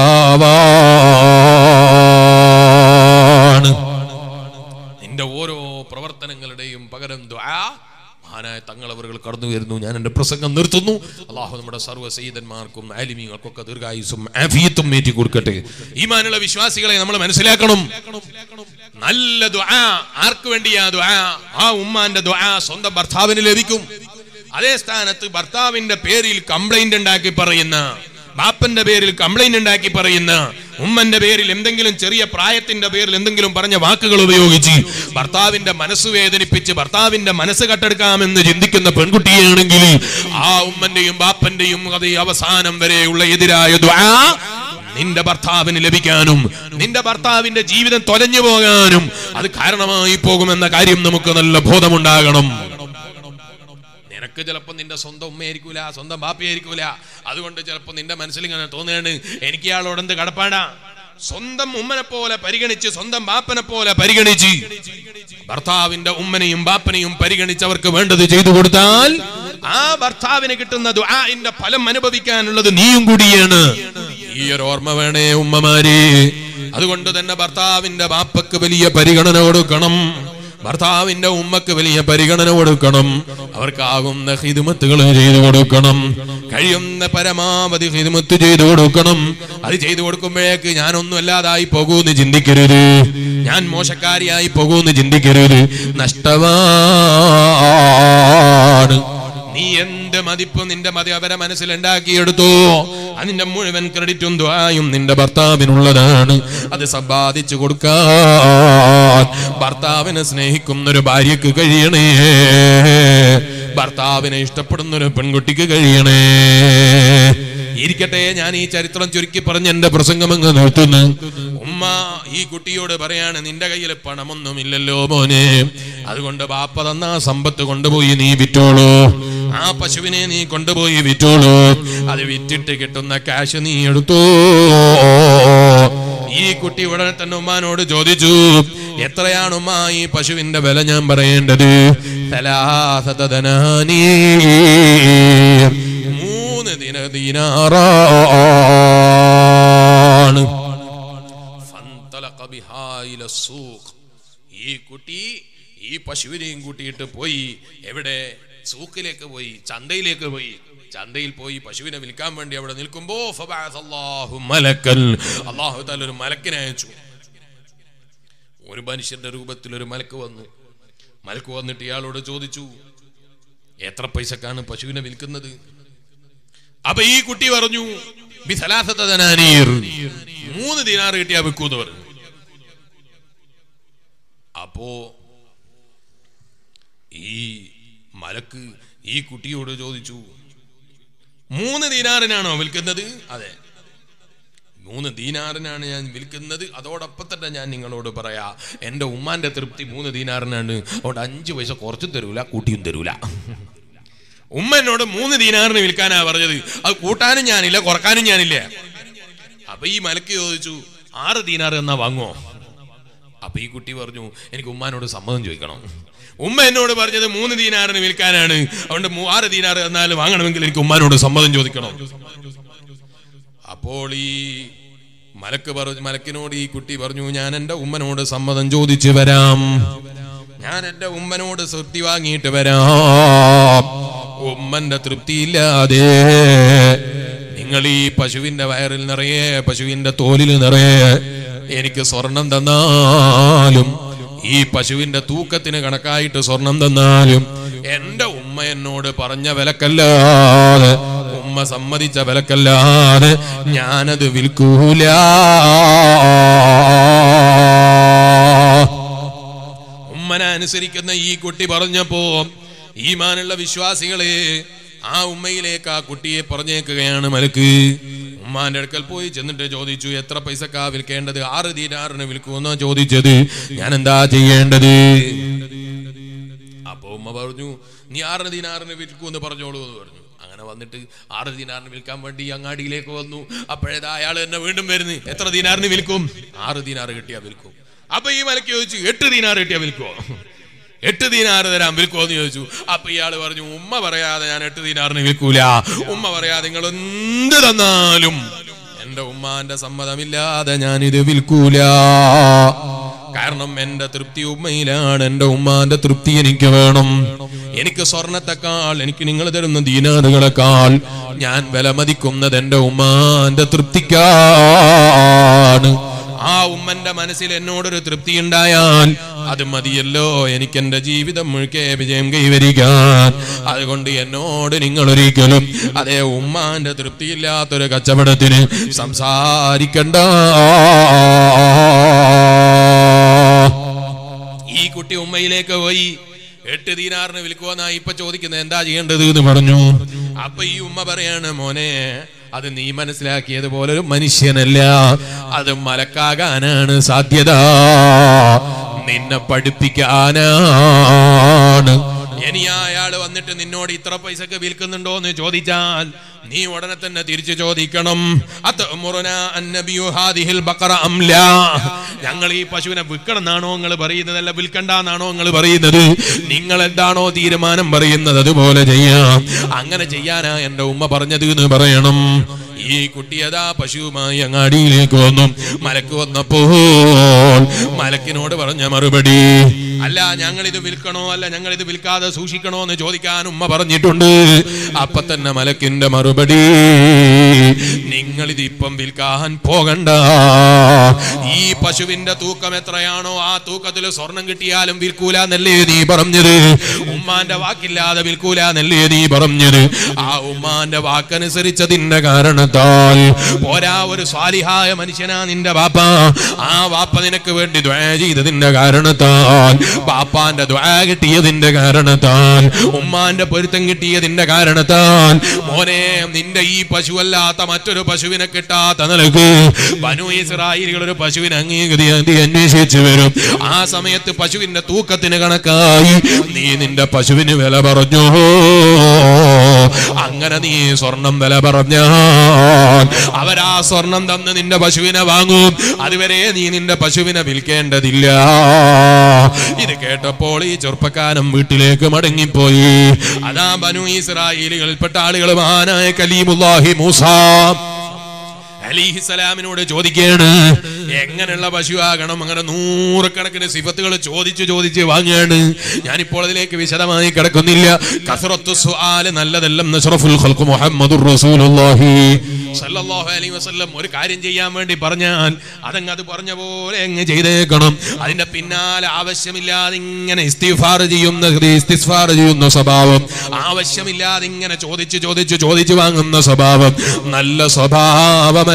ഭർത്താവാണ് നിന്റെ ഓരോ പ്രവർത്തനങ്ങളുടെയും പകരം ദ്വാ മഹാനായ തങ്ങളവറുകൾ കടന്നു വരുന്നു ഞാൻ എൻ്റെ പ്രസംഗം നിർത്തുന്നു അള്ളാഹു നമ്മുടെ സർവ്വ സയ്യിദന്മാർക്കും ആലിമീങ്ങൾക്കൊക്കെ ദീർഘായുസും ആഫിയത്തും ഏറ്റി കൊടുക്കട്ടെ ഈമാനുള്ള വിശ്വാസികളെ നമ്മൾ മനസ്സിലാക്കണം നല്ല ദ്വാ ആർക്ക് വേണ്ടിയാ ദ്വാ ആ ഉമ്മാന്റെ ദ്വാ സ്വന്തം ഭർത്താവിന് ലഭിക്കും അതേ സ്ഥാനത്ത് ഭർത്താവിന്റെ പേരിൽ കംപ്ലൈന്റ് ഉണ്ടാക്കി പറയുന്ന ബാപ്പന്റെ പേരിൽ കംപ്ലൈന്റ് ഉണ്ടാക്കി പറയുന്ന ഉമ്മന്റെ പേരിൽ എന്തെങ്കിലും ചെറിയ പ്രായത്തിന്റെ പേരിൽ എന്തെങ്കിലും പറഞ്ഞ വാക്കുകൾ ഉപയോഗിച്ച് ഭർത്താവിന്റെ മനസ്സ് വേദനിപ്പിച്ച് ഭർത്താവിന്റെ മനസ്സ് കട്ടെടുക്കാമെന്ന് ചിന്തിക്കുന്ന പെൺകുട്ടിയാണെങ്കിൽ ആ ഉമ്മന്റെയും ബാപ്പന്റെയും അത് അവസാനം വരെയുള്ള എതിരായ ദ്വാ നിന്റെ ഭർത്താവിന് ലഭിക്കാനും നിന്റെ ഭർത്താവിന്റെ ജീവിതം തൊലഞ്ഞു പോകാനും അത് കാരണമായി പോകുമെന്ന കാര്യം നമുക്ക് നല്ല ബോധമുണ്ടാകണം നിനക്ക് ചിലപ്പോൾ നിന്റെ സ്വന്തം ഉമ്മയായിരിക്കൂല സ്വന്തം ബാപ്പയായിരിക്കൂല അതുകൊണ്ട് ചിലപ്പോൾ നിന്റെ മനസ്സിൽ ഇങ്ങനെ തോന്നുകയാണ് എനിക്ക് ഇയാളോട് എന്ത് കടപ്പാടാ സ്വന്തം ഉമ്മനെ പോലെ പരിഗണിച്ച് സ്വന്തം ബാപ്പനെ പോലെ പരിഗണിച്ച് ഭർത്താവിന്റെ ഉമ്മനെയും ബാപ്പനെയും പരിഗണിച്ചവർക്ക് വേണ്ടത് ചെയ്തു കൊടുത്താൽ ആ ഭർത്താവിന് കിട്ടുന്ന ദുആഇന്റെ ഫലം അനുഭവിക്കാനുള്ളത് നീയും കൂടിയാണ് ഈ ഒരു ഓർമ്മ വേണേ ഉമ്മമാരെ അതുകൊണ്ട് തന്നെ ഭർത്താവിന്റെ ബാപ്പക്ക് വലിയ പരിഗണന കൊടുക്കണം ഭർത്താവിന്റെ ഉമ്മക്ക് വലിയ പരിഗണന കൊടുക്കണം അവർക്കാകുന്ന ഹിതുമത്തുകൾ ചെയ്തു കൊടുക്കണം കഴിയുന്ന പരമാവധി ഹിതുമത്ത് ചെയ്തു കൊടുക്കണം അത് ചെയ്തു കൊടുക്കുമ്പോഴേക്ക് ഞാനൊന്നും അല്ലാതായി പോകൂന്ന് ചിന്തിക്കരുത് ഞാൻ മോശക്കാരിയായി പോകൂന്ന് ചിന്തിക്കരുത് നഷ്ടമാണ് നീ എന്ത് മതിപ്പ് നിന്റെ മതി അവരെ മനസ്സിലുണ്ടാക്കിയെടുത്തു അതിന്റെ മുഴുവൻ ക്രെഡിറ്റും ദ്വായും നിന്റെ ഭർത്താവിനുള്ളതാണ് അത് സമ്പാദിച്ചു കൊടുക്കാൻ ഭർത്താവിനെ സ്നേഹിക്കുന്ന ഒരു ഭാര്യക്ക് കഴിയണേ ഭർത്താവിനെ ഇഷ്ടപ്പെടുന്ന ഒരു പെൺകുട്ടിക്ക് കഴിയണേ ഇരിക്കട്ടെ ഞാൻ ഈ ചരിത്രം ചുരുക്കി പറഞ്ഞ് എന്റെ പ്രസംഗം അങ്ങ് നിർത്തുന്നു ഉമ്മ ഈ കുട്ടിയോട് പറയാണ് നിന്റെ കയ്യിൽ പണമൊന്നുമില്ലല്ലോ മോനെ അതുകൊണ്ട് ബാപ്പ തന്ന ആ സമ്പത്ത് കൊണ്ടുപോയി നീ വിറ്റോളൂ ആ പശുവിനെ നീ കൊണ്ടുപോയി വിറ്റോളൂ അത് വിറ്റിട്ട് കിട്ടുന്ന കാശ് നീ എടുത്തോ ഈ കുട്ടി ഉടനെ തന്നെ ഉമ്മാനോട് ചോദിച്ചു എത്രയാണ് ഉമ്മ ഈ പശുവിന്റെ വില ഞാൻ പറയേണ്ടത് തലാസതനാനീ മൂന്ന് ദിന ദിനാറാണ് ഫന്തലഖ ബിഹാ ഇല സൂഖ്. ഈ കുട്ടി ഈ പശുവിനെയും കൂട്ടിയിട്ട് പോയി എവിടെ സൂക്കിലേക്ക് പോയി ചന്തയിലേക്ക് പോയി ചന്തയിൽ പോയി പശുവിനെ വിൽക്കാൻ വേണ്ടി അവിടെ നിൽക്കുമ്പോ ഫബഅസ അല്ലാഹു മലക്കൻ അല്ലാഹു തആല ഒരു മലക്കിനെ അയച്ചു ഒരു മനുഷ്യന്റെ രൂപത്തിൽ ഒരു മലക്ക് വന്നു മലക്ക് വന്നിട്ട് ഇയാളോട് ചോദിച്ചു എത്ര പൈസക്കാണ് പശുവിനെ വിൽക്കുന്നത് അപ്പൊ ഈ കുട്ടി പറഞ്ഞു "ബി സലാസത്ത ദനാനീർ." മൂന്ന് ദിനാർ കിട്ടിയാ വിൽക്കൂന്ന് പറഞ്ഞു അപ്പോ ഈ മലക്ക് ഈ കുട്ടിയോട് ചോദിച്ചു മൂന്ന് ദീനാറിനാണോ വിൽക്കുന്നത് അതെ മൂന്ന് ദീനാറിനാണ് ഞാൻ വിൽക്കുന്നത് അതോടൊപ്പം തന്നെ ഞാൻ നിങ്ങളോട് പറയാ എൻ്റെ ഉമ്മാന്റെ തൃപ്തി മൂന്ന് ദീനാറിനാണ് അതുകൊണ്ട് അഞ്ച് പൈസ കുറച്ചും തരൂല കൂട്ടിയും തരൂല ഉമ്മ എന്നോട് മൂന്ന് ദീനാറിന് വിൽക്കാനാ പറഞ്ഞത് അത് കൂട്ടാനും ഞാനില്ല കുറക്കാനും ഞാനില്ല അപ്പൊ ഈ മലക്ക് ചോദിച്ചു ആറ് ദീനാർ എന്നാ വാങ്ങുമോ അപ്പൊ ഈ കുട്ടി പറഞ്ഞു എനിക്ക് ഉമ്മാനോട് സമ്മതം ചോദിക്കണം ഉമ്മ എന്നോട് പറഞ്ഞത് മൂന്ന് ദീനാറിന് വിൽക്കാനാണ് അതുകൊണ്ട് മൂ- ആറ് ദീനാർ എന്നാലും വാങ്ങണമെങ്കിൽ എനിക്ക് ഉമ്മാനോട് സമ്മതം ചോദിക്കണം അപ്പോൾ ഈ മലക്ക് പറഞ്ഞു മലക്കിനോട് ഈ കുട്ടി പറഞ്ഞു ഞാൻ എൻ്റെ ഉമ്മനോട് സമ്മതം ചോദിച്ചു വരാം ഞാൻ എൻ്റെ ഉമ്മനോട് തൃപ്തി വാങ്ങിയിട്ട് വരാം ഉമ്മന്റെ തൃപ്തിയില്ലാതെ നിങ്ങൾ ഈ പശുവിന്റെ വയറിൽ നിറയെ പശുവിന്റെ തോലിൽ നിറയെ എനിക്ക് സ്വർണം തന്നാലും ഈ പശുവിന്റെ തൂക്കത്തിന് കണക്കായിട്ട് സ്വർണം തന്നാലും എന്റെ ഉമ്മ എന്നോട് പറഞ്ഞ വിലക്കല്ലാതെ ഉമ്മ സമ്മതിച്ച വിലക്കല്ലാതെ ഞാനത് വിൽക്കൂല ഉമ്മനെ അനുസരിക്കുന്ന ഈ കുട്ടി പറഞ്ഞപ്പോ ഈമാനുള്ള വിശ്വാസികളെ ആ ഉമ്മയിലേക്ക് ആ കുട്ടിയെ പറഞ്ഞേക്കുകയാണ് മലക്ക് ഉമ്മാന്റെ അടുക്കൽ പോയി ചെന്നിട്ട് ചോദിച്ചു എത്ര പൈസക്കാ വിൽക്കേണ്ടത് ആറ് ദീനാറിന് വിൽക്കുമെന്നോ ചോദിച്ചത് ഞാൻ എന്താ ചെയ്യേണ്ടത് അപ്പൊ ഉമ്മ പറഞ്ഞു നീ ആറ് ദിനാറിന് വിൽക്കൂന്ന് പറഞ്ഞോളൂ എന്ന് പറഞ്ഞു അങ്ങനെ വന്നിട്ട് ആറ് ദിനാറിന് വിൽക്കാൻ വേണ്ടി അങ്ങാടിയിലേക്ക് വന്നു അപ്പോഴേതാ അയാൾ എന്നെ വീണ്ടും വരുന്നു എത്ര ദിനാറിന് വിൽക്കും ആറ് ദിനാറ് കിട്ടിയാ വിൽക്കും അപ്പൊ ഈ മലക്ക് ചോദിച്ചു എട്ട് ദിനാറ് കിട്ടിയാ വിൽക്കുമോ എട്ട് ദീനാറ് തരാൻ വിൽക്കുമോ എന്ന് ചോദിച്ചു അപ്പൊ ഇയാൾ പറഞ്ഞു ഉമ്മ പറയാതെ ഞാൻ എട്ട് ദീനാറിന് വിൽക്കൂല ഉമ്മ പറയാതെ നിങ്ങൾ എന്ത് തന്നാലും എന്റെ ഉമ്മാന്റെ സമ്മതമില്ലാതെ ഞാൻ ഇത് വിൽക്കൂല കാരണം എന്റെ തൃപ്തി ഉമ്മയിലാണ് എന്റെ ഉമ്മാന്റെ തൃപ്തി എനിക്ക് വേണം എനിക്ക് സ്വർണത്തെക്കാൾ എനിക്ക് നിങ്ങൾ തരുന്ന ദീനാറുകളെക്കാൾ ഞാൻ വിലമതിക്കുന്നത് എന്റെ ഉമ്മാന്റെ തൃപ്തിക്കാണ് ആ ഉമ്മന്റെ മനസ്സിൽ എന്നോടൊരു തൃപ്തി ഉണ്ടായാൽ അത് മതിയല്ലോ എനിക്ക് എന്റെ ജീവിതം മുഴുക്കെ വിജയം കൈവരിക്കാൻ അതുകൊണ്ട് എന്നോട് നിങ്ങൾ ഒരിക്കലും അതേ ഉമ്മാന്റെ തൃപ്തിയില്ലാത്തൊരു കച്ചവടത്തിന് സംസാരിക്കണ്ട ഈ കുട്ടി ഉമ്മയിലേക്ക് പോയി എട്ട് ദീനാറിന് വിൽക്കുമെന്നാ ഇപ്പൊ ചോദിക്കുന്നത് എന്താ ചെയ്യേണ്ടത് എന്ന് പറഞ്ഞു അപ്പൊ ഈ ഉമ്മ പറയാണ് മോനെ അത് നീ മനസ്സിലാക്കിയതുപോലെ ഒരു മനുഷ്യനല്ല അത് മലക്കാകാനാണ് സാധ്യത നിന്നെ പഠിപ്പിക്കാനാണ് ഇനി അയാൾ വന്നിട്ട് വന്നിട്ട് നിന്നോട് ഇത്ര പൈസക്ക് വിൽക്കുന്നുണ്ടോ എന്ന് ചോദിച്ചാൽ നീ ഉടനെ തന്നെ തിരിച്ചു ചോദിക്കണം അത്അമുറുന അൻ നബിയു ഹാദിഹിൽ ബഖറ അം ലാ? ഞങ്ങൾ ഈ പശുവിനെ വിൽക്കണമെന്നാണോ നിങ്ങൾ പറയുന്നത് അല്ല വിൽക്കണ്ടെന്നാണോ നിങ്ങൾ പറയുന്നത് നിങ്ങൾ എന്താണോ തീരുമാനം പറയുന്നത് അതുപോലെ ചെയ്യാം അങ്ങനെ ചെയ്യാനാ എന്റെ ഉമ്മ പറഞ്ഞത് എന്ന് പറയണം ഈ കുട്ടി അതാ പശുവുമായി അങ്ങാടിയിലേക്ക് വന്നു മലക്ക് വന്നപ്പോൾ മലക്കിനോട് പറഞ്ഞ മറുപടി അല്ല ഞങ്ങൾ ഇത് വിൽക്കണോ അല്ല ഞങ്ങൾ ഇത് വിൽക്കാതെ സൂക്ഷിക്കണോ എന്ന് ചോദിക്കാൻ ഉമ്മ പറഞ്ഞിട്ടുണ്ട് അപ്പൊ തന്നെ മലക്കിന്റെ മറുപടി നിങ്ങൾ ഇത് ഇപ്പം വിൽക്കാൻ പോകണ്ട ഈ പശുവിന്റെ തൂക്കം എത്രയാണോ ആ തൂക്കത്തിൽ സ്വർണം കിട്ടിയാലും വിൽക്കൂല എന്നല്ലേ നീ പറഞ്ഞത് ഉമ്മാന്റെ വാക്കില്ലാതെ വിൽക്കൂല എന്നല്ലേ നീ പറഞ്ഞത് ആ ഉമ്മാന്റെ വാക്കനുസരിച്ചതിന്റെ കാരണത്താൽ പോരാ ഒരു സ്വാലിഹായ മനുഷ്യനാ നിന്റെ വാപ്പ ആ വാപ്പ നിനക്ക് വേണ്ടി ദ്വാ ചെയ്തതിന്റെ കാരണത്താൽ വാപ്പാന്റെ ദ്വാ കിട്ടിയതിന്റെ കാരണത്താൽ ഉമ്മാന്റെ പൊരുത്തം കിട്ടിയതിന്റെ കാരണത്താൽ മോനെ നിന്റെ ഈ പശുവല്ലാത്ത മറ്റൊരു പശുവിനെ കിട്ടാത്ത നിലക്ക് ബനു ഇസ്രായേലികൾ ഒരു പശുവിനെ അംഗീകൃതി അന്വേഷിച്ചു വരും ആ സമയത്ത് പശുവിന്റെ തൂക്കത്തിന് കണക്കായി നീ നിന്റെ പശുവിന് വില പറഞ്ഞു അങ്ങനെ നീ സ്വർണം വില പറഞ്ഞാൽ അവരാ സ്വർണം തന്ന് നിന്റെ പശുവിനെ വാങ്ങും അതുവരെ നീ നിന്റെ പശുവിനെ വിൽക്കേണ്ടതില്ല ഇത് കേട്ടപ്പോൾ ഈ ചെറുപ്പക്കാരൻ വീട്ടിലേക്ക് മടങ്ങിപ്പോയി അതാ ബനു ഇസ്രായേലികളിൽപ്പെട്ട ആളുകൾ മഹാനായ കലീമുല്ലാഹി മൂസ അലിഹിസലാമിനോട് ചോദിക്കുകയാണ് എങ്ങനെയുള്ള പശുവാകണം അങ്ങനെ നൂറുകണക്കിന് സിഫത്തുകൾ ചോദിച്ചു ചോദിച്ച് വാങ്ങുകയാണ് ഞാനിപ്പോൾ അതിലേക്ക് വിശദമായി കിടക്കുന്നില്ല കസറത്തു സുആല് നല്ലതെല്ലാം നസ്റഫുൽ ഖൽഖ് മുഹമ്മദുർ റസൂലുള്ളാഹി സല്ലല്ലാഹു അലൈഹി വസല്ലം ഒരു കാര്യം ചെയ്യാൻ വേണ്ടി പറഞ്ഞാൽ അതങ്ങ് അത് പറഞ്ഞ പോലെ അങ്ങ് ചെയ്തേക്കണം അതിന്റെ പിന്നാലെ ആവശ്യമില്ലാതെ ഇങ്ങനെ ഇസ്തിഫാർ ചെയ്യുന്ന ഇസ്തിഫാർ ചെയ്യുന്ന സ്വഭാവം ആവശ്യമില്ലാതെ ഇങ്ങനെ ചോദിച്ച് ചോദിച്ച് ചോദിച്ചു വാങ്ങുന്ന സ്വഭാവം നല്ല സ്വഭാവമല്ല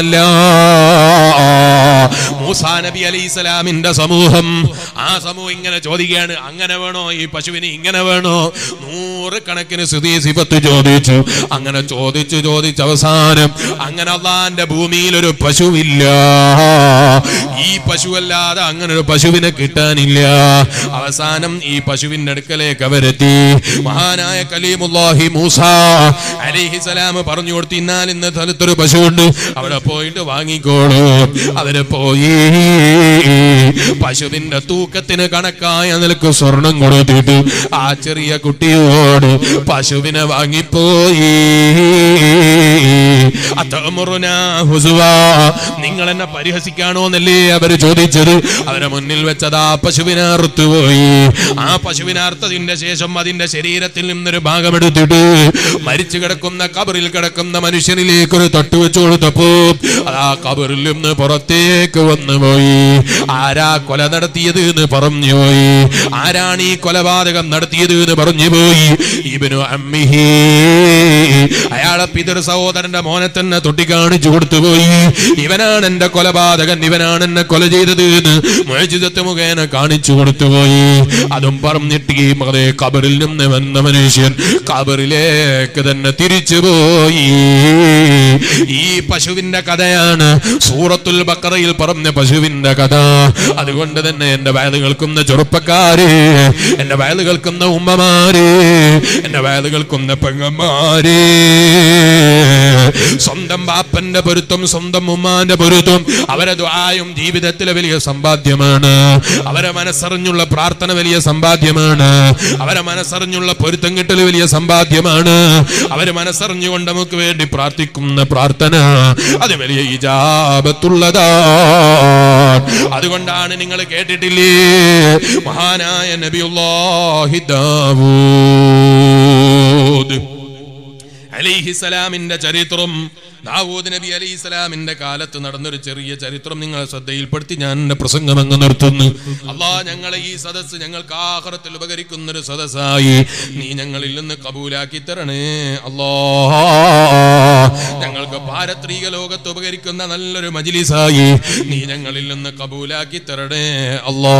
മൂസാ നബി അലൈഹി സ്വലാമിന്റെ സമൂഹം ആ സമൂഹം ഇങ്ങനെ ചോദിക്കുകയാണ് അങ്ങനെ വേണോ ഈ പശുവിന് ഇങ്ങനെ വേണോ നൂറുകണക്കിന് സ്ഥിതി സിഫത്ത് ചോദിച്ചു അങ്ങനെ ചോദിച്ചു ചോദിച്ച് അവസാനം അങ്ങനെ അള്ളാന്റെ ഭൂമിയിൽ ഒരു പശുവില്ല ഈ പശുവല്ലാതെ അങ്ങനെ ഒരു പശുവിനെ കിട്ടാനില്ല അവസാനം ഈ പശുവിന്റെ അടുക്കലേക്ക് അവരെത്തി മഹാനായ കലീമുല്ലാഹി മൂസ അലൈഹി സലാം പറഞ്ഞു കൊടുത്തു ഇന്നാൽ ഇന്ന് സ്ഥലത്തൊരു പശുവുണ്ട് അവിടെ പോയിട്ട് വാങ്ങിക്കോളൂ അവര് പോയി പശുവിന്റെ തൂക്കത്തിന് കണക്കായ നിലക്ക് സ്വർണം കൊടുത്തിട്ട് ആ ചെറിയ കുട്ടിയോട് പശുവിനെ വാങ്ങിപ്പോയി അതമുറുനാ ഹുസുവാ. നിങ്ങൾ എന്നെ പരിഹസിക്കാണോ എന്നല്ലേ അവര് ചോദിച്ചത് അവരെ മുന്നിൽ വെച്ചത് ആ പശുവിനെ അറുത്തുപോയി ആ പശുവിനെ അറുത്തതിന്റെ ശേഷം അതിന്റെ ശരീരത്തിൽ നിന്നൊരു ഭാഗമെടുത്തിട്ട് മരിച്ചു കിടക്കുന്ന കബറിൽ കിടക്കുന്ന മനുഷ്യനിലേക്ക് ഒരു തട്ട് വെച്ചു കൊടുത്തപ്പോ അത് ആ കബറിൽ നിന്ന് പുറത്തേക്ക് വന്നു പോയി ആരാ കൊല നടത്തിയത് എന്ന് പറഞ്ഞു പോയി ആരാണ് ഈ കൊലപാതകം നടത്തിയത് എന്ന് പറഞ്ഞു പോയി ഇവനു അമ്മിഹി അയാളെ പിതൃ സഹോദരന്റെ മോനെ തന്നെ തൊട്ടി കാണിച്ചു കൊടുത്തുപോയി ഇവനാണ് എന്റെ കൊലപാതകൻ ഇവനാണ് എന്നെ കൊല ചെയ്തത് എന്ന് മോചിതത്വ മുഖേന കാണിച്ചു കൊടുത്തുപോയി അതും പറഞ്ഞിട്ട് ഈ മകതെ കബറിൽ നിന്ന് വന്ന മനുഷ്യൻ കബറിലേക്ക് തന്നെ തിരിച്ചുപോയി ഈ പശുവിന്റെ കഥയാണ് സൂറത്തുൽ ബക്കറയിൽ പറഞ്ഞ പശുവിന്റെ കഥ അതുകൊണ്ട് തന്നെ എന്റെ വയല് കേൾക്കുന്ന ചെറുപ്പക്കാര് എന്റെ വയല് കേൾക്കുന്ന ഉമ്മമാര് എന്റെ വയല് കേൾക്കുന്ന പെങ്ങന്മാര് സ്വന്തം ബാപ്പന്റെ പൊരുത്തം സ്വന്തം ഉമ്മാന്റെ പൊരുത്തം അവരെ ദ്വായും ജീവിതത്തിലെ വലിയ സമ്പാദ്യമാണ് അവരെ മനസ്സറിഞ്ഞുള്ള പ്രാർത്ഥന വലിയ സമ്പാദ്യമാണ് അവരെ മനസ്സറിഞ്ഞുള്ള പൊരുത്തം കിട്ടൽ വലിയ സമ്പാദ്യമാണ് അവര് മനസ്സറിഞ്ഞുകൊണ്ട് നമുക്ക് വേണ്ടി പ്രാർത്ഥിക്കുന്ന പ്രാർത്ഥന അത് വലിയ ഇജാബത്തുള്ളതാ അതുകൊണ്ടാണ് നിങ്ങൾ കേട്ടിട്ടില്ലേ മഹാനായ നബിയുല്ലാഹി ദാവൂദ് അലിഹിസലാമിന്റെ ചരിത്രം ദാവൂദ് നബി അലിഹിസലാമിന്റെ കാലത്ത് നടന്നൊരു ചെറിയ ചരിത്രം നിങ്ങളെ ശ്രദ്ധയിൽപ്പെടുത്തി ഞാൻ എന്റെ പ്രസംഗം അങ്ങ് നിർത്തുന്നു അള്ളാ ഞങ്ങളെ ഈ സദസ്സ് ഞങ്ങൾക്ക് ആഹ്റത്തിൽ ഉപകരിക്കുന്ന ഒരു സദസ്സായി നീ ഞങ്ങളിൽ നിന്ന് കബൂലാക്കി തരണേ അല്ലാ ഞങ്ങൾക്ക് പാരത്രിക ലോകത്ത് ഉപകരിക്കുന്ന നല്ലൊരു മജിലിസായി നീ ഞങ്ങളിൽ നിന്ന് കബൂലാക്കി തരണേ അല്ലാ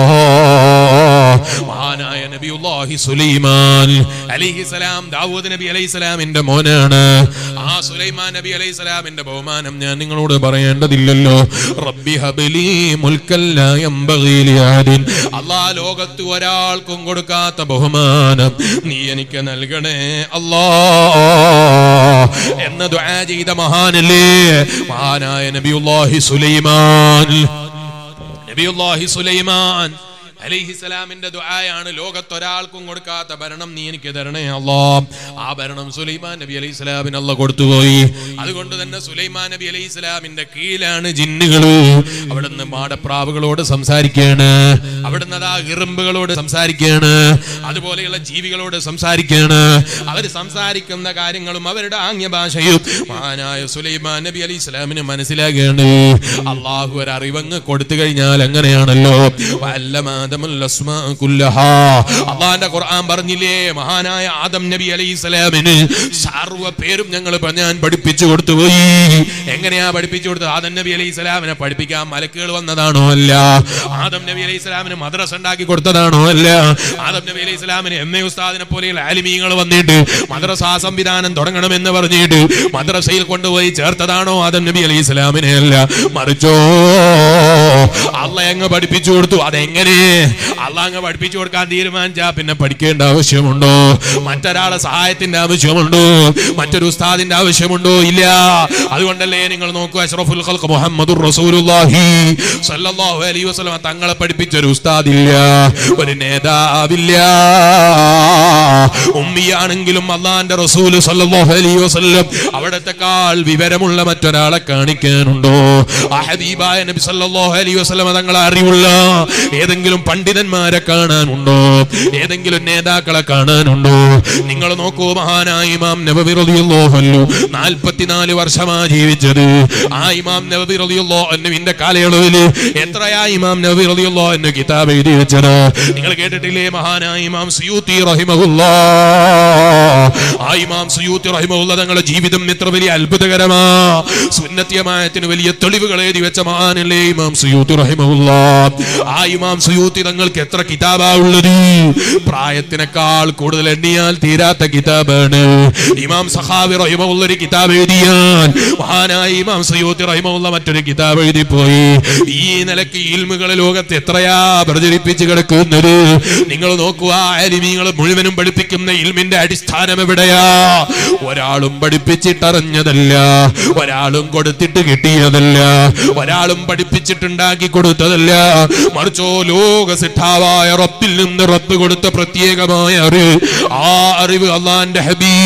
മഹാനായ നബിയുല്ലാഹി സുലൈമാൻ അലിഹിസലാം ദാവൂദ് നബി അലൈഹിസലാമിന്റെ മോനാണ് ആ ആ സുലൈമാൻ നബി അലൈഹി സ്വലാമിന്റെ ബഹുമാനം ഞാൻ നിങ്ങളോട് പറയേണ്ടതില്ലല്ലോ റബ്ബി ഹബലി മുൽക്കല്ല എംബീലിയാദിൻ അള്ളാ ലോകത്ത് ഒരാൾക്കും കൊടുക്കാത്ത ബഹുമാനം നീ എനിക്ക് നൽകണേ അല്ലാ എന്ന ദുആ ചെയ്ത മഹാനല്ലേ മഹാനായ നബിയുല്ലാഹി സുലൈമാൻ നബിയുല്ലാഹി സുലൈമാൻ അലിഹിസലാമിന്റെ ദുആയാണ് ലോകത്തൊരാൾക്കും കൊടുക്കാത്ത ഭരണം നീ എനിക്ക് തരണേ അല്ലാ ആ ഭരണം സുലൈമാൻ നബി അലൈഹി സ്വലാമിന് അല്ല കൊടുത്തുപോയി അതുകൊണ്ട് തന്നെ സുലൈമാൻ നബി അലൈഹി സ്വലാമിന്റെ കീഴിലാണ് ജിന്നുകള് അവിടുന്ന് മാടപ്രാവുകളോട് സംസാരിക്കുകയാണ് അവിടുന്ന് അതാ ഇറുമ്പുകളോട് സംസാരിക്കുകയാണ് അതുപോലെയുള്ള ജീവികളോട് സംസാരിക്കുകയാണ് അവർ സംസാരിക്കുന്ന കാര്യങ്ങളും അവരുടെ ആംഗ്യ ഭാഷയും മഹാനായ സുലൈമാൻ നബി അലൈഹി സ്വലാമിന് മനസ്സിലാകുകയാണ് അള്ളാഹു ഒരു അറിവങ്ങ് കൊടുത്തു കഴിഞ്ഞാൽ അങ്ങനെയാണല്ലോ വല്ലമാദമുൽ അസ്മാ കുല്ലഹാ. അള്ളാന്റെ ഖുർആൻ പറഞ്ഞില്ലേ മഹാനായ ആദം നബി അലൈഹി സ്വലാമിന് സർവ്വ പേരും ഞങ്ങൾ ഞാൻ പഠിപ്പിച്ചു കൊടുത്തുപോയി എങ്ങനെയാ പഠിപ്പിച്ചു കൊടുത്തത് ആദം നബി അലൈഹി സ്വലാമിനെ പഠിപ്പിക്കാൻ മലക്കുകൾ വന്നതാണോ അല്ല ആദം നബി അലൈഹി സ്വലാമിന് മദ്രസ ഉണ്ടാക്കി കൊടുത്തതാണോ അല്ല ആദം നബി അലൈഹി സ്വലാമിന് എം എ ഉസ്താദിനെ പോലെയുള്ള ആലിമീങ്ങൾ വന്നിട്ട് മദ്രസാ സംവിധാനം തുടങ്ങണമെന്ന് പറഞ്ഞിട്ട് മദ്രസയിൽ കൊണ്ടുപോയി ചേർത്തതാണോ ആദം നബി അലൈഹി സ്വലാമിനെ അല്ല മറിച്ചോ അള്ള അങ്ങ് പഠിപ്പിച്ചു കൊടുത്തു അതെങ്ങനെ അള്ള അങ്ങ് പഠിപ്പിച്ചു കൊടുക്കാൻ തീരുമാനിച്ചാ പിന്നെ പഠിക്കേണ്ട ആവശ്യമുണ്ടോ മറ്റൊരാളെ സഹായത്തിന്റെ ആവശ്യമുണ്ടോ മറ്റൊരു ഉസ്താദിന്റെ ആവശ്യമുണ്ടോ ഇല്ല അതുകൊണ്ടല്ലേ നിങ്ങൾ നോക്കൂ അഷ്റഫുൽ ഖൽഖ് മുഹമ്മദുർ റസൂലുള്ളാഹി സല്ലല്ലാഹു അലൈഹി വസല്ലം തങ്ങളെ പഠിപ്പിച്ച ഒരു ഉസ്താദില്ല ഒരു നേതാവില്ല ഉമ്മിയാണെങ്കിലും അള്ളാന്റെ റസൂല് സല്ലല്ലാഹു അലൈഹി വസല്ലം അവിടത്തെക്കാൾ വിവരമുള്ള മറ്റൊരാളെ കാണിക്കാനുണ്ടോ ആ ഹബീബായ നബി സല്ലല്ലാഹു അലൈഹി വസല്ലം തങ്ങളെ അറിവുള്ള ഏതെങ്കിലും പണ്ഡിതന്മാരെ കാണാനുണ്ടോ ഏതെങ്കിലും നേതാക്കളെ കാണാനുണ്ടോ നിങ്ങൾ നോക്കൂ മഹാനായ ഇമാം നബവി റളിയല്ലാഹു അൻഹു 44 വർഷമാ ജീവിച്ചത് ആ ഇമാം നബവി റളിയല്ലാഹു അൻഹുവിന്റെ കാലയളവിൽ എത്രയാ ഇമാം നബവി റളിയല്ലാഹു അൻഹു കിതാബ് എഴുതി വെച്ചത് നിങ്ങൾ കേട്ടിട്ടില്ലേ മഹാനായ ഇമാം സുയൂത്തി റഹിമഹുല്ലാ ആ ഇമാം സുയൂത്തി റഹിമഹുല്ല തങ്ങളുടെ ജീവിതം എത്ര വലിയ അത്ഭുതകരമാ സുന്നത്യമായത്തിന് വലിയ തെളിവുകൾ എഴുതി വെച്ച മഹാനല്ലേ ഇമാം സുയൂത്തി റഹിമഹുല്ല ആ ഇമാം സുയൂത്തി തങ്ങൾക്ക് എത്ര കിതാബാ ഉള്ളത് പ്രായത്തിനേക്കാൾ കൂടുതൽ എണ്ണിയാൽ തീരാത്ത കിതാബാണ് ഇമാം സഹാബി റഹിമഹുല്ല ഒരു കിതാബ് എഴുതിയാൽ മഹാനായ ഇമാം സുയൂത്തി റഹിമഹുല്ല മറ്റൊരു കിതാബ് എഴുതി പോയി ഈ നിലക്ക് ഇൽമുകൾ ലോകത്ത് എത്രയാ പ്രചരിപ്പിച്ച് കിടക്കുന്നത് നിങ്ങൾ നോക്കുക അലിമീങ്ങൾ മുഴുവനും പഠിപ്പിക്കുന്ന ഇൽമിന്റെ അടിസ്ഥാനം എവിടെയാ ഒരാളും പഠിപ്പിച്ചിട്ടറിഞ്ഞതല്ല ഒരാളും കൊടുത്തിട്ട് കിട്ടിയതല്ല ഒരാളും പഠിപ്പിച്ചിട്ടുണ്ടാക്കി കൊടുത്തതല്ല മറിച്ചോ ലോക സിദ്ധാവായ റബ്ബിൽ നിന്ന് റബ്ബ് കൊടുത്ത പ്രത്യേകമായ അറിവ് ആ അറിവ് അള്ളാന്റെ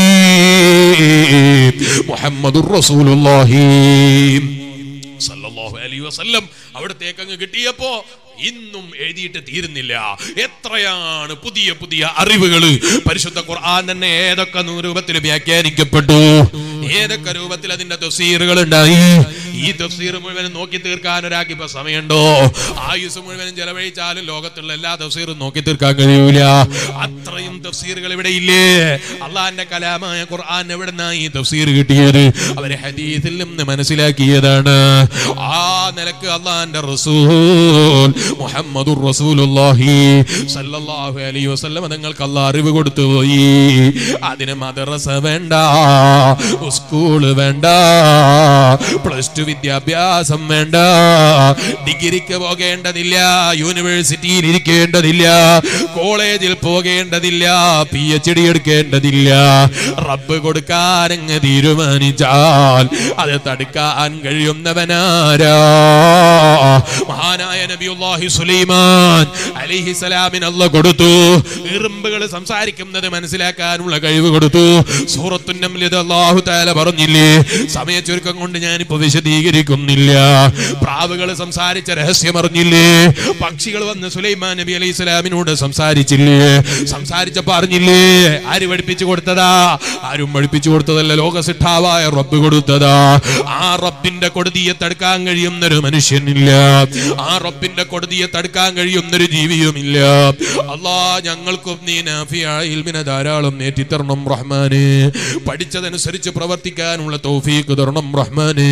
ഹബീബ് മുഹമ്മദുർ റസൂലുള്ളാഹി സല്ലല്ലാഹു അലൈഹി വസല്ലം അവിടത്തേക്ക് അങ്ങ് കിട്ടിയപ്പോ ഇന്നും എഴുതിയിട്ട് തീരുന്നില്ല എത്രയാണ് പുതിയ പുതിയ അറിവുകൾ പരിശുദ്ധ ഖുർആൻ തന്നെ ഏതൊക്കെ രൂപത്തിൽ വ്യാഖ്യാനിക്കപ്പെട്ടു ഏതൊക്കെ രൂപത്തിൽ അതിന്റെ തഫ്സീറുകൾ ഉണ്ടായി ഈ തഫ്സീർ മുഴുവൻ നോക്കി തീർക്കാൻ ഒരാൾക്ക് ഇപ്പൊ സമയമുണ്ടോ ആയുസ് മുഴുവനും ചെലവഴിച്ചാലും ലോകത്തുള്ള എല്ലാ തഫ്സീറും നോക്കി തീർക്കാൻ കഴിയൂല അത്രയും തഫ്സീറുകൾ ഇവിടെ ഇല്ലേ അള്ളാന്റെ കലാമായ ഖുർആൻ എവിടുന്നാ ഈ തഫ്സീർ കിട്ടിയത് അവരെ ഹദീസിൽ നിന്ന് മനസ്സിലാക്കിയതാണ് ആ നിലക്ക് അള്ളാന്റെ റസൂൽ മുഹമ്മദുർ റസൂലുള്ളാഹി സല്ലല്ലാഹു അലൈഹി വസല്ലം നിങ്ങൾക്ക് അള്ളാഹ് അറിവ് കൊടുത്തു പോയി അതിന് മദ്രസ വേണ്ട സ്കൂള് വേണ്ട പ്ലസ് ടു വിദ്യാഭ്യാസം വേണ്ട ഡിഗ്രിക്ക് പോകേണ്ടതില്ല യൂണിവേഴ്സിറ്റിയിൽ ഇരിക്കേണ്ടതില്ല കോളേജിൽ പോകേണ്ടതില്ല പി എച്ച് ഡി എടുക്കേണ്ടതില്ല റബ്ബ് കൊടുക്കാനങ്ങ് തീരുമാനിച്ചാൽ അത് തടുക്കാൻ കഴിയുന്നവനാരാ മഹാനായ നബിയുല്ലാഹി സുലൈമാൻ അലിഹി സലാമിന് അല്ല കൊടുത്തു ഇറുമ്പുകൾ സംസാരിക്കുന്നത് മനസ്സിലാക്കാനുള്ള കഴിവ് കൊടുത്തു സൂറത്തുന്നമ്മിൽ ഇത് അള്ളാഹു താല പറഞ്ഞില്ലേ സമയ ചുരുക്കം കൊണ്ട് ഞാനിപ്പോ വിശദീകരിക്കുന്നില്ല പ്രാവുകൾ സംസാരിച്ച രഹസ്യം അറിഞ്ഞില്ലേ പക്ഷികൾ വന്ന് സുലൈമാൻ നബി അലൈഹി സ്വലാമിനോട് സംസാരിച്ചില്ലേ സംസാരിച്ചപ്പോ അറിഞ്ഞില്ലേ ആര് പഠിപ്പിച്ചു കൊടുത്തതാ ആരും പഠിപ്പിച്ചു കൊടുത്തതല്ല ലോകസിദ്ധാവായ റബ്ബ് കൊടുത്തതാ ആ റബ്ബിന്റെ കൊടുതിയെ തടുക്കാൻ കഴിയുന്നൊരു മനുഷ്യനില്ല ആ റബ്ബിന്റെ കൊടുതിയെ തടുക്കാൻ കഴിയുന്നൊരു ജീവിയുമില്ല അല്ലാ ഞങ്ങൾക്കും നീ നാഫിയായ ഇൽമിനെ ധാരാളം നേറ്റിത്തരണം റഹ്മാന് പഠിച്ചതനുസരിച്ച് പ്രവർത്തിക്കാനുള്ള തൗഫീഖ് തരണം റഹ്മാന്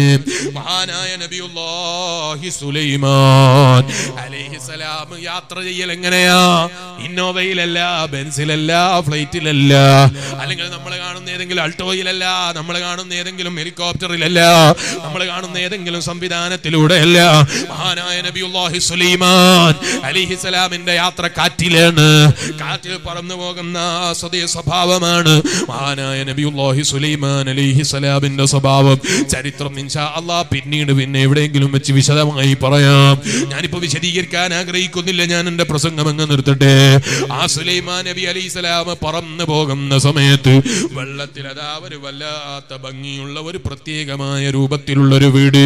മഹാനായ നബിയുല്ലാഹി സുലൈമാൻ അലൈഹിസലാം യാത്ര ചെയ്യൽ എങ്ങനെയാ ഇന്നോവയിലല്ല ബെൻസിലല്ല ഫ്ലൈറ്റിലല്ല അല്ലെങ്കിൽ നമ്മൾ കാണുന്ന ഏതെങ്കിലും അൾട്ടോയിലല്ല നമ്മൾ കാണുന്ന ഏതെങ്കിലും ഹെലികോപ്റ്ററിലല്ല നമ്മൾ കാണുന്ന ഏതെങ്കിലും സംവിധാനത്തിലൂടെയല്ല മഹാനായ നബിയുല്ലാഹി സുലൈമാൻ അലിഹിസലാമിന്റെ യാത്ര കാറ്റിലാണ് കാറ്റിൽ പറന്നു പോകുന്ന സ്വതേ സ്വഭാവമാണ് മഹാനായ നബിയുല്ലാഹി സുലൈമാൻ അലിഹിസലാമിന്റെ സ്വഭാവം ചരിത്രം ഇൻഷാ അള്ളാഹ് പിന്നീട് പിന്നെ എവിടെയെങ്കിലും വെച്ച് വിശദമായി പറയാം ഞാനിപ്പോ വിശദീകരിക്കാൻ ആഗ്രഹിക്കുന്നില്ല ഞാൻ എന്റെ പ്രസംഗം അങ്ങ് നിർത്തട്ടെ ആ സുലൈമാൻ നബി അലൈഹിസലാം പറന്നു പോകുന്ന സമയത്ത് വെള്ളത്തിൽ അതാ ഒരു വല്ലാത്ത ഭംഗിയുള്ള ഒരു പ്രത്യേകമായ രൂപത്തിലുള്ള ഒരു വീട്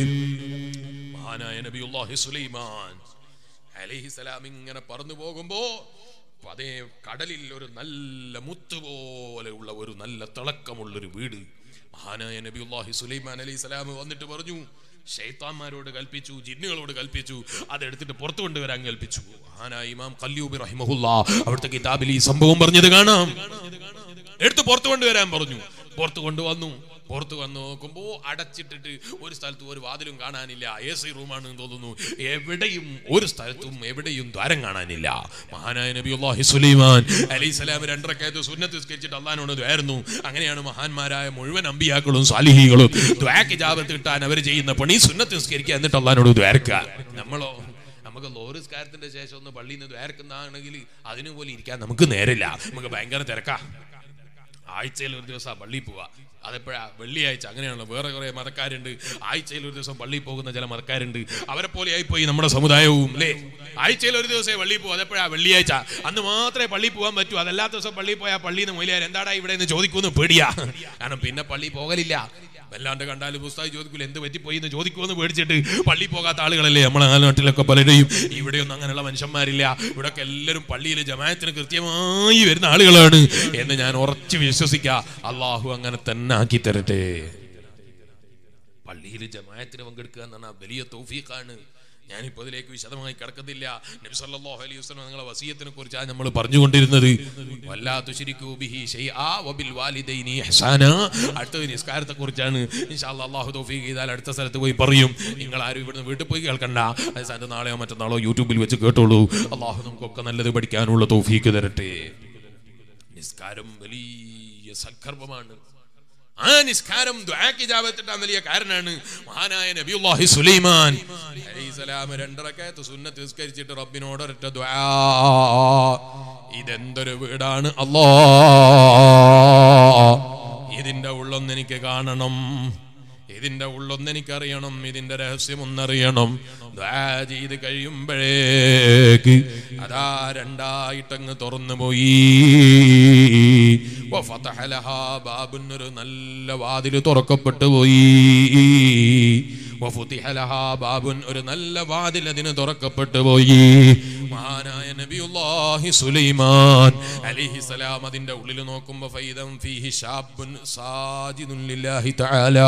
മഹാനായ നബിയുല്ലാഹി സുലൈമാൻ അലൈഹിസലാം ഇങ്ങനെ പറന്നു പോകുമ്പോ അതേ കടലിൽ ഒരു നല്ല മുത്ത് പോലെ ഉള്ള ഒരു നല്ല തിളക്കമുള്ള ഒരു വീട് മഹാനായ നബിയുല്ലാഹി സുലൈമാൻ അലൈഹി സ്വലാം വന്നിട്ട് പറഞ്ഞു ഷെയ്ത്താന്മാരോട് കൽപ്പിച്ചു ജിന്നുകളോട് കൽപ്പിച്ചു അതെടുത്തിട്ട് പുറത്തു കൊണ്ടുവരാൻ കൽപ്പിച്ചു മഹാനായ ഇമാം കല്യൂബി റഹിമഹുല്ല അവിടുത്തെ കിതാബിൽ ഈ സംഭവം പറഞ്ഞത് കാണാം എടുത്ത് പുറത്തു കൊണ്ടുവരാൻ പറഞ്ഞു പുറത്തു കൊണ്ടുവന്നു പുറത്തു വന്ന് നോക്കുമ്പോ അടച്ചിട്ടിട്ട് ഒരു സ്ഥലത്ത് ഒരു വാതിലും കാണാനില്ല എ സി റൂമാണെന്ന് തോന്നുന്നു എവിടെയും ഒരു സ്ഥലത്തും എവിടെയും ദ്വാരം കാണാനില്ല മഹാനായ നബി അള്ളാഹി സുലൈമാൻ അലൈഹി സ്വലാം രണ്ടരക്കായത്ത് സുന്നത്ത് സ്കരിച്ചിട്ട് അള്ളഹാനോട് ദ്വായിരുന്നു അങ്ങനെയാണ് മഹാന്മാരായ മുഴുവൻ അമ്പിയാക്കളും സാലിഹികളും ദ്വാക്ക് ജാപത്ത് കിട്ടാൻ അവർ ചെയ്യുന്ന പണി സുന്നത്ത് സ്കരിക്കുക എന്നിട്ട് അള്ളഹാനോട് ദ്വാരക്കുക നമ്മളോ നമുക്ക് ലോറിസ്കാരത്തിന്റെ ശേഷം ഒന്ന് പള്ളിയിൽ നിന്ന് ദ്വാരക്കുന്നതാണെങ്കിൽ അതിനു പോലും ഇരിക്കാൻ നമുക്ക് നേരില്ല നമുക്ക് ഭയങ്കര തിരക്കാ ആഴ്ചയിൽ ഒരു ദിവസം പള്ളിയിൽ പോവാ അതെപ്പോഴാ വെള്ളിയാഴ്ച അങ്ങനെയാണല്ലോ വേറെ കുറെ മതക്കാരുണ്ട് ആഴ്ചയിൽ ഒരു ദിവസം പള്ളിയിൽ പോകുന്ന ചില മതക്കാരുണ്ട് അവരെ പോലെ ആയിപ്പോയി നമ്മുടെ സമുദായവും അല്ലേ ആഴ്ചയിൽ ഒരു ദിവസമേ പള്ളിയിൽ പോകും അതെപ്പോഴാ വെള്ളിയാഴ്ച അന്ന് മാത്രമേ പള്ളിയിൽ പോകാൻ പറ്റൂ അതല്ലാത്ത ദിവസം പള്ളിയിൽ പോയാൽ പള്ളിയിൽ നിന്ന് മൊയിലാർ എന്താടാ ഇവിടെ നിന്ന് ചോദിക്കുമെന്ന് പേടിയാ കാരണം പിന്നെ പള്ളി പോകലില്ല വല്ലാണ്ട് കണ്ടാലും പുസ്തകം ചോദിക്കൂല എന്ത് പറ്റിപ്പോയി എന്ന് ചോദിക്കുമെന്ന് പേടിച്ചിട്ട് പള്ളി പോകാത്ത ആളുകളല്ലേ നമ്മളെ നാട്ടിലൊക്കെ പലരെയും ഇവിടെയൊന്നും അങ്ങനെയുള്ള മനുഷ്യന്മാരില്ല ഇവിടെയൊക്കെ എല്ലാവരും പള്ളിയിൽ ജമായത്തിന് കൃത്യമായി വരുന്ന ആളുകളാണ് എന്ന് ഞാൻ ഉറച്ചു വിശ്വസിക്കാം അള്ളാഹു അങ്ങനെ തന്നെ ആക്കി തരട്ടെ പള്ളിയിൽ ജമായത്തിന് പങ്കെടുക്കുക എന്ന് പറഞ്ഞാൽ വലിയ തൗഫീഖാണ് ഞാനിപ്പോ അതിലേക്ക് വിശദമായി കിടക്കുന്നില്ല നബി സല്ലല്ലാഹു അലൈഹി വസല്ലം നിങ്ങളെ വസീയത്തിനെ കുറിച്ചാണ് നമ്മൾ പറഞ്ഞുകൊണ്ടിരുന്നത് വല്ലാ തുശ്രികൂ ബിഹി ഷൈആ വബിൽ വാലിദൈനി ഇഹ്സാന അടുത്ത നിസ്കാരത്തെ കുറിച്ചാണ് ഇൻഷാല്ലാ അല്ലാഹു തൗഫീഖ് ചെയ്താൽ അടുത്ത സ്ഥലത്ത് പോയി പറയും നിങ്ങൾ ആരും ഇവിടുന്ന് വീട്ടിൽ പോയി കേൾക്കണ്ട അത് സ്ഥലത്ത് നാളെയോ മറ്റന്നാളോ യൂട്യൂബിൽ വെച്ച് കേട്ടോളൂ അള്ളാഹു നമുക്കൊക്കെ നല്ലത് പഠിക്കാനുള്ള തൗഫീഖ് തരട്ടെ നിസ്കാരം വലിയ സൽക്കർമ്മമാണ് ആ നിസ്കാരം ദ്വാക്കിജാബത്തിട്ടാൻ വലിയ കാരനാണ് മഹാനായ നബിയുല്ലാഹി സുലൈമാൻ അലൈഹിസ്സലാം രണ്ടരക്കയത്ത് സുന്നത്ത് നിസ്കരിച്ചിട്ട് റബ്ബിനോട് ഒരൊറ്റ ദ്വാ ഇതെന്തൊരു വീടാണ് അല്ലാ ഇതിന്റെ ഉള്ളൊന്ന് എനിക്ക് കാണണം ഇതിന്റെ ഉള്ളൊന്ന് എനിക്കറിയണം ഇതിന്റെ രഹസ്യം ഒന്നറിയണം ദ്വാ ചെയ്ത് കഴിയുമ്പോഴേക്ക് അതാ രണ്ടായിട്ടങ്ങ് തുറന്നു പോയി വഫതഹ ലഹാ ബാബുൻ ഒരു നല്ല വാതില് തുറക്കപ്പെട്ടു പോയി വഫുതിഹ ലഹാ ബാബുൻ ഒരു നല്ല വാതിൽ അതിന് തുറക്കപ്പെട്ടു പോയി മഹാനായ നബിയുല്ലാഹി സുലൈമാൻ അലൈഹിസ്സലാം അതിന്റെ ഉള്ളിൽ നോക്കുമ്പോ ഫൈദം ഫീഹി ഷാബുൻ സാജിദുൻ ലില്ലാഹി തആല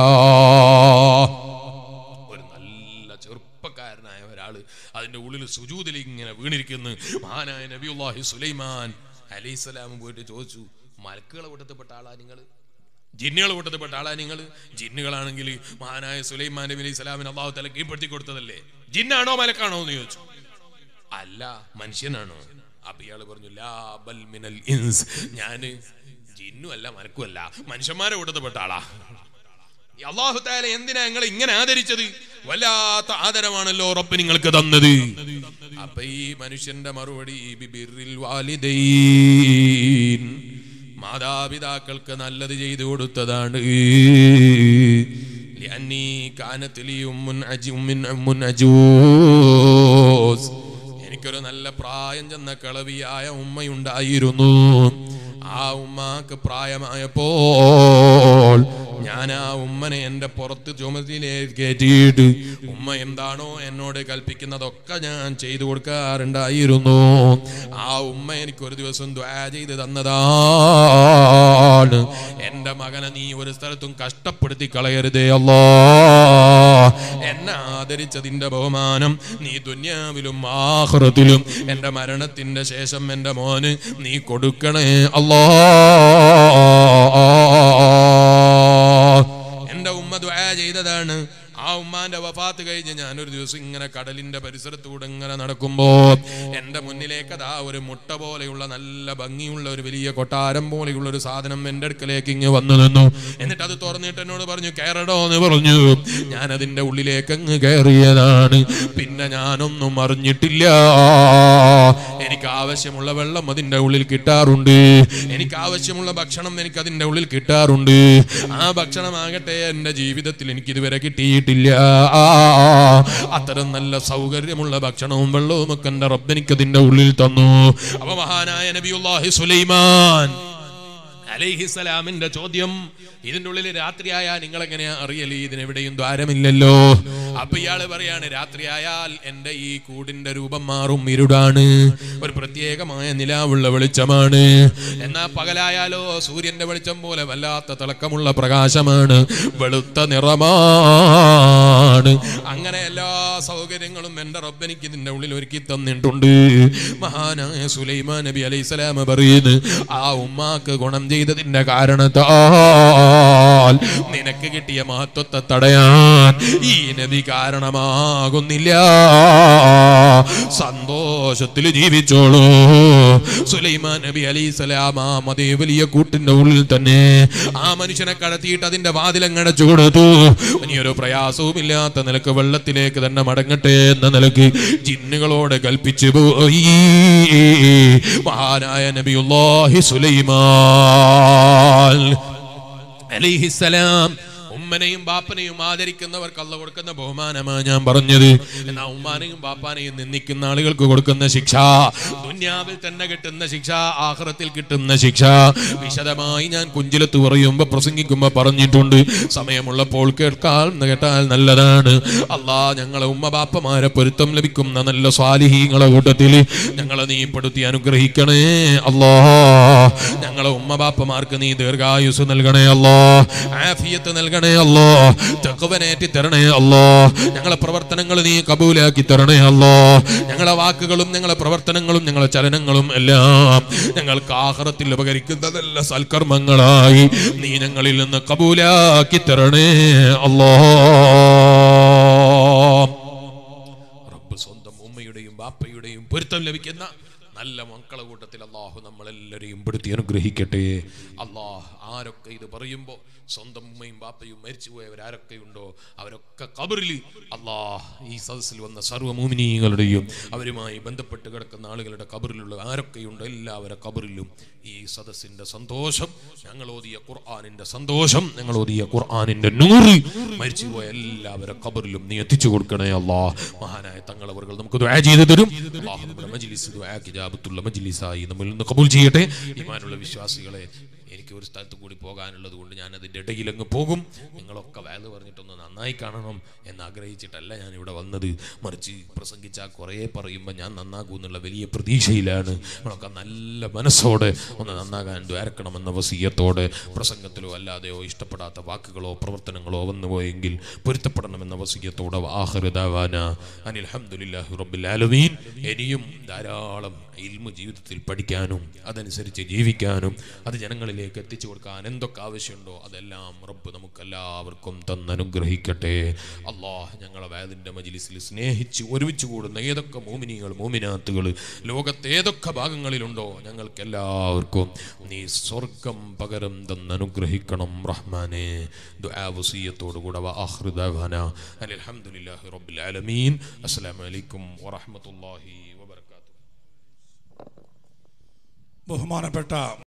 ഒരു നല്ല ചെറുപ്പക്കാരനായ ഒരാള് അതിന്റെ ഉള്ളിൽ സുജൂദിൽ ഇങ്ങനെ വീണിരിക്കുന്നു മഹാനായ നബിയുല്ലാഹി സുലൈമാൻ അലൈഹിസ്സലാം പോയിട്ട് ചോദിച്ചു മലക്കുകളെ കൂട്ടത്തിൽപ്പെട്ട ആളാ നിങ്ങൾ ജിന്നുകളെ കൂട്ടത്തിൽപ്പെട്ട ആളാ നിങ്ങൾ ജിന്നുകളാണെങ്കിൽ മഹാനായ സുലൈമാൻ നബി അലൈഹി സ്വലാമിന് അള്ളാഹു തല കീഴ്പ്പെടുത്തി കൊടുത്തതല്ലേ ജിന്നാണോ മലക്കാണോ എന്ന് ചോദിച്ചു അല്ല മനുഷ്യനാണോ അപ്പൊ ഇയാള് പറഞ്ഞു ലാ ബൽ മിനൽ ഇൻസ് ഞാന് ജിന്നു അല്ല മലക്കും അല്ല മനുഷ്യന്മാരെ കൂട്ടത്തിൽപ്പെട്ട ആളാ ഈ അള്ളാഹു താല എന്തിനാ നിങ്ങൾ ഇങ്ങനെ ആദരിച്ചത് വല്ലാത്ത ആദരമാണല്ലോ റബ്ബ് നിങ്ങൾക്ക് തന്നത് അപ്പൊ ഈ മനുഷ്യന്റെ മറുപടി ബിബിറിൽ വാലിദൈൻ മാതാപിതാക്കൾക്ക് നല്ലത് ചെയ്തു കൊടുത്തതാണ് لأني كانت لي أم عجو من أم عجوز എനിക്കൊരു നല്ല പ്രായം ചെന്ന കളവിയായ ഉമ്മയുണ്ടായിരുന്നു ആ ഉമ്മാക്ക് പ്രായമായപ്പോൾ ഞാൻ ആ ഉമ്മനെ എൻ്റെ പുറത്ത് ചുമതിലേക്ക് കയറ്റിയിട്ട് ഉമ്മ എന്താണോ എന്നോട് കൽപ്പിക്കുന്നതൊക്കെ ഞാൻ ചെയ്തു കൊടുക്കാറുണ്ടായിരുന്നു ആ ഉമ്മ എനിക്ക് ഒരു ദിവസം ദ്വാ ചെയ്ത് തന്നതാണ് എൻ്റെ മകനെ നീ ഒരു സ്ഥലത്തും കഷ്ടപ്പെടുത്തി കളയരുതേ അല്ലോ എന്നെ ആദരിച്ചതിൻ്റെ ബഹുമാനം നീ ദുന്യാവിലും ആഹ്റത്തിലും എൻ്റെ മരണത്തിൻ്റെ ശേഷം എൻ്റെ മോന് നീ കൊടുക്കണേ അല്ലോ എൻ്റെ ഉമ്മ ദ്വാ ചെയ്തതാണ് ആ ഉമ്മാന്റെ വഫാത്ത് കഴിഞ്ഞ് ഞാനൊരു ദിവസം ഇങ്ങനെ കടലിന്റെ പരിസരത്തൂടെ ഇങ്ങനെ നടക്കുമ്പോ എന്റെ മുന്നിലേക്ക് അതാ ഒരു മുട്ട പോലെയുള്ള നല്ല ഭംഗിയുള്ള ഒരു വലിയ കൊട്ടാരം പോലെയുള്ള ഒരു സാധനം എന്റെ അടുക്കലേക്ക് ഇങ്ങ് വന്നു നിന്നു എന്നിട്ട് അത് തുറന്നിട്ട് എന്നോട് പറഞ്ഞു കയറടോ എന്ന് പറഞ്ഞു ഞാൻ അതിന്റെ ഉള്ളിലേക്ക് അങ്ങ് കയറിയതാണ് പിന്നെ ഞാനൊന്നും അറിഞ്ഞിട്ടില്ല എനിക്ക് ആവശ്യമുള്ള വെള്ളം അതിന്റെ ഉള്ളിൽ കിട്ടാറുണ്ട് എനിക്ക് ആവശ്യമുള്ള ഭക്ഷണം എനിക്ക് അതിന്റെ ഉള്ളിൽ കിട്ടാറുണ്ട് ആ ഭക്ഷണമാകട്ടെ എന്റെ ജീവിതത്തിൽ എനിക്ക് ഇതുവരെ കിട്ടിയിട്ടില്ല അത്തരം നല്ല സൗകര്യമുള്ള ഭക്ഷണവും വെള്ളവും ഒക്കെ എന്റെ റബ്ബ് എനിക്ക് അതിന്റെ ഉള്ളിൽ തന്നു അപ്പൊ മഹാനായ നബിയുല്ലാഹി സുലൈമാൻ അലൈഹിസലാമിന്റെ ചോദ്യം ഇതിന്റെ ഉള്ളിൽ രാത്രിയായാൽ നിങ്ങൾ എങ്ങനെയാ അറിയല് ഇതിനെവിടെയും ദ്വാരമില്ലല്ലോ അപ്പൊ ഇയാള് പറയാണ് രാത്രിയായാൽ എന്റെ ഈ കൂടിന്റെ രൂപം മാറും ഇരുടാണ് ഒരു പ്രത്യേകമായ നിലാവുള്ള വെളിച്ചമാണ് എന്നാ പകലായാലോ സൂര്യന്റെ വെളിച്ചം പോലെ വല്ലാത്ത തിളക്കമുള്ള പ്രകാശമാണ് വെളുത്ത നിറമാണ് അങ്ങനെ എല്ലാ സൗകര്യങ്ങളും എന്റെ റബ്ബനിക്ക് ഇതിന്റെ ഉള്ളിൽ ഒരുക്കി തന്നിട്ടുണ്ട് മഹാനായ സുലൈമാൻ നബി അലൈഹി സ്വലാമ പറയുന്നു ആ ഉമ്മാക്ക് ഗുണം ചെയ്തതിന്റെ കാരണത്താൽ നിനക്ക് കിട്ടിയ മഹത്വത്തെ തടയാൻ ഈ നബി കാരണമാകുന്നില്ല സന്തോഷത്തിൽ ജീവിച്ചോളൂ സുലൈമാൻ നബി അലൈഹി സ്വലാം ആ മതേ വലിയ കൂട്ടിന്റെ ഉള്ളിൽ തന്നെ ആ മനുഷ്യനെ കടത്തിയിട്ട് അതിന്റെ വാതിലങ്ങടച്ചു കൊടുത്തു ഇനിയൊരു പ്രയാസവുമില്ലാത്ത നിലക്ക് വെള്ളത്തിലേക്ക് തന്നെ മടങ്ങട്ടെ എന്ന നിലക്ക് ജിന്നുകളോട് കൽപ്പിച്ചു പോയി മഹാനായ നബിയുല്ലാഹി സുലൈമാൻ അലൈഹിസ്സലാം ഉമ്മനെയും ബാപ്പനെയും ആദരിക്കുന്നവർക്ക് അല്ല കൊടുക്കുന്ന ബഹുമാനമാണ് ഞാൻ പറഞ്ഞത് എന്നാ ഉമ്മാനെയും ബാപ്പാനെയും നിന്ദിക്കുന്ന ആളുകൾക്ക് കൊടുക്കുന്ന ശിക്ഷ ദുന്യാവിൽ തന്നെ കിട്ടുന്ന ശിക്ഷ ആഹ്റത്തിൽ കിട്ടുന്ന ശിക്ഷ വിശദമായി ഞാൻ കുഞ്ചിലത്ത് പറയുമ്പോ പ്രസംഗിക്കുമ്പോ പറഞ്ഞിട്ടുണ്ട് സമയമുള്ളപ്പോൾ കേൾക്കാൻ കേട്ടാൽ നല്ലതാണ് അല്ലാ ഞങ്ങളെ ഉമ്മ ബാപ്പമാരെ പൊരുത്തം ലഭിക്കുന്ന നല്ല സ്വാലിഹീങ്ങളെ കൂട്ടത്തിൽ ഞങ്ങളെ നീ പെടുത്തി അനുഗ്രഹിക്കണേ അല്ലാ ഞങ്ങളെ ഉമ്മ ബാപ്പമാർക്ക് നീ ദീർഘായുസ് നൽകണേ അല്ലോ ആഫിയത്ത് നൽകണേ അല്ലോ തെക്കുവനേറ്റി തരണേ അല്ലോ ഞങ്ങളെ പ്രവർത്തനങ്ങൾ നീ കബൂലാക്കി തരണേ അല്ലോ ഞങ്ങളെ വാക്കുകളും ഞങ്ങളെ പ്രവർത്തനങ്ങളും ഞങ്ങളെ ചലനങ്ങളും എല്ലാം ഞങ്ങൾക്ക് ആഹാരത്തിൽ ഉപകരിക്കുന്ന നല്ല സൽക്കർമ്മങ്ങളായി നീ ഞങ്ങളിൽ നിന്ന് കബൂലാക്കി തരണേ അല്ലോ റബ്ബ് സ്വന്തം ഉമ്മയുടെയും ബാപ്പയുടെയും പൊരുത്തം ലഭിക്കുന്ന നല്ല മക്കളെ കൂട്ടത്തിൽ അള്ളാഹു നമ്മളെല്ലാവരെയും പെടുത്തി അനുഗ്രഹിക്കട്ടെ അള്ളാഹ് ആരൊക്കെ ഇത് പറയുമ്പോൾ സ്വന്തം ഉമ്മയും ബാപ്പയും മരിച്ചുപോയവരാരൊക്കെയുണ്ടോ അവരൊക്കെ കബറിൽ അള്ളാഹ് ഈ സദസ്സിൽ വന്ന സർവ്വമൂമിനീങ്ങളുടെയും അവരുമായി ബന്ധപ്പെട്ട് കിടക്കുന്ന ആളുകളുടെ കബറിലുള്ള ആരൊക്കെയുണ്ടോ എല്ലാവരുടെ കബറിലും ഈ സദസ്സിന്റെ സന്തോഷം ഞങ്ങൾ ഓതിയ ഖുർആാനിന്റെ സന്തോഷം ഞങ്ങൾ ഓതിയ ഖുർആാനിന്റെ നൂറ് മരിച്ചുപോയ എല്ലാവരുടെ കബറിലും നീ എത്തിച്ചു കൊടുക്കണേ അള്ളാഹ് മഹാനായ തങ്ങളവർ നമുക്ക് ദുആ ചെയ്തു തരും അള്ളാഹു നമ്മുടെ മജ്ലിസ് ദുആ കിജാബത്തുള്ള മജ്ലിസായി നമ്മിൽ നിന്ന് കബൂൽ ചെയ്യട്ടെ ഈമാനുള്ള വിശ്വാസികളെ എനിക്ക് ഒരു സ്ഥലത്ത് കൂടി പോകാനുള്ളത് കൊണ്ട് ഞാൻ അതിൻ്റെ ഇടയിൽ അങ്ങ് പോകും നിങ്ങളൊക്കെ വയല് പറഞ്ഞിട്ടൊന്ന് നന്നായി കാണണം എന്ന് ആഗ്രഹിച്ചിട്ടല്ല ഞാൻ ഇവിടെ വന്നത് മറിച്ച് പ്രസംഗിച്ചാൽ കുറേ പറയുമ്പോൾ ഞാൻ നന്നാകൂ എന്നുള്ള വലിയ പ്രതീക്ഷയിലാണ് നിങ്ങളൊക്കെ നല്ല മനസ്സോടെ ഒന്ന് നന്നാകാൻ ദ്വാരക്കണമെന്ന വസീയത്തോടെ പ്രസംഗത്തിലോ അല്ലാതെയോ ഇഷ്ടപ്പെടാത്ത വാക്കുകളോ പ്രവർത്തനങ്ങളോ വന്നുപോയെങ്കിൽ പൊരുത്തപ്പെടണമെന്ന വസീയത്തോടെ ആഹൃദാവാന അനിൽ ഹംദുലില്ലാഹി റബ്ബിൽ ആലമീൻ ഇനിയും ധാരാളം ഇൽമു ജീവിതത്തിൽ പഠിക്കാനും അതനുസരിച്ച് ജീവിക്കാനും അത് ജനങ്ങളിലേക്ക് എത്തിച്ചു കൊടുക്കാൻ എന്തൊക്കെ ആവശ്യമുണ്ടോ അതെല്ലാം റബ്ബ് നമുക്കെല്ലാവർക്കും തന്നനുഗ്രഹിക്കട്ടെ അള്ളാഹ് ഞങ്ങളെ വേദിൻ്റെ മജിലിസിൽ സ്നേഹിച്ച് ഒരുമിച്ച് കൂടുന്ന ഏതൊക്കെ മോമിനികൾ മോമിനാത്തുകൾ ലോകത്തെ ഏതൊക്കെ ഭാഗങ്ങളിലുണ്ടോ ഞങ്ങൾക്ക് എല്ലാവർക്കും നീ സ്വർഗം പകരം തന്നനുഗ്രഹിക്കണം റഹ്മാനെ ദുആവസീയത്തോടുകൂടെ ആഹ്റുദാന അലഹമുല്ലാഹി റബ്ബിൽ ആലമീൻ അസ്സലാമു അലൈക്കും വറഹ്മത്തുള്ളാഹി വബറകാതുഹു ബഹുമാനപ്പെട്ട